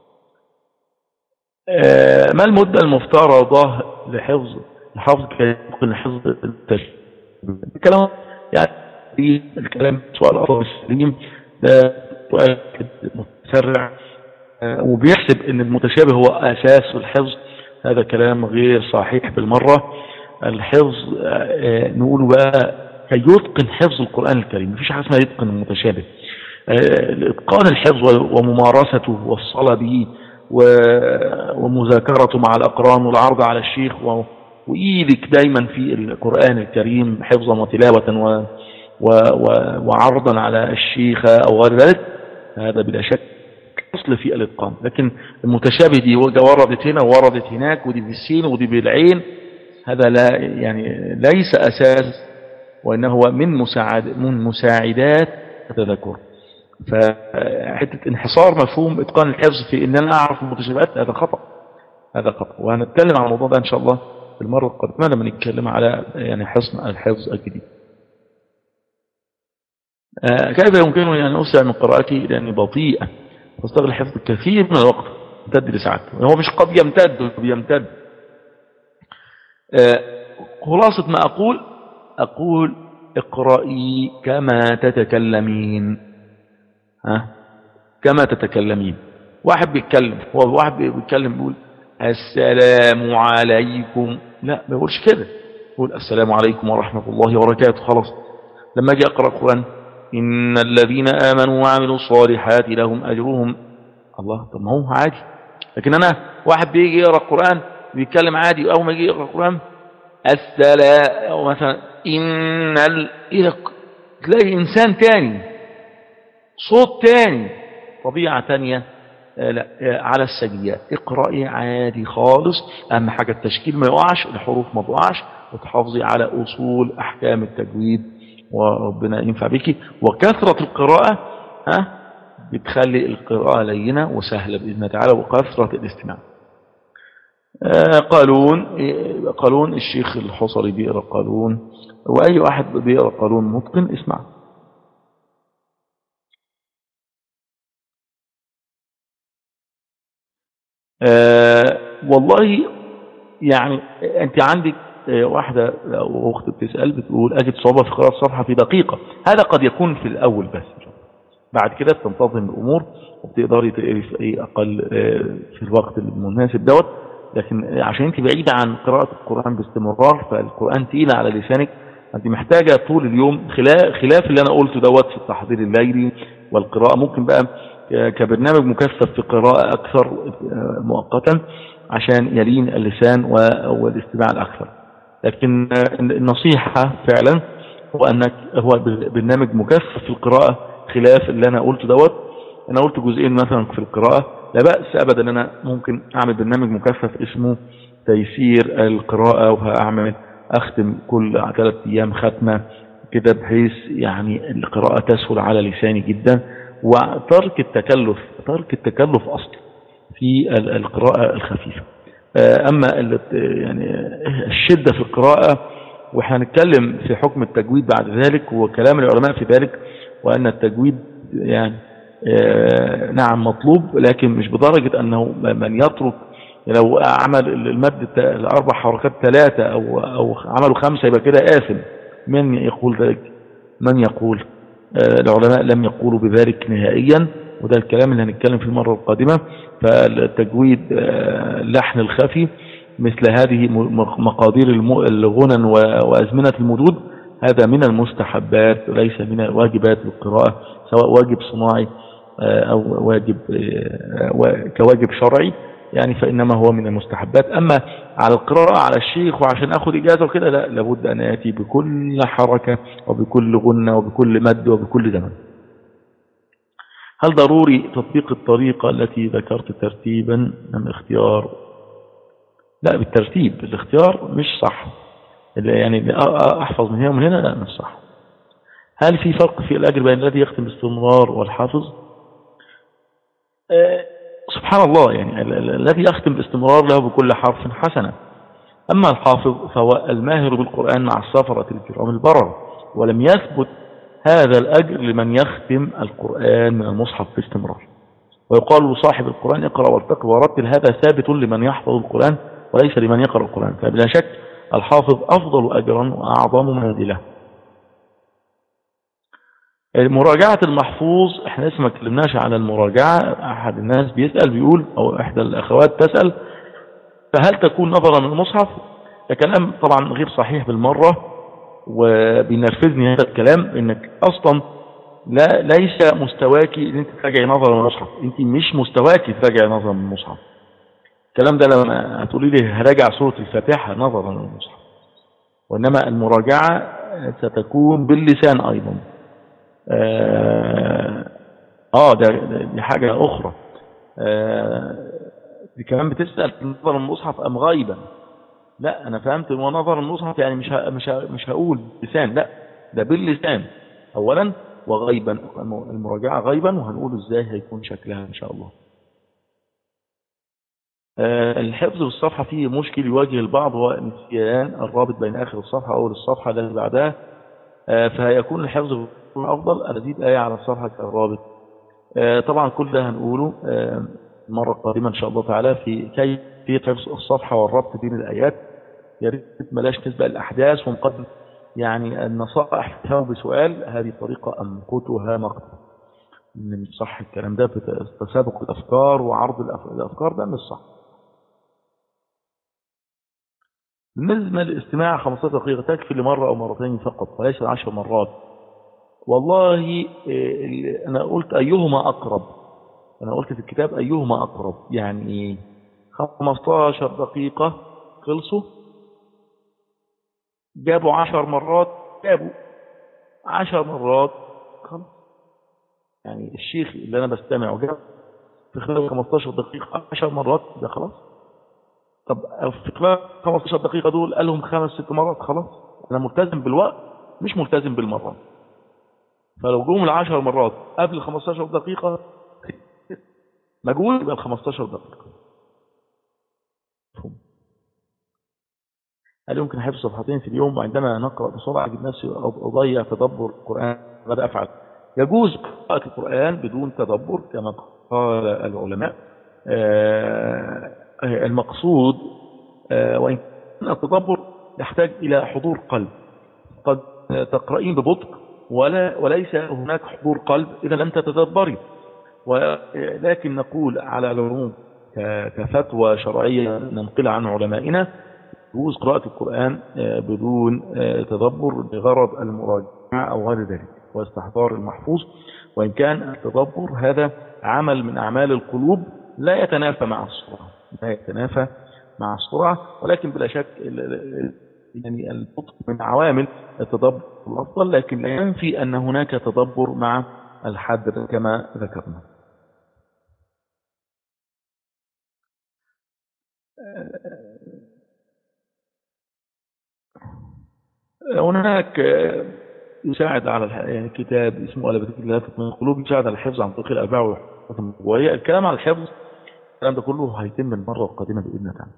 آه، ما المدة المفترضة لحفظ لحفظ ممكن حفظ التشريع الكلام يعني في الكلام سؤال أفضل السليم ده سؤال متسرع آه، وبيحسب ان المتشابه هو اساس الحفظ هذا كلام غير صحيح بالمرة الحفظ آه، آه، نقوله بقى كي يتقن حفظ القرآن الكريم مفيش حاجة اسمها يتقن المتشابه آه، اتقان الحفظ وممارسته والصلاة به و- ومذاكرته مع الأقران والعرض على الشيخ و- وإيدك دايما في القرآن الكريم حفظا وتلاوة و و و وعرضا على الشيخ أو غير ذلك هذا بلا شك أصل في الإتقان لكن المتشابه دي وردت هنا ووردت هناك ودي بالسين ودي بالعين هذا لا يعني ليس أساس وإنه هو من مساعد من مساعدات التذكر فحتة انحصار مفهوم إتقان الحفظ في إن أنا أعرف المتشابهات هذا خطأ هذا خطأ وهنتكلم عن الموضوع ده إن شاء الله في المرة القادمة لما نتكلم على يعني حصن الحفظ الجديد آه، كيف يمكنني أن أسرع من قراءتي لأني بطيئة تستغل الحفظ كثير من الوقت يمتد لساعات هو مش قد يمتد بيمتد آه، خلاصة ما أقول أقول اقرأي كما تتكلمين ها كما تتكلمين واحد بيتكلم هو واحد بيتكلم بيقول السلام عليكم لا ما بيقولش كده يقول السلام عليكم ورحمة الله وبركاته خلاص لما اجي اقرا القران ان الذين امنوا وعملوا الصالحات لهم اجرهم الله طب ما هو عادي لكن انا واحد بيجي يقرا القران بيتكلم عادي اول ما يجي يقرا القران السلام او مثلا ان ال... إيه ده؟ تلاقي انسان تاني صوت تاني طبيعه تانيه آه، لا آه، على السجيات اقرأي عادي خالص أهم حاجة التشكيل ما يقعش الحروف ما تقعش وتحافظي على أصول أحكام التجويد وربنا ينفع بيكي وكثرة القراءة ها بتخلي القراءة لينة وسهلة بإذن الله تعالى وكثرة الاستماع آه، قالون آه، قالون الشيخ الحصري بيقرأ قالون وأي واحد بيقرأ قالون متقن اسمع آه والله يعني انت عندك آه، واحدة او اخت بتسأل بتقول اجد صعوبة في قراءة الصفحة في دقيقة هذا قد يكون في الاول بس بعد كده تنتظم الامور وبتقدري تقري في اي اقل آه، في الوقت المناسب دوت لكن عشان انت بعيدة عن قراءة القرآن باستمرار فالقرآن تقيل على لسانك انت محتاجة طول اليوم خلاف, خلاف اللي انا قلته دوت في التحضير الليلي والقراءة ممكن بقى كبرنامج مكثف في قراءة أكثر آه، مؤقتا عشان يلين اللسان و- والاستماع الأكثر لكن آه، النصيحة فعلا هو أنك هو برنامج مكثف في القراءة خلاف اللي أنا قلته دوت أنا قلت جزئين مثلا في القراءة لا بأس أبدا أن أنا ممكن أعمل برنامج مكثف اسمه تيسير القراءة وهأعمل أختم كل ثلاث أيام ختمة كده بحيث يعني القراءة تسهل على لساني جدا وترك التكلف ترك التكلف أصلا في ال- القراءة الخفيفة آه، أما ال- يعني الشدة في القراءة وهنتكلم في حكم التجويد بعد ذلك وكلام العلماء في ذلك وأن التجويد يعني آه، نعم مطلوب لكن مش بدرجة أنه من يترك لو عمل المد الت- الأربع حركات ثلاثة أو, أو عملوا خمسة يبقى كده آثم من يقول ذلك من يقول آه، العلماء لم يقولوا بذلك نهائيا وده الكلام اللي هنتكلم فيه المرة القادمة فالتجويد آه، اللحن الخفي مثل هذه م- مقادير الم- الغنن و- وأزمنة المدود هذا من المستحبات وليس من الواجبات للقراءة سواء واجب صناعي آه، أو واجب آه، و- كواجب شرعي يعني فإنما هو من المستحبات أما على القراءة على الشيخ وعشان أخذ إجازة وكده لا لابد أن يأتي بكل حركة وبكل غنة وبكل مد وبكل زمن هل ضروري تطبيق الطريقة التي ذكرت ترتيبا أم اختيار لا بالترتيب الاختيار مش صح اللي يعني اللي أ- أ- أحفظ من هنا ومن هنا لا مش صح هل في فرق في الأجر بين الذي يختم باستمرار والحافظ آه، سبحان الله يعني ال- ال- الذي يختم باستمرار له بكل حرف حسنة أما الحافظ فهو الماهر بالقرآن مع السفرة الكرام البرر ولم يثبت هذا الأجر لمن يختم القرآن من المصحف باستمرار ويقال لصاحب القرآن اقرأ وارتقب ورتل هذا ثابت لمن يحفظ القرآن وليس لمن يقرأ القرآن فبلا شك الحافظ أفضل أجرا وأعظم منزلة مراجعة المحفوظ احنا لسه ما اتكلمناش على المراجعة احد الناس بيسأل بيقول او احدى الاخوات تسأل فهل تكون نظرا من المصحف ده كلام طبعا غير صحيح بالمرة وبينرفزني هذا الكلام انك اصلا لا ليس مستواكي ان انت تراجعي نظرا من المصحف انت مش مستواكي تراجعي نظرا من المصحف الكلام ده لما هتقولي لي هراجع سورة الفاتحة نظرا من المصحف وانما المراجعة ستكون باللسان ايضا اه آه، ده ده- دي حاجة اخرى آه دي كمان بتسأل نظر المصحف ام غيبا لا انا فهمت ان هو نظر المصحف يعني مش ه... مش ه... مش هقول لسان لا ده باللسان اولا وغيبا المراجعة غيبا وهنقول ازاي هيكون شكلها ان شاء الله آه، الحفظ بالصفحة فيه مشكل يواجه البعض هو نسيان الرابط بين آخر الصفحة أول الصفحة التي بعدها آه، فهيكون الحفظ أفضل أزيد آية على الصفحة كالرابط آه، طبعا كل ده هنقوله آه، المرة القادمة إن شاء الله تعالى في كيف حفظ الصفحة والربط بين الآيات يا ريت بلاش نسبق الأحداث ونقدم يعني النصائح فهم بسؤال هذه طريقة أمقتها مقت إن مش صح الكلام ده تسابق الأفكار وعرض الأف- الأفكار ده مش صح بالنسبة للاستماع 15 دقيقة تكفي لمرة أو مرتين فقط وليس 10 مرات والله إيه، ال- أنا قلت أيهما أقرب أنا قلت في الكتاب أيهما أقرب يعني إيه؟ 15 دقيقة خلصوا جابوا 10 مرات جابوا 10 مرات خلاص يعني الشيخ اللي أنا بستمعه جاب في خلال 15 دقيقة 10 مرات ده خلاص طب في خلال 15 دقيقة دول قال لهم خمس ست مرات خلاص أنا ملتزم بالوقت مش ملتزم بالمرات فلو جم العشر مرات قبل 15 دقيقة مجهول يبقى ال 15 دقيقة مفهوم. هل يمكن حفظ صفحتين في اليوم وعندما نقرأ بسرعة أجد نفسي أضيع تدبر القرآن ماذا أفعل؟ يجوز قراءة القرآن بدون تدبر كما قال العلماء آه، المقصود آه، وإن كان التدبر يحتاج إلى حضور قلب قد تقرأين ببطء ولا وليس هناك حضور قلب إذا لم تتدبري ولكن نقول على العموم ك- كفتوى شرعية ننقل عن علمائنا يجوز قراءة القرآن آه، بدون آه، تدبر بغرض المراجعة أو غير ذلك واستحضار المحفوظ وإن كان التدبر هذا عمل من أعمال القلوب لا يتنافى مع السرعة لا يتنافى مع السرعة ولكن بلا شك ال- ال- يعني البطء من عوامل التدبر الأفضل لكن لا ينفي أن هناك تدبر مع الحد كما ذكرنا هناك يساعد على الح- يعني كتاب اسمه ألبتك الله من القلوب يساعد على الحفظ عن طريق الأباع والحفظ النبوية الكلام على الحفظ الكلام ده كله هيتم المرة القادمة بإذن الله تعالى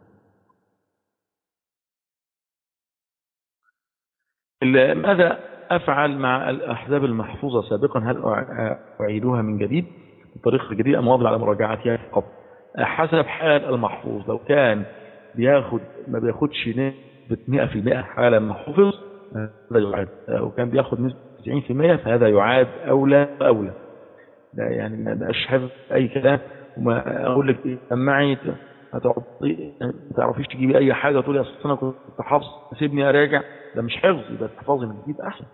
ال- ماذا أفعل مع الأحزاب المحفوظة سابقا هل أع- أعيدها من جديد بطريقة جديدة أم أواظب على مراجعتها فقط حسب حال المحفوظ لو كان بياخد ما بياخدش نسبة 100% حالة ما حفظ هذا يعاد لو كان بياخد نسبة 90% فهذا يعاد أولى وأولى لا يعني ما بقاش حفظ أي كلام وما أقول لك إيه سمعي هتعطي ما تعرفيش تجيبي أي حاجة تقولي أصل أنا كنت حافظ سيبني أراجع ده مش حفظ يبقى تحفظي من جديد أحسن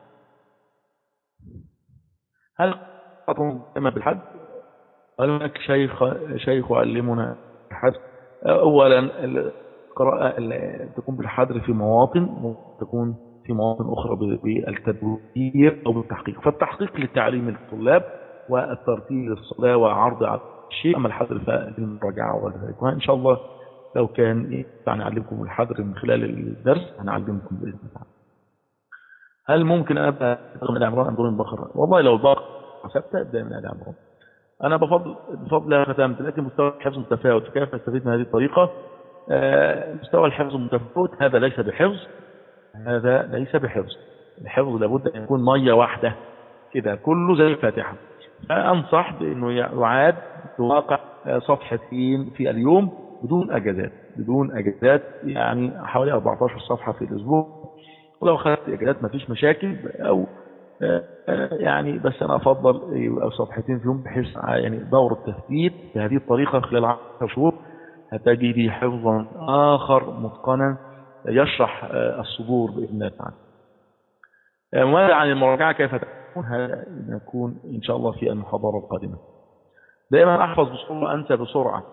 هل أطمئن بالحد هل هناك شيخ شيخ يعلمنا الحد أولا القراءة ال- تكون بالحذر في مواطن تكون في مواطن أخرى ب- بالتدبير أو بالتحقيق فالتحقيق لتعليم الطلاب والترتيب للصلاة وعرض على الشيء أما الحذر فالمراجعة وذلك وإن شاء الله لو كان إيه، يعني نعلمكم الحذر من خلال الدرس هنعلمكم بإذن الله هل ممكن أبدأ من آل عمران أم دون البقرة والله لو البقرة ثابتة أبدأ من آل عمران أنا بفضل بفضل ختمت لكن مستوى الحفظ متفاوت كيف أستفيد من هذه الطريقة آه، مستوى الحفظ متفاوت هذا ليس بحفظ هذا ليس بحفظ الحفظ لابد أن يكون مية واحدة كده كله زي الفاتحة فأنصح بأنه يعاد بواقع آه، صفحتين في اليوم بدون أجازات بدون أجازات يعني حوالي 14 صفحة في الأسبوع ولو أخذت أجازات ما فيش مشاكل أو آه، آه، يعني بس أنا أفضل يبقى صفحتين في يوم بحيث ع- يعني دور التثبيت بهذه الطريقة خلال 10 شهور هتجدي حفظا آخر متقنا يشرح آه، الصدور بإذن الله تعالى آه، ماذا عن المراجعة كيف تكون هذا نكون إن شاء الله في المحاضرة القادمة دائما أحفظ بسرعة أنسى بسرعة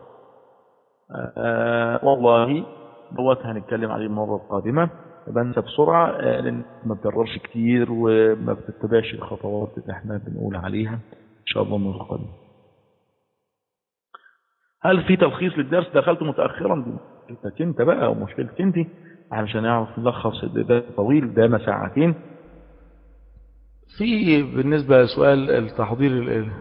آه، والله دوت هنتكلم عليه المرة القادمة بنسى بسرعة آه، لأن ما بتكررش كتير وما بتتبعش الخطوات اللي احنا بنقول عليها إن شاء الله المرة القادمة هل في تلخيص للدرس دخلت متأخرا دي مشكلتك انت بقى ومشكلتك انت علشان نعرف نلخص ده طويل ده ساعتين في بالنسبة لسؤال التحضير ال-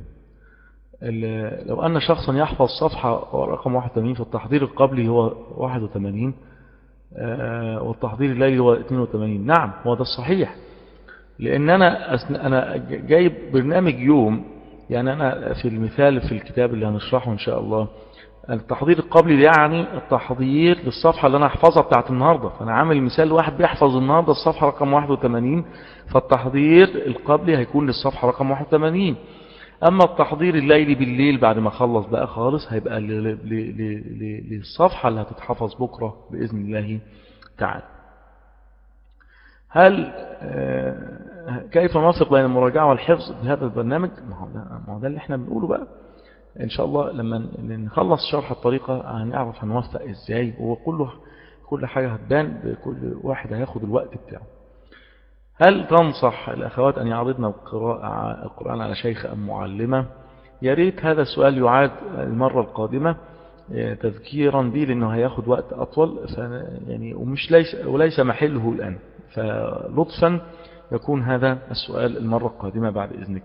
ال- لو أن شخصا يحفظ صفحة رقم 81 فالتحضير القبلي هو 81 آه، والتحضير الليلي هو 82 نعم هو ده الصحيح لأن أنا أثن- أنا ج- جايب برنامج يوم يعني أنا في المثال في الكتاب اللي هنشرحه إن شاء الله التحضير القبلي ده يعني التحضير للصفحة اللي أنا أحفظها بتاعت النهاردة فأنا عامل مثال واحد بيحفظ النهاردة الصفحة رقم 81 فالتحضير القبلي هيكون للصفحة رقم 81 أما التحضير الليلي بالليل بعد ما أخلص بقى خالص هيبقى ل- ل- ل- ل- للصفحة اللي هتتحفظ بكرة بإذن الله تعالى هل آه، كيف نوفق بين المراجعة والحفظ بهذا البرنامج ما هو ده, ما هو ده اللي احنا بنقوله بقى ان شاء الله لما ن- نخلص شرح الطريقة هنعرف هنوفق ازاي وكله كل حاجة هتبان بكل واحد هياخد الوقت بتاعه هل تنصح الأخوات أن يعرضن القراءة القرآن على شيخ أم معلمة يا ريت هذا السؤال يعاد المرة القادمة آه، تذكيرا به لأنه هياخد وقت أطول ف يعني ومش ليس وليس محله الآن فلطفا يكون هذا السؤال المرة القادمة بعد إذنك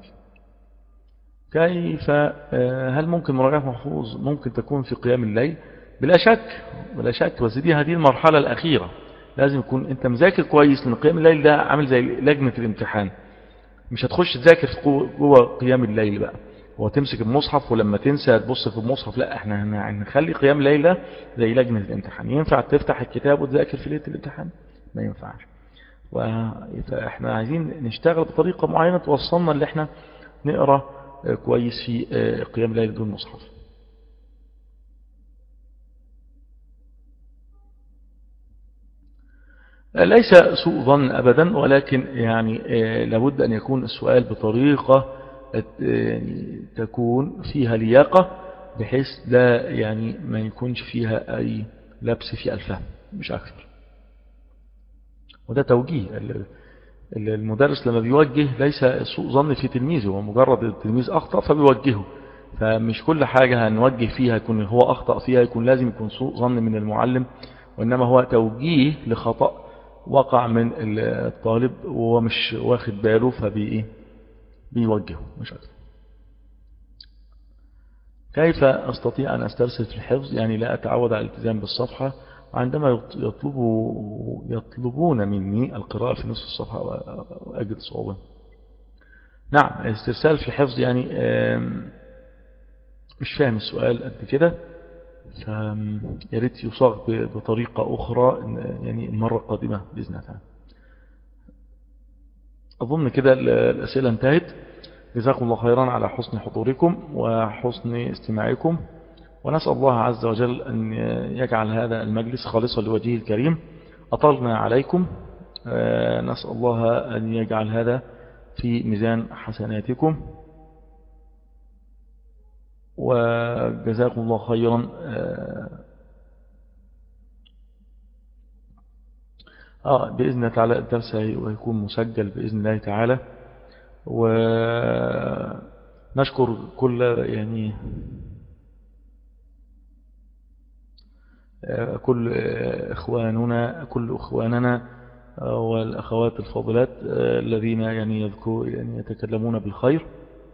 كيف آه، هل ممكن مراجعة محفوظ ممكن تكون في قيام الليل بلا شك بلا شك بس دي هذه المرحلة الأخيرة لازم يكون انت مذاكر كويس لان قيام الليل ده عامل زي لجنة الامتحان مش هتخش تذاكر في جوه- جوه قيام الليل بقى هو تمسك المصحف ولما تنسى تبص في المصحف لا احنا هن- هنخلي قيام الليل ده زي لجنة الامتحان ينفع تفتح الكتاب وتذاكر في ليلة الامتحان ما ينفعش فاحنا عايزين نشتغل بطريقة معينة توصلنا اللي احنا نقرأ آه، كويس في آه، قيام الليل دون مصحف ليس سوء ظن أبدا ولكن يعني آه، لابد أن يكون السؤال بطريقة آه، يعني تكون فيها لياقة بحيث لا يعني ما يكونش فيها أي لبس في الفهم مش أكثر وده توجيه ال- ال- المدرس لما بيوجه ليس سوء ظن في تلميذه هو مجرد التلميذ أخطأ فبيوجهه فمش كل حاجة هنوجه فيها يكون هو أخطأ فيها يكون لازم يكون سوء ظن من المعلم وإنما هو توجيه لخطأ وقع من الطالب وهو مش واخد باله فبي بيوجهه مش أكثر كيف أستطيع أن أسترسل في الحفظ يعني لا أتعود على الالتزام بالصفحة عندما يطلبوا يطلبون مني القراءة في نصف الصفحة وأجد صعوبة نعم الاسترسال في الحفظ يعني آم، مش فاهم السؤال قد كده فيا ريت يصاغ ب- بطريقة أخرى إن- يعني المرة القادمة بإذن الله تعالى. أظن كده ال- الأسئلة انتهت جزاكم الله خيرا على حسن حضوركم وحسن استماعكم ونسأل الله عز وجل أن يجعل هذا المجلس خالصا لوجهه الكريم أطلنا عليكم آه، نسأل الله أن يجعل هذا في ميزان حسناتكم وجزاكم الله خيرا آه، آه بإذن الله تعالى الدرس هيكون مسجل بإذن الله تعالى ونشكر كل يعني آه، كل آه، إخواننا كل إخواننا آه، والأخوات الفاضلات آه، الذين يعني يذكر يعني يتكلمون بالخير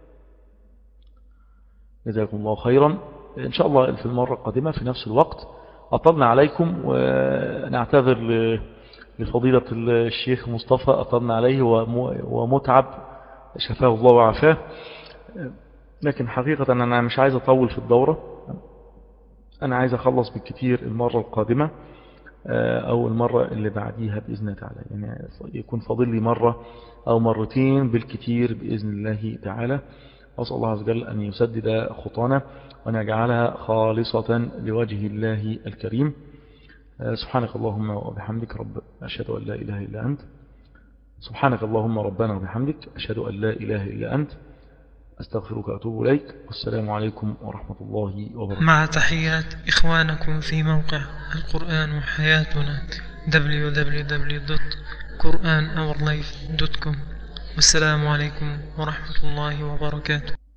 جزاكم الله خيرا إن شاء الله في المرة القادمة في نفس الوقت أطلنا عليكم ونعتذر ل- لفضيلة الشيخ مصطفى أطلنا عليه وم- ومتعب شفاه الله وعافاه لكن حقيقة أنا مش عايز أطول في الدورة أنا عايز أخلص بالكتير المرة القادمة آه، أو المرة اللي بعديها بإذن الله تعالى يعني يكون فاضل لي مرة أو مرتين بالكتير بإذن الله تعالى أسأل الله عز وجل أن يسدد خطانا وأن يجعلها خالصة لوجه الله الكريم آه، سبحانك اللهم وبحمدك رب أشهد أن لا إله إلا أنت سبحانك اللهم ربنا وبحمدك أشهد أن لا إله إلا أنت أستغفرك وأتوب إليك والسلام عليكم ورحمة الله وبركاته مع تحيات إخوانكم في موقع القرآن حياتنا www.quranourlife.com والسلام عليكم ورحمة الله وبركاته